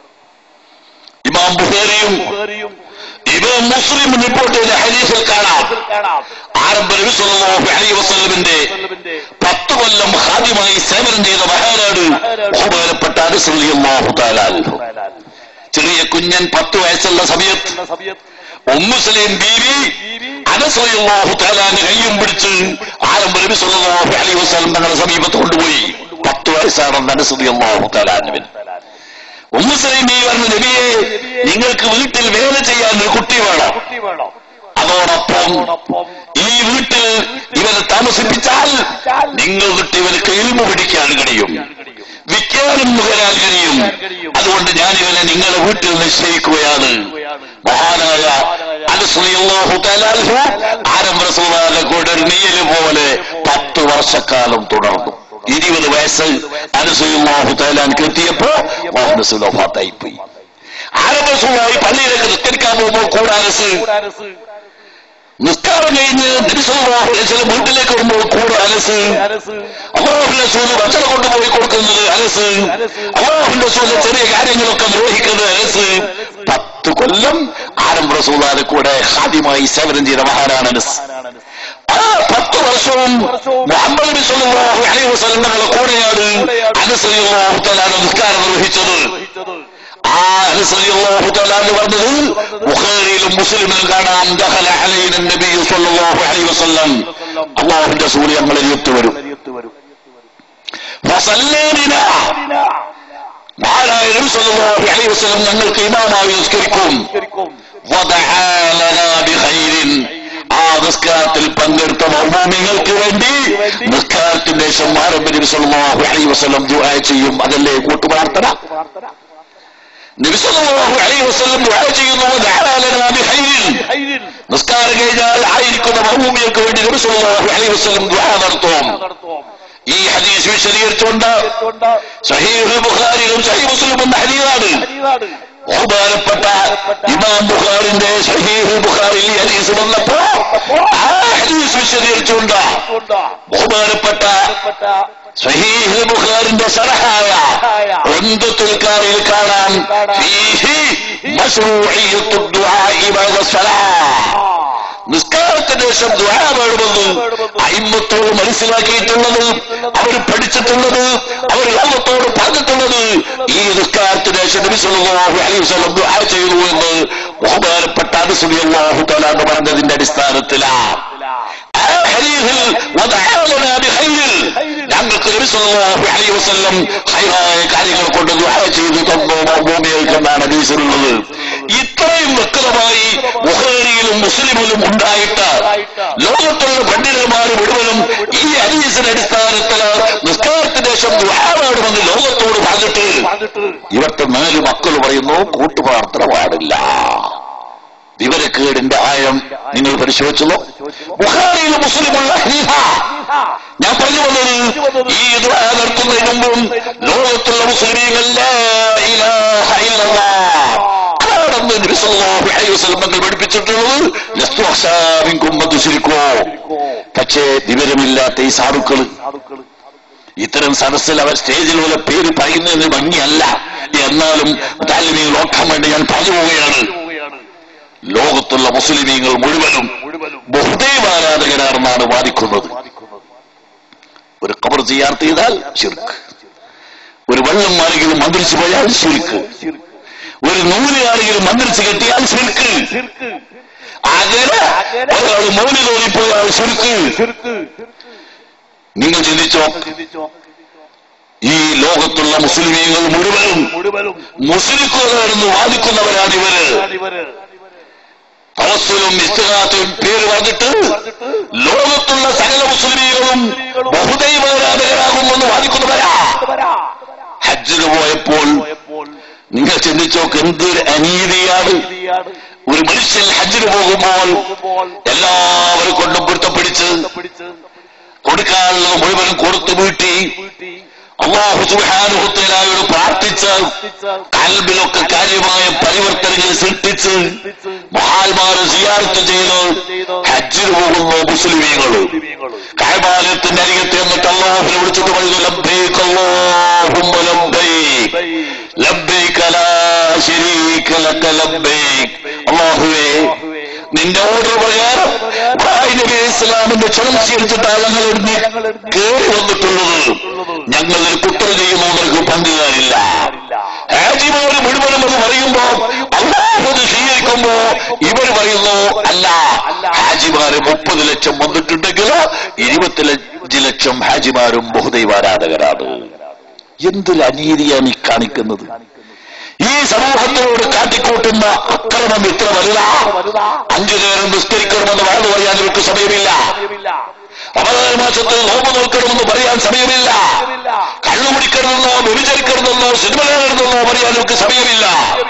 ഇമാം ബുഖാരിയും ഇമാം മുസ്ലിം റിപ്പോർട്ട് ചെയ്ത ഹദീസിൽ കാണാം ആരംഭ നബി സല്ലല്ലാഹു അലൈഹി വസല്ലമിന്റെ പത്ത് കൊല്ലം ഹാദ്യമായി സേവനം ചെയ്ത മഹാനാട് ബഹുമാനപ്പെട്ട അനസ് റളിയല്ലാഹു തആല അൻഹു. ചെറിയ കുഞ്ഞൻ പത്ത് വയസ്സുള്ള സമയത്ത് ഉമ്മുസ്ലിം ബീവി അനസ് റളിയല്ലാഹു തആലാന്റെ കയ്യും പിടിച്ച് ആരംഭ നബി സല്ലല്ലാഹു അലൈഹി വസല്ലം തങ്ങളുടെ സമീപത്ത് കൊണ്ടുപോയി പത്ത് വയസ്സാണെന്ന് അനസ് റളിയല്ലാഹു തആല അൻഹുവിന് ഉമ്മുസലീമി പറഞ്ഞ നബിയെ നിങ്ങൾക്ക് വീട്ടിൽ വേല ചെയ്യാൻ ഒരു കുട്ടി വേണം അതോടൊപ്പം ഈ വീട്ടിൽ ഇവനെ താമസിപ്പിച്ചാൽ നിങ്ങൾക്ക് ഇവർക്ക് ഇൽമ പിടിക്കാൻ കഴിയും വിജ്ഞാനം നുകരാൻ കഴിയും അതുകൊണ്ട് ഞാൻ ഇവനെ നിങ്ങളുടെ വീട്ടിൽ നിശ്ചയിക്കുകയാണ് മഹാനായ അലസുലിയാഹു തലാൽഹു ആരംഭ റസൂലാന്റെ കൂടെ ഒരു നീയല് പോലെ പത്ത് വർഷക്കാലം തുടർന്നു ഇരുപത് വയസ്സ് അനസുല്ലാഹു തലാൻക്ക് എത്തിയപ്പോ മുഹമ്മദ് സുലഫാത്തായി പോയി ആരംഭസുമായി പള്ളിയിലേക്ക് നിസ്കരിക്കാൻ പോകുമ്പോൾ കൂടെ അനസ് നിസ്കാരം കഴിഞ്ഞ് നബിസുല്ലാഹു ചില വീട്ടിലേക്ക് വരുമ്പോൾ കൂടെ അനസ് അള്ളാഹുന്റെ സൂല് ഭക്ഷണം കൊണ്ടുപോയി കൊടുക്കുന്നത് അനസ് അള്ളാഹുന്റെ സൂല് ചെറിയ കാര്യങ്ങളൊക്കെ നിർവഹിക്കുന്നത് അനസ് പത്ത് കൊല്ലം ആരംഭ റസൂലാതെ കൂടെ ഹാദ്യമായി സേവനം ചെയ്ത മഹാനാണ് അനസ് ആ പത്ത് വർഷവും മുഹമ്മദ് നബി സല്ലല്ലാഹു അലൈഹി വസല്ലം തങ്ങളുടെ കൂടെയാണ് അനസ് റളിയല്ലാഹു തആല നിസ്കാരം നിർവഹിച്ചത് ആ അനസ് റളിയല്ലാഹു തആല എന്ന് പറഞ്ഞത് ബുഖാരിയിലും മുസ്ലിമിലും കാണാം ദഖല അലൈന നബി സല്ലല്ലാഹു അലൈഹി വസല്ലം അല്ലാഹുവിന്റെ റസൂൽ ഞങ്ങളെ എത്തി വരും ഫസല്ലീന മഹാനായ നബി സല്ലല്ലാഹു അലൈഹി വസല്ലം ഞങ്ങൾക്ക് ഇമാമായി നിസ്കരിക്കും വദആ ലനാ ബിഖൈരിൻ ആ നിസ്കാരത്തിൽ പങ്കെടുത്ത മൗമൂമിങ്ങൾക്ക് വേണ്ടി നിസ്കാരത്തിന്റെ ശേഷം ആരംഭ നബി സല്ലല്ലാഹു അലൈഹി വസല്ലം ദുആ ചെയ്യും അതല്ലേ കൂട്ടുപ്രാർത്ഥന നബി സല്ലല്ലാഹു അലൈഹി വസല്ലം ദുആ ചെയ്യുന്നു വദആ ലനാ ബിഖൈരിൻ നിസ്കാരം കഴിഞ്ഞാൽ ആയിരിക്കുന്ന മൗമൂമികൾക്ക് വേണ്ടി നബി സല്ലല്ലാഹു അലൈഹി വസല്ലം ദുആ നടത്തും ഈ ഹദീസ് വിശദീകരിച്ചുകൊണ്ട് സഹീഹ് ബുഖാരിയിലും സഹീഹ് മുസ്ലിം എന്ന ഹദീസാണ് ബഹുമാനപ്പെട്ട ഇമാം ബുഖാറിന്റെ സഹീഹ് ബുഖാറിൽ ഈ ഹദീസ് വന്നപ്പോ ആ ഹദീസ് വിശദീകരിച്ചുകൊണ്ട് ബഹുമാനപ്പെട്ട സഹീഹ് ബുഖാറിന്റെ സറഹായ ഒന്തത്തുൽ കാറിൽ കാണാം ഫീഹി മശ്റൂഇയ്യത്തു ദുആഇ ബഅദ സ്വലാ നിസ്കാരത്തിന് ശേഷം ദ്വാര വേണമെന്ന് അയിമത്തോട് മനസ്സിലാക്കിയിട്ടുള്ളത് അവർ പഠിച്ചിട്ടുള്ളത് അവർ ലോകത്തോട് പറഞ്ഞിട്ടുള്ളത് ഈ നിസ്കാരത്തിന് ശേഷം നബി സല്ലല്ലാഹു അലൈഹി വസല്ലം ദുആ ചെയ്തു എന്ന് ബഹുമാനപ്പെട്ട അനസ് അള്ളാഹു തലാന്ന് പറഞ്ഞതിന്റെ അടിസ്ഥാനത്തിലാണ് ആ ഹദീസിൽ വദഅലനാ ബിഖൈരിൽ ഞങ്ങൾക്ക് നബി സല്ലല്ലാഹു അലൈഹി വസല്ലം ഹൈറായ കാര്യങ്ങൾ കൊണ്ട് ദുആ ചെയ്തു തന്നു ഭൂമിയിലേക്ക് എന്നാണ് ഹദീസിലുള്ളത് ഇത്രയും വ്യക്തമായി ബുഖാരിയിലും മുസ്ലിമിലും ഉണ്ടായിട്ട് ലോകത്തുള്ള പണ്ഡിതന്മാർ മുഴുവനും ഈ ഹദീസിന്റെ അടിസ്ഥാനത്തിൽ നിസ്കാരത്തിന് ശേഷം ദുആ വേണമെന്ന് ലോകത്തോട് പറഞ്ഞിട്ട് ഇവിടുത്തെ നാല് മക്കൾ പറയുന്നു കൂട്ടുപ്രാർത്ഥന പാടില്ല വിവരക്കേടിന്റെ ആഴം നിങ്ങൾ പരിശോധിച്ചല്ലോ ബുഹാരിയിലും മുസ്ലിമുള്ള ഹരീഹ ഞാൻ പറഞ്ഞു വന്നത് ഈ ദുആ നടത്തുന്നതിന് മുമ്പും ലോകത്തുള്ള മുസ്ലിമീങ്ങൾ ലാ ഇലാഹ ഇല്ലല്ലാഹ് അതാണെന്ന് നബി സല്ലല്ലാഹു അലൈഹി വസല്ലം തങ്ങൾ പഠിപ്പിച്ചിട്ടുള്ളത് ലസ്തു അഹ്സാബിൻകും മതുശിരിക്കോ പക്ഷേ വിവരമില്ലാത്ത ഈ സാധുക്കൾ ഇത്തരം സദസ്സിൽ അവർ സ്റ്റേജിൽ പോലെ പേര് പറയുന്നതിന് ഭംഗിയല്ല എന്നാലും താലിമീങ്ങൾ നോക്കാൻ വേണ്ടി ഞാൻ പറഞ്ഞു പോവുകയാണ് ലോകത്തുള്ള മുസ്ലിമീങ്ങൾ മുഴുവനും ബഹുദൈവ ആരാധകരാണെന്നാണ് വാദിക്കുന്നത് ഒരു കബർ ചെയ്യാർത്ത് ചെയ്താൽ ശിർക്ക് ഒരു വെള്ളം ആരെങ്കിലും മന്ത്രിച്ചു പോയാൽ ശിർക്ക് ഒരു നൂല് ആരെങ്കിലും മന്ത്രിച്ച് കെട്ടിയാൽ ശിർക്ക് അങ്ങനെ ഒരാൾ മൗനി തോന്നിപ്പോയാൽ ശിർക്ക് നിങ്ങൾ ചിന്തിച്ചോ ഈ ലോകത്തുള്ള മുസ്ലിമീങ്ങൾ മുഴുവനും മുസ്ലിക്കുകളാണെന്ന് വാദിക്കുന്നവരാണ് ഇവര് തവസ്സുലും ഇസ്തിഹാത്തും പേര് പറഞ്ഞിട്ട് ലോകത്തുള്ള സകല മുസ്ലിമീകളും ബഹുദൈവാരാധകരാകുമെന്ന് വാദിക്കുന്നവരാ ഹജ്ജിന് പോയപ്പോൾ നിങ്ങൾ ചിന്തിച്ചോക്ക് എന്തൊരു അനീതിയാണ് ഒരു മനുഷ്യൻ ഹജ്ജിന് പോകുമ്പോൾ എല്ലാവരും കൊണ്ടും പൊരുത്തപ്പിടിച്ച് കൊടുക്കാനുള്ളത് മുഴുവനും കൊടുത്തു വീട്ടി അള്ളാഹു സുബാനുഹത്തലായോട് പ്രാർത്ഥിച്ച് കൽബിലൊക്കെ കാര്യമായ പരിവർത്തനങ്ങൾ സൃഷ്ടിച്ച് മഹാത്മാരെ സിയാർത്ത് ചെയ്ത് ഹജ്ജിന് പോകുന്നു മുസ്ലിമീങ്ങൾ കായബാലയത്തിന്റെ അരികത്ത് എന്നിട്ട് അള്ളാഹുനെ വിളിച്ചിട്ട് പറയുന്നു ലബ്ബൈക്ക് അല്ലാഹുമ്മ ലബ്ബൈക്ക് ലബ്ബൈക്ക് ലാ ശരീക ലക ലബ്ബൈക്ക് അള്ളാഹുവേ നിന്റെ ഓർഡർ പ്രകാരം ഇബ്രാഹിം നബി ഇസ്ലാമിന്റെ ക്ഷണം സ്വീകരിച്ചിട്ടാണ് ഞങ്ങൾ കേറി വന്നിട്ടുള്ളത് ഞങ്ങൾ ഒരു കുറ്റം ചെയ്യുന്നു അവർക്ക് പങ്കുകാരില്ല ഹാജിമാര് മുഴുവനും അത് പറയുമ്പോ അള്ളാഹത് സ്വീകരിക്കുമ്പോ ഇവർ പറയുന്നു അല്ല ഹാജിമാര് മുപ്പത് ലക്ഷം വന്നിട്ടുണ്ടെങ്കിൽ ഇരുപത്തിയഞ്ച് ലക്ഷം ഹാജിമാരും ബഹുദൈവാരാധകരാണ് എന്തൊരു അനീതിയാണ് ഈ കാണിക്കുന്നത് ഈ സമൂഹത്തിനോട് കാട്ടിക്കൂട്ടുന്ന അക്രമം ഇത്ര വലുതാ അഞ്ചു നേരം നിസ്കരിക്കണമെന്ന് വാഴ്ന്നു പറയാൻ ഇവർക്ക് സമയമില്ല റമദാൻ മാസത്തിൽ നോമ്പ് നോക്കണമെന്ന് പറയാൻ സമയമില്ല കള്ളു കുടിക്കരുതെന്നോ വ്യഭിചരിക്കരുതെന്നോ സിനിമ കാണരുതെന്നോ പറയാൻ ഇവർക്ക് സമയമില്ല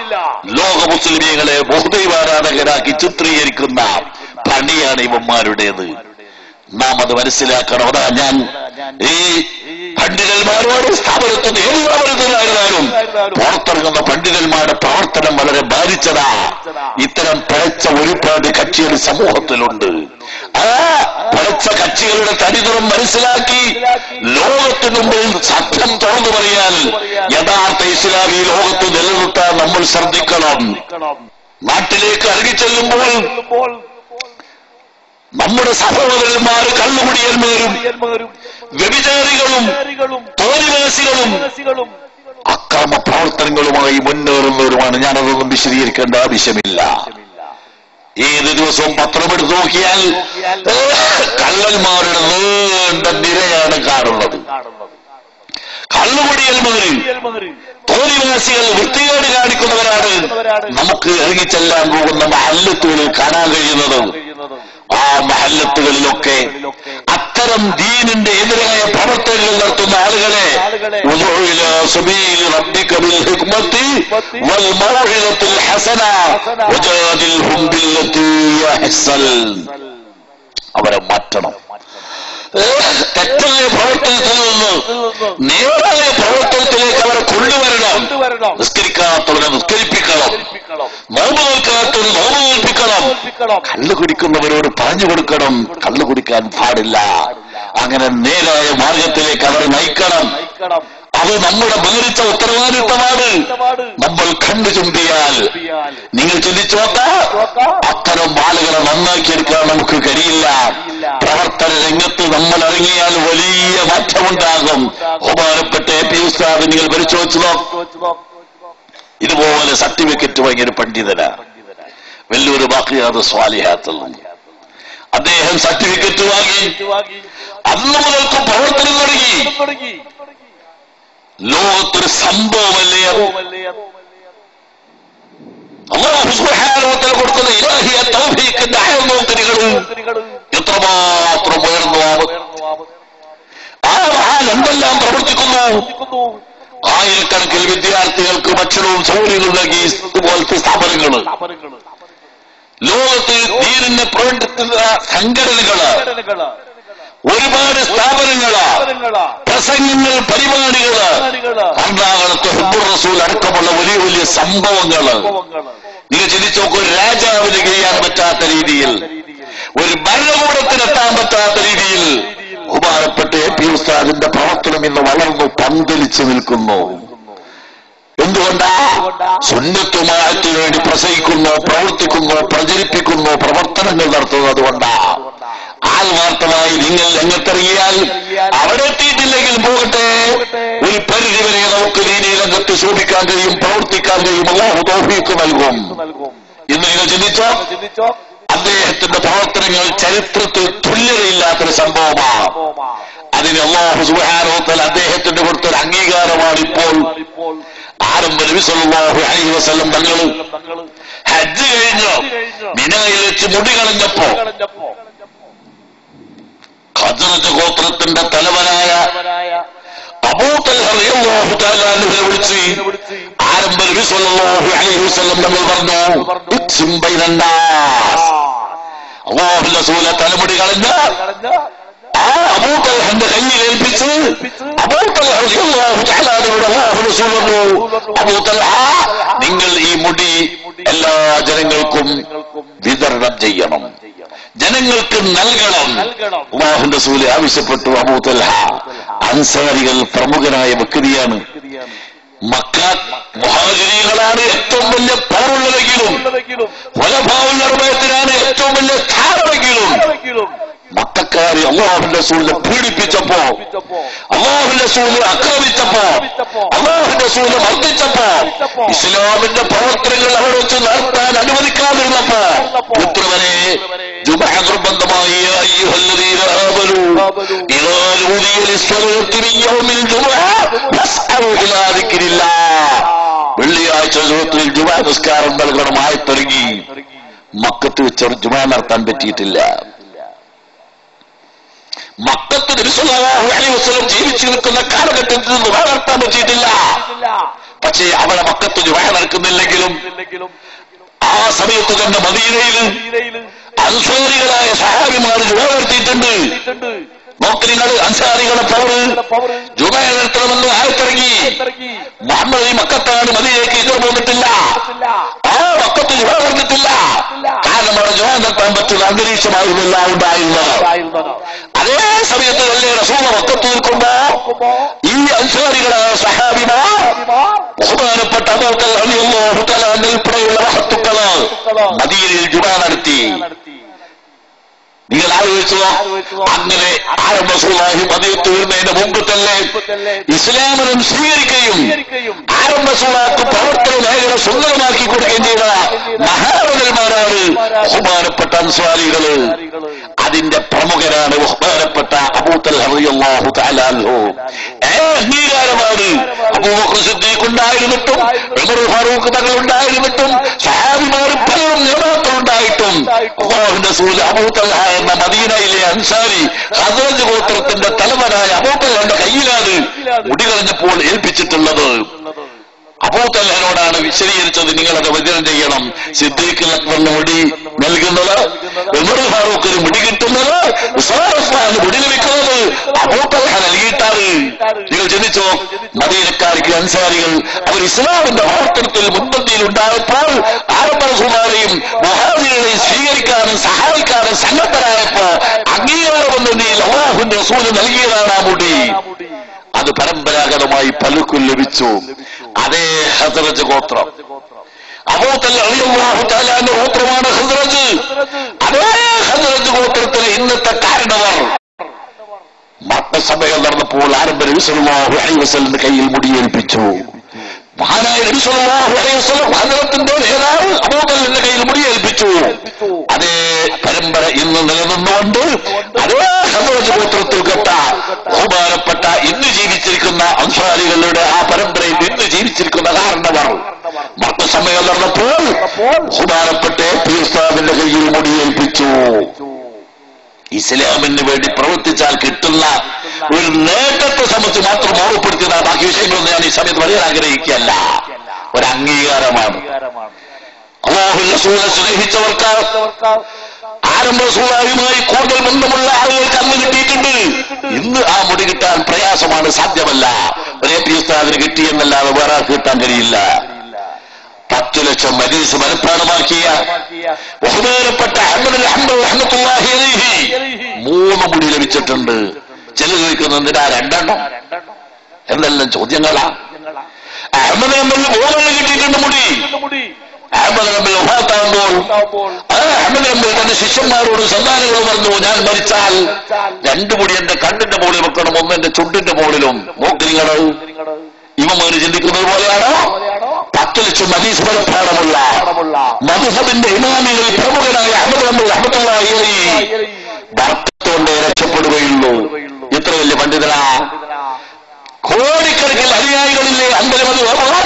ലോക മുസ്ലിമീങ്ങളെ ബഹുദൈവാരാധകരാക്കി ചിത്രീകരിക്കുന്ന പണിയാണ് ഇവന്മാരുടേത് നാം അത് മനസ്സിലാക്കണം അതാ ഞാൻ ഈ പണ്ഡിതന്മാരോട് സ്ഥാപനത്തിൽ ഏത് സ്ഥാപനത്തിലായിരുന്നാലും പുറത്തിറങ്ങുന്ന പണ്ഡിതന്മാരുടെ പ്രവർത്തനം വളരെ ബാധിച്ചതാ ഇത്തരം പിഴച്ച ഒരുപാട് കക്ഷികൾ സമൂഹത്തിലുണ്ട് ആ പിഴച്ച കക്ഷികളുടെ തനിനിറം മനസ്സിലാക്കി ലോകത്തിനു മുമ്പിൽ സത്യം തുറന്നു പറയാൻ യഥാർത്ഥ ഇസ്ലാമി ലോകത്ത് നിലനിർത്താൻ നമ്മൾ ശ്രദ്ധിക്കണം നാട്ടിലേക്ക് ഇറങ്ങിച്ചെല്ലുമ്പോൾ നമ്മുടെ സഹോദരന്മാർ കള്ളുകുടിയന്മാരും വ്യഭിചാരികളും തോന്നിവാസികളും അക്രമ പ്രവർത്തനങ്ങളുമായി മുന്നേറുന്നവരുമാണ് ഞാനതൊന്നും വിശദീകരിക്കേണ്ട ആവശ്യമില്ല ഏത് ദിവസവും പത്രമെടുത്ത് നോക്കിയാൽ കള്ളന്മാരുടെ നീണ്ട നിരയാണ് കാണുന്നത് കള്ളുകുടിയന്മാര് തോന്നിവാസികൾ വൃത്തികേട് കാണിക്കുന്നവരാണ് നമുക്ക് ഇറങ്ങിച്ചെല്ലാൻ പോകുന്ന മഹല്ലത്തുകളിൽ കാണാൻ കഴിയുന്നത് ആ മഹല്ലത്തുകളിലൊക്കെ അത്തരം ദീനിന്റെ എതിരായ പ്രവർത്തനങ്ങൾ നടത്തുന്ന ആളുകളെ ഉദഉ ഇലാ സബീലി റബ്ബിക ബിൽ ഹിക്മത്തി വൽ മൗഇദത്തിൽ ഹസന വജാദിൽഹും ബില്ലത്തി യഹ്സൻ അവരെ മാറ്റണം തെറ്റായ പ്രവർത്തനത്തിൽ നിന്ന് നേരായ പ്രവർത്തനത്തിലേക്ക് അവരെ കൊണ്ടുവരണം നിസ്കരിക്കാത്തവരെ നിസ്കരിപ്പിക്കണം നോമ്പ് നോക്കാത്തവരെ നോമ്പ് നോൽപ്പിക്കണം കള്ളു കുടിക്കുന്നവരോട് പറഞ്ഞു കൊടുക്കണം കള്ളു കുടിക്കാൻ പാടില്ല അങ്ങനെ നേരായ മാർഗത്തിലേക്ക് അവർ നയിക്കണം അത് നമ്മുടെ ഭാരിച്ച ഉത്തരവാദിത്തമാണ് നമ്മൾ കണ്ടു ചുണ്ടിയാൽ നിങ്ങൾ ചിന്തിച്ചു നോക്കാം അത്തരം ആളുകളെ നന്നാക്കിയെടുക്കാൻ നമുക്ക് കഴിയില്ല പ്രവർത്തന രംഗത്ത് നമ്മൾ ഇറങ്ങിയാൽ വലിയ മാറ്റമുണ്ടാകും ബഹുമാനപ്പെട്ട എ പി ഉസ്താദ് നിങ്ങൾ പരിശോധിച്ചു നോക്കും ഇതുപോലെ സർട്ടിഫിക്കറ്റ് വാങ്ങിയൊരു പണ്ഡിതനാ വലിയൊരു ബാക്കിയാത് സ്വാലിഹാത്തുള്ള അദ്ദേഹം സർട്ടിഫിക്കറ്റ് വാങ്ങി അന്ന് മുതൽക്ക് പ്രവർത്തനം തുടങ്ങി ലോകത്തൊരു സംഭവമല്ലേ അത് അള്ളാഹു സുബ്ഹാനഹു കൊടുക്കുന്ന ഇലാഹിയ തൗഫീഖിന്റെ ആയം നോക്ക് നിങ്ങൾ എത്രമാത്രം ഉയർന്നു ആ മഹാൻ എന്തെല്ലാം പ്രവർത്തിക്കുന്നു ആയിരക്കണക്കിന് വിദ്യാർത്ഥികൾക്ക് ഭക്ഷണവും സൗകര്യങ്ങളും നൽകി ഇതുപോലത്തെ സ്ഥാപനങ്ങൾ ലോകത്ത് ദീനിനെ പ്രവർത്തിക്കുന്ന സംഘടനകള് ഒരുപാട് സ്ഥാപനങ്ങള് പ്രസംഗങ്ങൾ പരിപാടികള് എറണാകുളത്ത് ഹിബുർ റസൂൽ അടക്കമുള്ള വലിയ വലിയ സംഭവങ്ങള് നിങ്ങൾ ചിന്തിച്ചു നോക്കൂ ഒരു രാജാവിന് ചെയ്യാൻ പറ്റാത്ത രീതിയിൽ ഒരു ഭരണകൂടത്തിനെത്താൻ പറ്റാത്ത രീതിയിൽ ബഹുമാനപ്പെട്ട എ പി ഉസ്താദിന്റെ പ്രവർത്തനം ഇന്ന് വളർന്നു പന്തലിച്ചു നിൽക്കുന്നു എന്തുകൊണ്ടാ സുന്നത്തുമായത്തിനു വേണ്ടി പ്രസംഗിക്കുന്നു പ്രവർത്തിക്കുന്നു പ്രചരിപ്പിക്കുന്നു പ്രവർത്തനങ്ങൾ നടത്തുന്നത് കൊണ്ടാ ആത്മാർത്ഥമായി നിങ്ങൾ രംഗത്തിറങ്ങിയാൽ അവിടെ എത്തിയിട്ടില്ലെങ്കിൽ പോകട്ടെ ഒരു പരിധി വരെ നമുക്ക് നീതി രംഗത്ത് ശോഭിക്കാൻ കഴിയും പ്രവർത്തിക്കാൻ കഴിയും അള്ളാഹു തോഫീക്ക് നൽകും ഇന്ന് നിങ്ങൾ ചിന്തിച്ചോ അദ്ദേഹത്തിന്റെ പ്രവർത്തനങ്ങൾ ചരിത്രത്തിൽ തുല്യതയില്ലാത്തൊരു സംഭവമാണ് അതിന് അള്ളാഹു സുബാനോത്തൽ അദ്ദേഹത്തിന് കൊടുത്തൊരു അംഗീകാരമാണ് ഇപ്പോൾ ആരംഭ നബി സല്ലല്ലാഹു അലൈഹി വസല്ലം തങ്ങൾ ഹജ്ജ് കഴിഞ്ഞു മിനയിൽ വെച്ച് മുടി കളഞ്ഞപ്പോ ഖദ്റജ് ഗോത്രത്തിന്റെ തലവനായ അബൂത്തൽ റളിയല്ലാഹു തആല അൻഹുവിനെ വിളിച്ച് ആരംഭ നബി സല്ലല്ലാഹു അലൈഹി വസല്ലം തങ്ങൾ പറഞ്ഞു ഇക്സിം ബൈനന്നാസ് അല്ലാഹുവിന്റെ റസൂലെ തലമുടി കളഞ്ഞ ആ അബൂത്തൽഹന്റെ കയ്യിൽ ഏൽപ്പിച്ച് അബൂത്തൽഹ റളിയല്ലാഹു തആല അൻഹുവിനോട് അല്ലാഹു റസൂൽ പറഞ്ഞു അബൂത്തൽഹ നിങ്ങൾ ഈ മുടി എല്ലാ ജനങ്ങൾക്കും വിതരണം ചെയ്യണം ജനങ്ങൾക്ക് നൽകണം അള്ളാഹുന്റെ റസൂല് ആവശ്യപ്പെട്ടു അബൂത്തൽഹ അൻസാരികൾ പ്രമുഖനായ വ്യക്തിയാണ് മക്ക മുഹാജിരികളാണ് ഏറ്റവും വലിയ പവറുള്ളതെങ്കിലും വലഭാവുൽ നിർഭയത്തിനാണ് ഏറ്റവും വലിയ സ്ഥാനമെങ്കിലും മക്കാര് അള്ളാഹുന്റെ സൂര്യ പീഡിപ്പിച്ചപ്പോ അള്ളാഹുന്റെ സൂര്യ ആക്രമിച്ചപ്പോ അള്ളാഹുന്റെ സൂര്യ മർദ്ദിച്ചപ്പോ ഇസ്ലാമിന്റെ പ്രവർത്തനങ്ങൾ അവിടെ വെച്ച് നടത്താൻ അനുവദിക്കാതിരുന്നപ്പോ പുത്രവനെ ജുമഹ നിർബന്ധമായി يا أيها الذين آمنوا إذا نودي للصلاة من يوم الجمعة فاسعوا إلى ذكر الله വെള്ളിയാഴ്ച സുഹൃത്തിൽ ജുമാ നിസ്കാരം നൽകണമായി തുടങ്ങി മക്കത്ത് വെച്ച് ജുമാ നടത്താൻ പറ്റിയിട്ടില്ല മക്കത്ത് നബിസല്ലാഹു അലൈഹി വസല്ലം ജീവിച്ചു നിൽക്കുന്ന കാലഘട്ടത്തിൽ നിന്ന് ജുമാ നടത്താൻ പറ്റിയിട്ടില്ല പക്ഷേ അവിടെ മക്കത്ത് ജുമാ നടക്കുന്നില്ലെങ്കിലും ആ സമയത്ത് തന്നെ മദീനയിൽ അൻസാരികളായ സഹാബിമാർ ജുമാ നടത്തിയിട്ടുണ്ട് നോക്ക് നിങ്ങൾ അൻസാരികളെ പവർ ജുമ നടത്തണമെന്ന് ആയിത്തിറങ്ങി മുഹമ്മദ് ഈ മക്കത്താണ് മതിയിലേക്ക് ഇതർ പോന്നിട്ടില്ല ആ മക്കത്ത് ജുമ നടന്നിട്ടില്ല കാരണം അവിടെ ജുമ നടത്താൻ പറ്റുന്ന അന്തരീക്ഷമായിരുന്നില്ല ഉണ്ടായിരുന്നത് അതേ സമയത്ത് വലിയ റസൂള മക്കത്ത് നിൽക്കുമ്പോ ഈ അൻസാരികളായ സഹാബിമാർ ബഹുമാനപ്പെട്ട അബൂക്കൽ റളിയല്ലാഹു തആല ഉൾപ്പെടെയുള്ള മഹത്തുക്കള് മദീനയിൽ ജുമ നടത്തി നിങ്ങൾ ആലോചിച്ചോ അങ്ങനെ ആരംഭസുലാഹി മതിയത്ത് വരുന്നതിന് മുമ്പ് തന്നെ ഇസ്ലാമിനും സ്വീകരിക്കുകയും ആരംഭസുലാക്ക് പ്രവർത്തന മേഖല സുന്ദരമാക്കി കൊടുക്കുകയും ചെയ്ത മഹാനന്ദന്മാരാണ് ബഹുമാനപ്പെട്ട അൻസ്വാലികള് അതിന്റെ പ്രമുഖനാണ് ബഹുമാനപ്പെട്ട അബൂത്തൽ ഹറിയല്ലാഹു തആലാഹു ഏ അംഗീകാരമാണ് അബൂബക്കർ സിദ്ദീഖ് ഉണ്ടായിരുന്നിട്ടും ഉമർ ഫാറൂഖ് തങ്ങൾ ഉണ്ടായിരുന്നിട്ടും സഹാബിമാർ പലരും നേതാക്കളുണ്ടായിട്ടും അള്ളാഹുവിന്റെ സൂര്യ അബൂത്തൽ എന്ന മദീനയിലെ അൻസാരി ഹസറജ് ഗോത്രത്തിന്റെ തലവനായ അബൂത്തൽഹന്റെ കയ്യിലാണ് മുടി കളഞ്ഞപ്പോൾ ഏൽപ്പിച്ചിട്ടുള്ളത് അബൂത്തല്ലനോടാണ് വിശദീകരിച്ചത് നിങ്ങളത് വിതരണം ചെയ്യണം സിദ്ദീഖ് അക്ബറിന് മുടി നൽകുന്നത് ഉമർ ഫാറൂഖിന് മുടി കിട്ടുന്നത് ഉസ്മാൻ മുടി ലഭിക്കുന്നത് അബൂത്തൽഹ നൽകിയിട്ടാണ് നിങ്ങൾ ചിന്തിച്ചോ മദീനക്കാർക്ക് അൻസാരികൾ അവർ ഇസ്ലാമിന്റെ പ്രവർത്തനത്തിൽ മുൻപന്തിയിൽ ഉണ്ടായപ്പോൾ ആരംഭസുമാരെയും മഹാദികളെയും സ്വീകരിക്കാനും സഹായിക്കാനും സന്നദ്ധരായപ്പോ അംഗീകാരമെന്ന നിലയിൽ അള്ളാഹു അള്ളാഹുവിന്റെ റസൂല് നൽകിയതാണ് ആ മുടി അത് പരമ്പരാഗതമായി പലർക്കും ലഭിച്ചു അതേ ഹസറജ് ഗോത്രം അബൂത്തൽ അലിയല്ലാഹു താലാന്റെ ഗോത്രമാണ് ഹസ്രജ് അതേ ഹസ്രജ് ഗോത്രത്തിലെ ഇന്നത്തെ കാരണവർ മരണസമയം നടന്നപ്പോൾ ആരംഭ നബിസല്ലാഹു അലൈ വസലിന്റെ കയ്യിൽ മുടിയേൽപ്പിച്ചു മഹാനായ നബിസല്ലാഹു അലൈഹി വസല്ലം ഹസ്രത്തിന്റെ നേതാവ് അബൂതലിന്റെ കയ്യിൽ മുടിയേൽപ്പിച്ചു അതേ പരമ്പര ഇന്ന് നിലനിന്നുകൊണ്ട് അതേ ഹസ്രജ് ഗോത്രത്തിൽപ്പെട്ട ബഹുമാനപ്പെട്ട ഇന്ന് ജീവിച്ചിരിക്കുന്ന അൻസാരികളുടെ ആ പരമ്പരയിൽ ഇന്ന് ജീവിച്ചിരിക്കുന്ന കാരണവർ മരണസമയം നടന്നപ്പോൾ ബഹുമാനപ്പെട്ട പീർസാദിന്റെ കയ്യിൽ മുടിയേൽപ്പിച്ചു ഇസ്ലാമിന് വേണ്ടി പ്രവർത്തിച്ചാൽ കിട്ടുന്ന ഒരു നേട്ടത്തെ സംബന്ധിച്ച് മാത്രം ഓർമ്മപ്പെടുത്തിയതാ ബാക്കി വിഷയങ്ങളൊന്നും ഞാൻ ഈ സമയത്ത് പറയാൻ ആഗ്രഹിക്കുകയല്ല ഒരു അംഗീകാരമാണ് അള്ളാഹു റസൂലെ സ്നേഹിച്ചവർക്ക് ആരംഭ സൂലായുമായി കൂടുതൽ ബന്ധമുള്ള ആളുകൾക്ക് അന്ന് കിട്ടിയിട്ടുണ്ട് ഇന്ന് ആ മുടി കിട്ടാൻ പ്രയാസമാണ് സാധ്യമല്ല ഒരേ പി ഉസ്താദിന് കിട്ടിയെന്നല്ലാതെ വേറെ ആൾക്ക് കിട്ടാൻ കഴിയില്ല പത്ത് ലക്ഷം മരീസ് മനഃപ്പാടമാക്കിയ ബഹുമാനപ്പെട്ട അഹമ്മദ് അഹമ്മദ് റഹ്മത്തുള്ളാഹി അലൈഹി മൂന്ന് മുടി ലഭിച്ചിട്ടുണ്ട് ചില ചോദിക്കുന്നതിനാ രണ്ടെണ്ണം എന്തെല്ലാം ചോദ്യങ്ങളാ അഹമ്മദ് അഹമ്മദ് മൂന്നെണ്ണം കിട്ടിയിട്ടുണ്ട് മുടി അഹമ്മദ് അഹമ്മദ് വഫാത്താകുമ്പോൾ ആ അഹമ്മദ് അഹമ്മദ് തന്റെ ശിഷ്യന്മാരോട് സന്താനങ്ങൾ പറഞ്ഞു ഞാൻ മരിച്ചാൽ രണ്ടു മുടി എന്റെ കണ്ണിന്റെ മുകളിൽ വെക്കണം ഒന്ന് എന്റെ ചുണ്ടിന്റെ മുകളിലും നോക്കിരിക്കണോ ഇവന്മാര് ചിന്തിക്കുന്നത് പോലെയാണോ പത്ത് ലക്ഷം മദീസ് മനഃപ്പാടമുള്ള മധുഹബിന്റെ ഇമാമികളിൽ പ്രമുഖനായ അഹമ്മദ് അഹമ്മദ് അഹമ്മദ് ഭർത്തത്തോടെ രക്ഷപ്പെടുകയുള്ളൂ എത്ര വലിയ പണ്ഡിതനാ കോടിക്കണക്കിൽ അനുയായികളില്ലേ അമ്പലമത്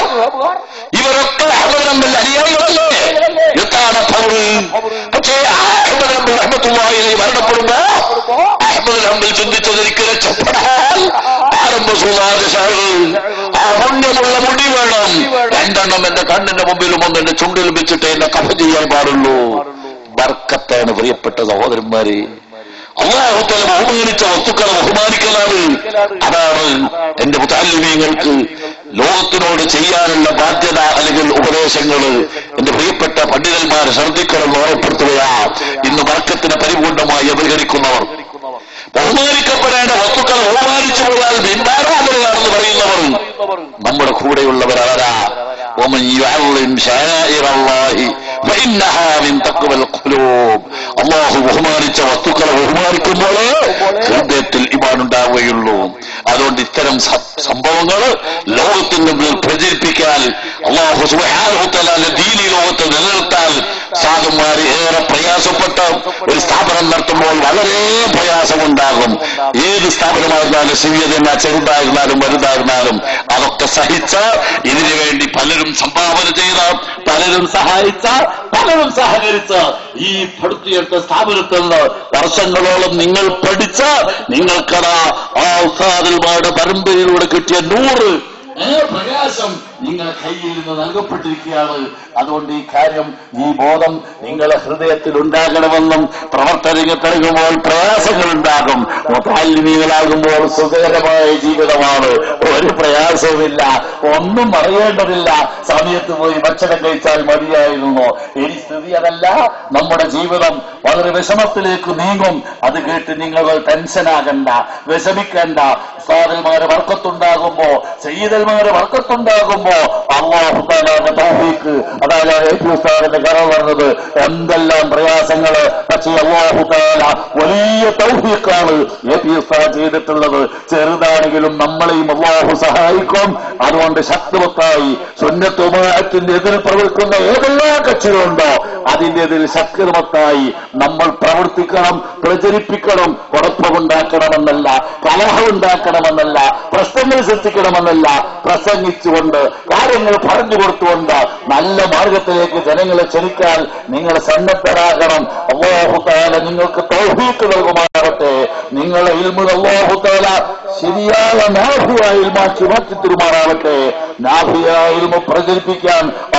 ഇവരൊക്കെ അഹമ്മദ് അഹമ്മദ് അനുയായികളല്ലേ എത്താണ് പൗര് പക്ഷേ ആ അഹമ്മദ് അഹമ്മദ് അഹമ്മത്തുള്ളാഹി മരണപ്പെടുമ്പോ അഹമ്മദ് അഹമ്മദ് ചിന്തിച്ചത് എനിക്ക് രക്ഷപ്പെടാൻ ആരംഭ സുധാരശാകൾ ആ പുണ്യമുള്ള മുടി വേണം രണ്ടെണ്ണം എന്റെ കണ്ണിന്റെ മുമ്പിലും ഒന്ന് എന്റെ ചുണ്ടിലും വെച്ചിട്ട് എന്നെ കഫ ചെയ്യാൻ പാടുള്ളൂ ബർക്കത്താണ് പ്രിയപ്പെട്ട സഹോദരന്മാരെ അള്ളാഹുത്തല ബഹുമാനിച്ച വസ്തുക്കളെ ബഹുമാനിക്കലാണ് അതാണ് എന്റെ മുതാലിമീങ്ങൾക്ക് ലോകത്തിനോട് ചെയ്യാനുള്ള ബാധ്യത അല്ലെങ്കിൽ ഉപദേശങ്ങൾ എന്റെ പ്രിയപ്പെട്ട പണ്ഡിതന്മാർ ശ്രദ്ധിക്കണമെന്ന് ഓർമ്മപ്പെടുത്തുകയാ ഇന്ന് വർക്കത്തിന് പരിപൂർണമായി അവഗണിക്കുന്നവർ ബഹുമാനിക്കപ്പെടേണ്ട വസ്തുക്കൾ ബഹുമാനിച്ചു പോയാൽ ബിന്ദാരാമരാണെന്ന് പറയുന്നവർ നമ്മുടെ കൂടെയുള്ളവരാരാ ومن يعظم شعائر الله فإنها من تقوى القلوب അള്ളാഹു ബഹുമാനിച്ച വസ്തുക്കളെ ബഹുമാനിക്കുമ്പോൾ ഹൃദയത്തിൽ ഇമാൻ ഉണ്ടാവുകയുള്ളൂ അതുകൊണ്ട് ഇത്തരം സംഭവങ്ങൾ ലോകത്തിന് മുമ്പിൽ പ്രചരിപ്പിക്കാൻ അള്ളാഹു സുബാനുത്തലാന്റെ ദീനി ലോകത്ത് നിലനിർത്താൻ സാധുമാര് ഏറെ പ്രയാസപ്പെട്ട ഒരു സ്ഥാപനം നടത്തുമ്പോൾ വളരെ പ്രയാസമുണ്ടാകും ഏത് സ്ഥാപനമായിരുന്നാലും സിവിയതല്ല ചെറുതായിരുന്നാലും വലുതായിരുന്നാലും അതൊക്കെ സഹിച്ച ഇതിനു വേണ്ടി പലരും സംഭാവന ചെയ്ത പലരും സഹായിച്ച പലരും സഹകരിച്ച് ഈ പടുത്തിയെടുത്ത സ്ഥാപനത്തിൽ നിന്ന് വർഷങ്ങളോളം നിങ്ങൾ പഠിച്ച നിങ്ങൾക്കതാ ആ ഉസ്താദന്മാരുടെ പരമ്പരയിലൂടെ കിട്ടിയ നൂറ് ഏ, പ്രകാശം നിങ്ങളുടെ കയ്യിൽ നിന്ന് നൽകപ്പെട്ടിരിക്കുകയാണ് അതുകൊണ്ട് ഈ കാര്യം ഈ ബോധം നിങ്ങളുടെ ഹൃദയത്തിൽ ഉണ്ടാകണമെന്നും പ്രവർത്തനത്തിറങ്ങുമ്പോൾ പ്രയാസങ്ങൾ ഉണ്ടാകും മുത്താലിമീകളാകുമ്പോൾ സുഖകരമായ ജീവിതമാണ് ഒരു പ്രയാസവുമില്ല ഒന്നും അറിയേണ്ടതില്ല സമയത്ത് പോയി ഭക്ഷണം കഴിച്ചാൽ മതിയായിരുന്നു ഇനി സ്ഥിതി അതല്ല നമ്മുടെ ജീവിതം വളരെ വിഷമത്തിലേക്ക് നീങ്ങും അത് കേട്ട് നിങ്ങൾ ടെൻഷനാകണ്ട വിഷമിക്കണ്ട സാധന്മാര് വർക്കത്തുണ്ടാകുമ്പോ ചെയ്തൽമാര് വർക്കത്തുണ്ടാകുമ്പോ അള്ളാഹുത്താലാന്റെ തൗഫീക്ക് അതായത് എ പി ഉസ്താദിന്റെ കറ പറഞ്ഞത് എന്തെല്ലാം പ്രയാസങ്ങള് പക്ഷേ അള്ളാഹുത്താല വലിയ തൗഫീക്കാണ് എ പി ഉസ്താദ് ചെയ്തിട്ടുള്ളത് ചെറുതാണെങ്കിലും നമ്മളെയും അള്ളാഹു സഹായിക്കും അതുകൊണ്ട് ശക്തിവത്തായി സുന്നത്തുമായത്തിന്റെ എതിർ പ്രവർത്തിക്കുന്ന ഏതെല്ലാം കക്ഷികളുണ്ടോ അതിന്റെ എതിൽ ശക്തിമത്തായി നമ്മൾ പ്രവർത്തിക്കണം പ്രചരിപ്പിക്കണം കുഴപ്പമുണ്ടാക്കണമെന്നല്ല കലഹമുണ്ടാക്കണമെന്നല്ല പ്രശ്നങ്ങൾ സൃഷ്ടിക്കണമെന്നല്ല പ്രസംഗിച്ചുകൊണ്ട് കാര്യങ്ങൾ പറഞ്ഞു കൊടുത്തുകൊണ്ട് നല്ല മാർഗത്തിലേക്ക് ജനങ്ങളെ ക്ഷണിക്കാൻ നിങ്ങൾ സന്നദ്ധരാകണം അള്ളാഹുത്താല നിങ്ങൾക്ക് തൗഫീക്ക് നൽകുമാറാവട്ടെ നിങ്ങളെ ഇൽമുൽ അള്ളാഹുത്താല ശരിയായ നാഭിയായ ഇൽമാക്കി മാറ്റി തരുമാറാവട്ടെ നാഭിയായ ഇൽമ പ്രചരിപ്പിക്കാൻ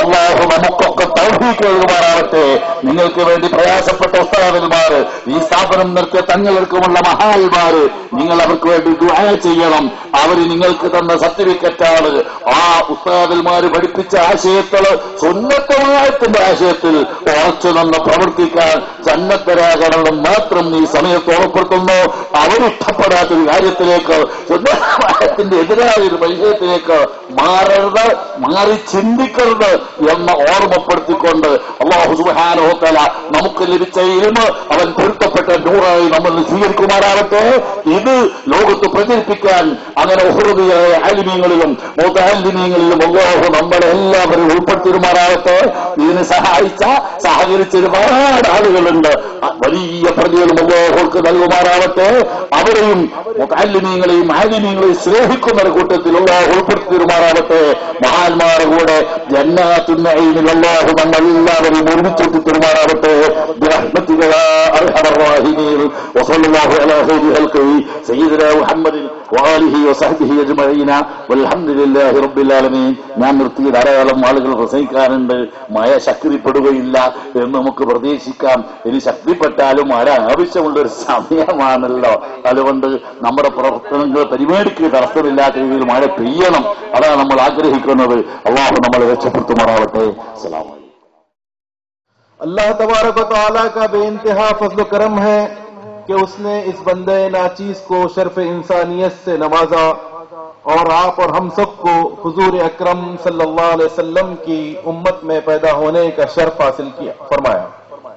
അള്ളാഹു നമുക്കൊക്കെ തൗഹീക്ക് എഴുതുമാറാവട്ടെ നിങ്ങൾക്ക് വേണ്ടി പ്രയാസപ്പെട്ട ഉസ്താദന്മാര് ഈ സ്ഥാപനം നിർത്തിയ തങ്ങൾക്കുമുള്ള മഹാന്മാര് നിങ്ങൾ അവർക്ക് വേണ്ടി ദുആ ചെയ്യണം അവര് നിങ്ങൾക്ക് തന്ന സർട്ടിഫിക്കറ്റാണ് ആ ഉസ്താദന്മാര് പഠിപ്പിച്ച ആശയത്തില് സുന്നത്തമായത്തിന്റെ ആശയത്തിൽ ഉറച്ചു നിന്ന് പ്രവർത്തിക്കാൻ സന്നദ്ധരാകണമെന്ന് മാത്രം ഈ സമയത്ത് ഉറപ്പെടുത്തുന്നു അവരിഷ്ടപ്പെടാത്തൊരു കാര്യത്തിലേക്ക് സുന്നത്തമായത്തിന്റെ എതിരായ ഒരു വിഷയത്തിലേക്ക് മാറരുത് മാറി ചിന്തിക്കരുത് എന്ന് ഓർമ്മപ്പെടുത്തിക്കൊണ്ട് അള്ളാഹു സുബാനോത്തല നമുക്ക് ലഭിച്ച ഇരുമ അവൻ പൊരുത്തപ്പെട്ട നൂറായി നമ്മൾ സ്വീകരിക്കുമാറാവട്ടെ ഇത് ലോകത്ത് പ്രചരിപ്പിക്കാൻ അങ്ങനെ ഉഹൃതിയായ ആലിമീങ്ങളിലും മുതാലിമീങ്ങളിലും അള്ളാഹു നമ്മളെ എല്ലാവരും ഉൾപ്പെടുത്തിരുമാറാവട്ടെ ഇതിന് സഹായിച്ച സഹകരിച്ച ഒരുപാട് ആളുകളുണ്ട് ആ വലിയ പ്രതികളും അള്ളാഹുക്ക് നൽകുമാറാവട്ടെ അവരെയും മുതാലിമീങ്ങളെയും ആലിമീങ്ങളെയും സ്നേഹിക്കുന്ന ഒരു കൂട്ടത്തിൽ അള്ളാഹു ഉൾപ്പെടുത്തിരുമാറാവട്ടെ മഹാന്മാരുടെ കൂടെ ജന്നാത്തുന്നയിൽ അള്ളാഹു നമ്മൾ എല്ലാവരെയും ഒരുമിച്ചെത്തി പെരുമാറാവട്ടെ برحمتك يا ارحم الراحمين وصلى الله على خير خلقه سيدنا محمد وآله وصحبه أجمعين والحمد لله رب العالمين ഞാൻ നിർത്തി ധാരാളം ആളുകൾ പ്രസംഗിക്കാറുണ്ട് മഴ ശക്തിപ്പെടുകയില്ല എന്ന് നമുക്ക് പ്രതീക്ഷിക്കാം ഇനി ശക്തിപ്പെട്ടാലും മഴ ആവശ്യമുള്ള ഒരു സമയമാണല്ലോ അതുകൊണ്ട് നമ്മുടെ പ്രവർത്തനങ്ങൾ പരിപാടിക്ക് തടസ്സമില്ലാത്ത രീതിയിൽ മഴ പെയ്യണം അതാണ് നമ്മൾ ആഗ്രഹിക്കുന്നത് അള്ളാഹു നമ്മളെ രക്ഷപ്പെടുത്തുമാറാവട്ടെ അസ്സലാമു അലൈക്കും
अल्लाह तबारक व तआला का बेइंतहा फजल करम है कि उसने इस बंदे नाचीज को शर्फ इंसानियत से नवाजा और आप और हम सबको हुजूर अकरम सल्लल्लाहु अलैहि वसल्लम की उम्मत में पैदा होने का शर्फ हासिल किया फरमाया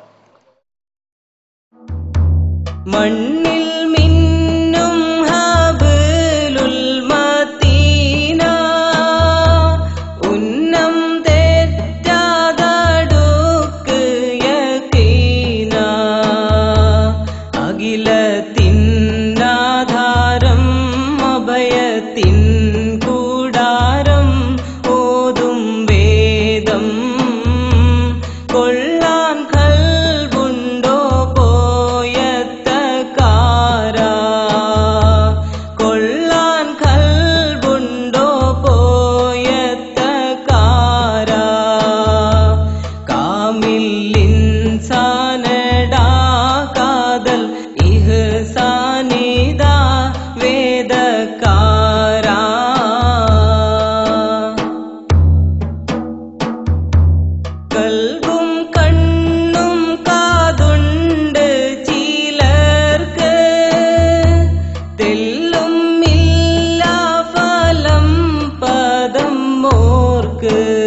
മണ്ണിൽ മിന്നും ഹബലുൽ മദീന ഉന്നം തെറ്റാതടുക്ക് യഖീന അഖിലത്തിനാധാരം അഭയത്തിൻ കൂടാരം ഓതും വേദം കൊള്ളാൻ കൽവുണ്ടോ പോയത്തക്കാര കൊള്ളാൻ കൽവുണ്ടോ പോയത്തക്കാര കാമില്ലിൻസാനടാ കാതൽ ഇഹ്സാനിദാ വേദക്കാരാ കൽവും കണ്ണും കാതുണ്ട് ചിലർക്ക് തെല്ലും ഇല്ല ഫലം പദം മോർക്ക്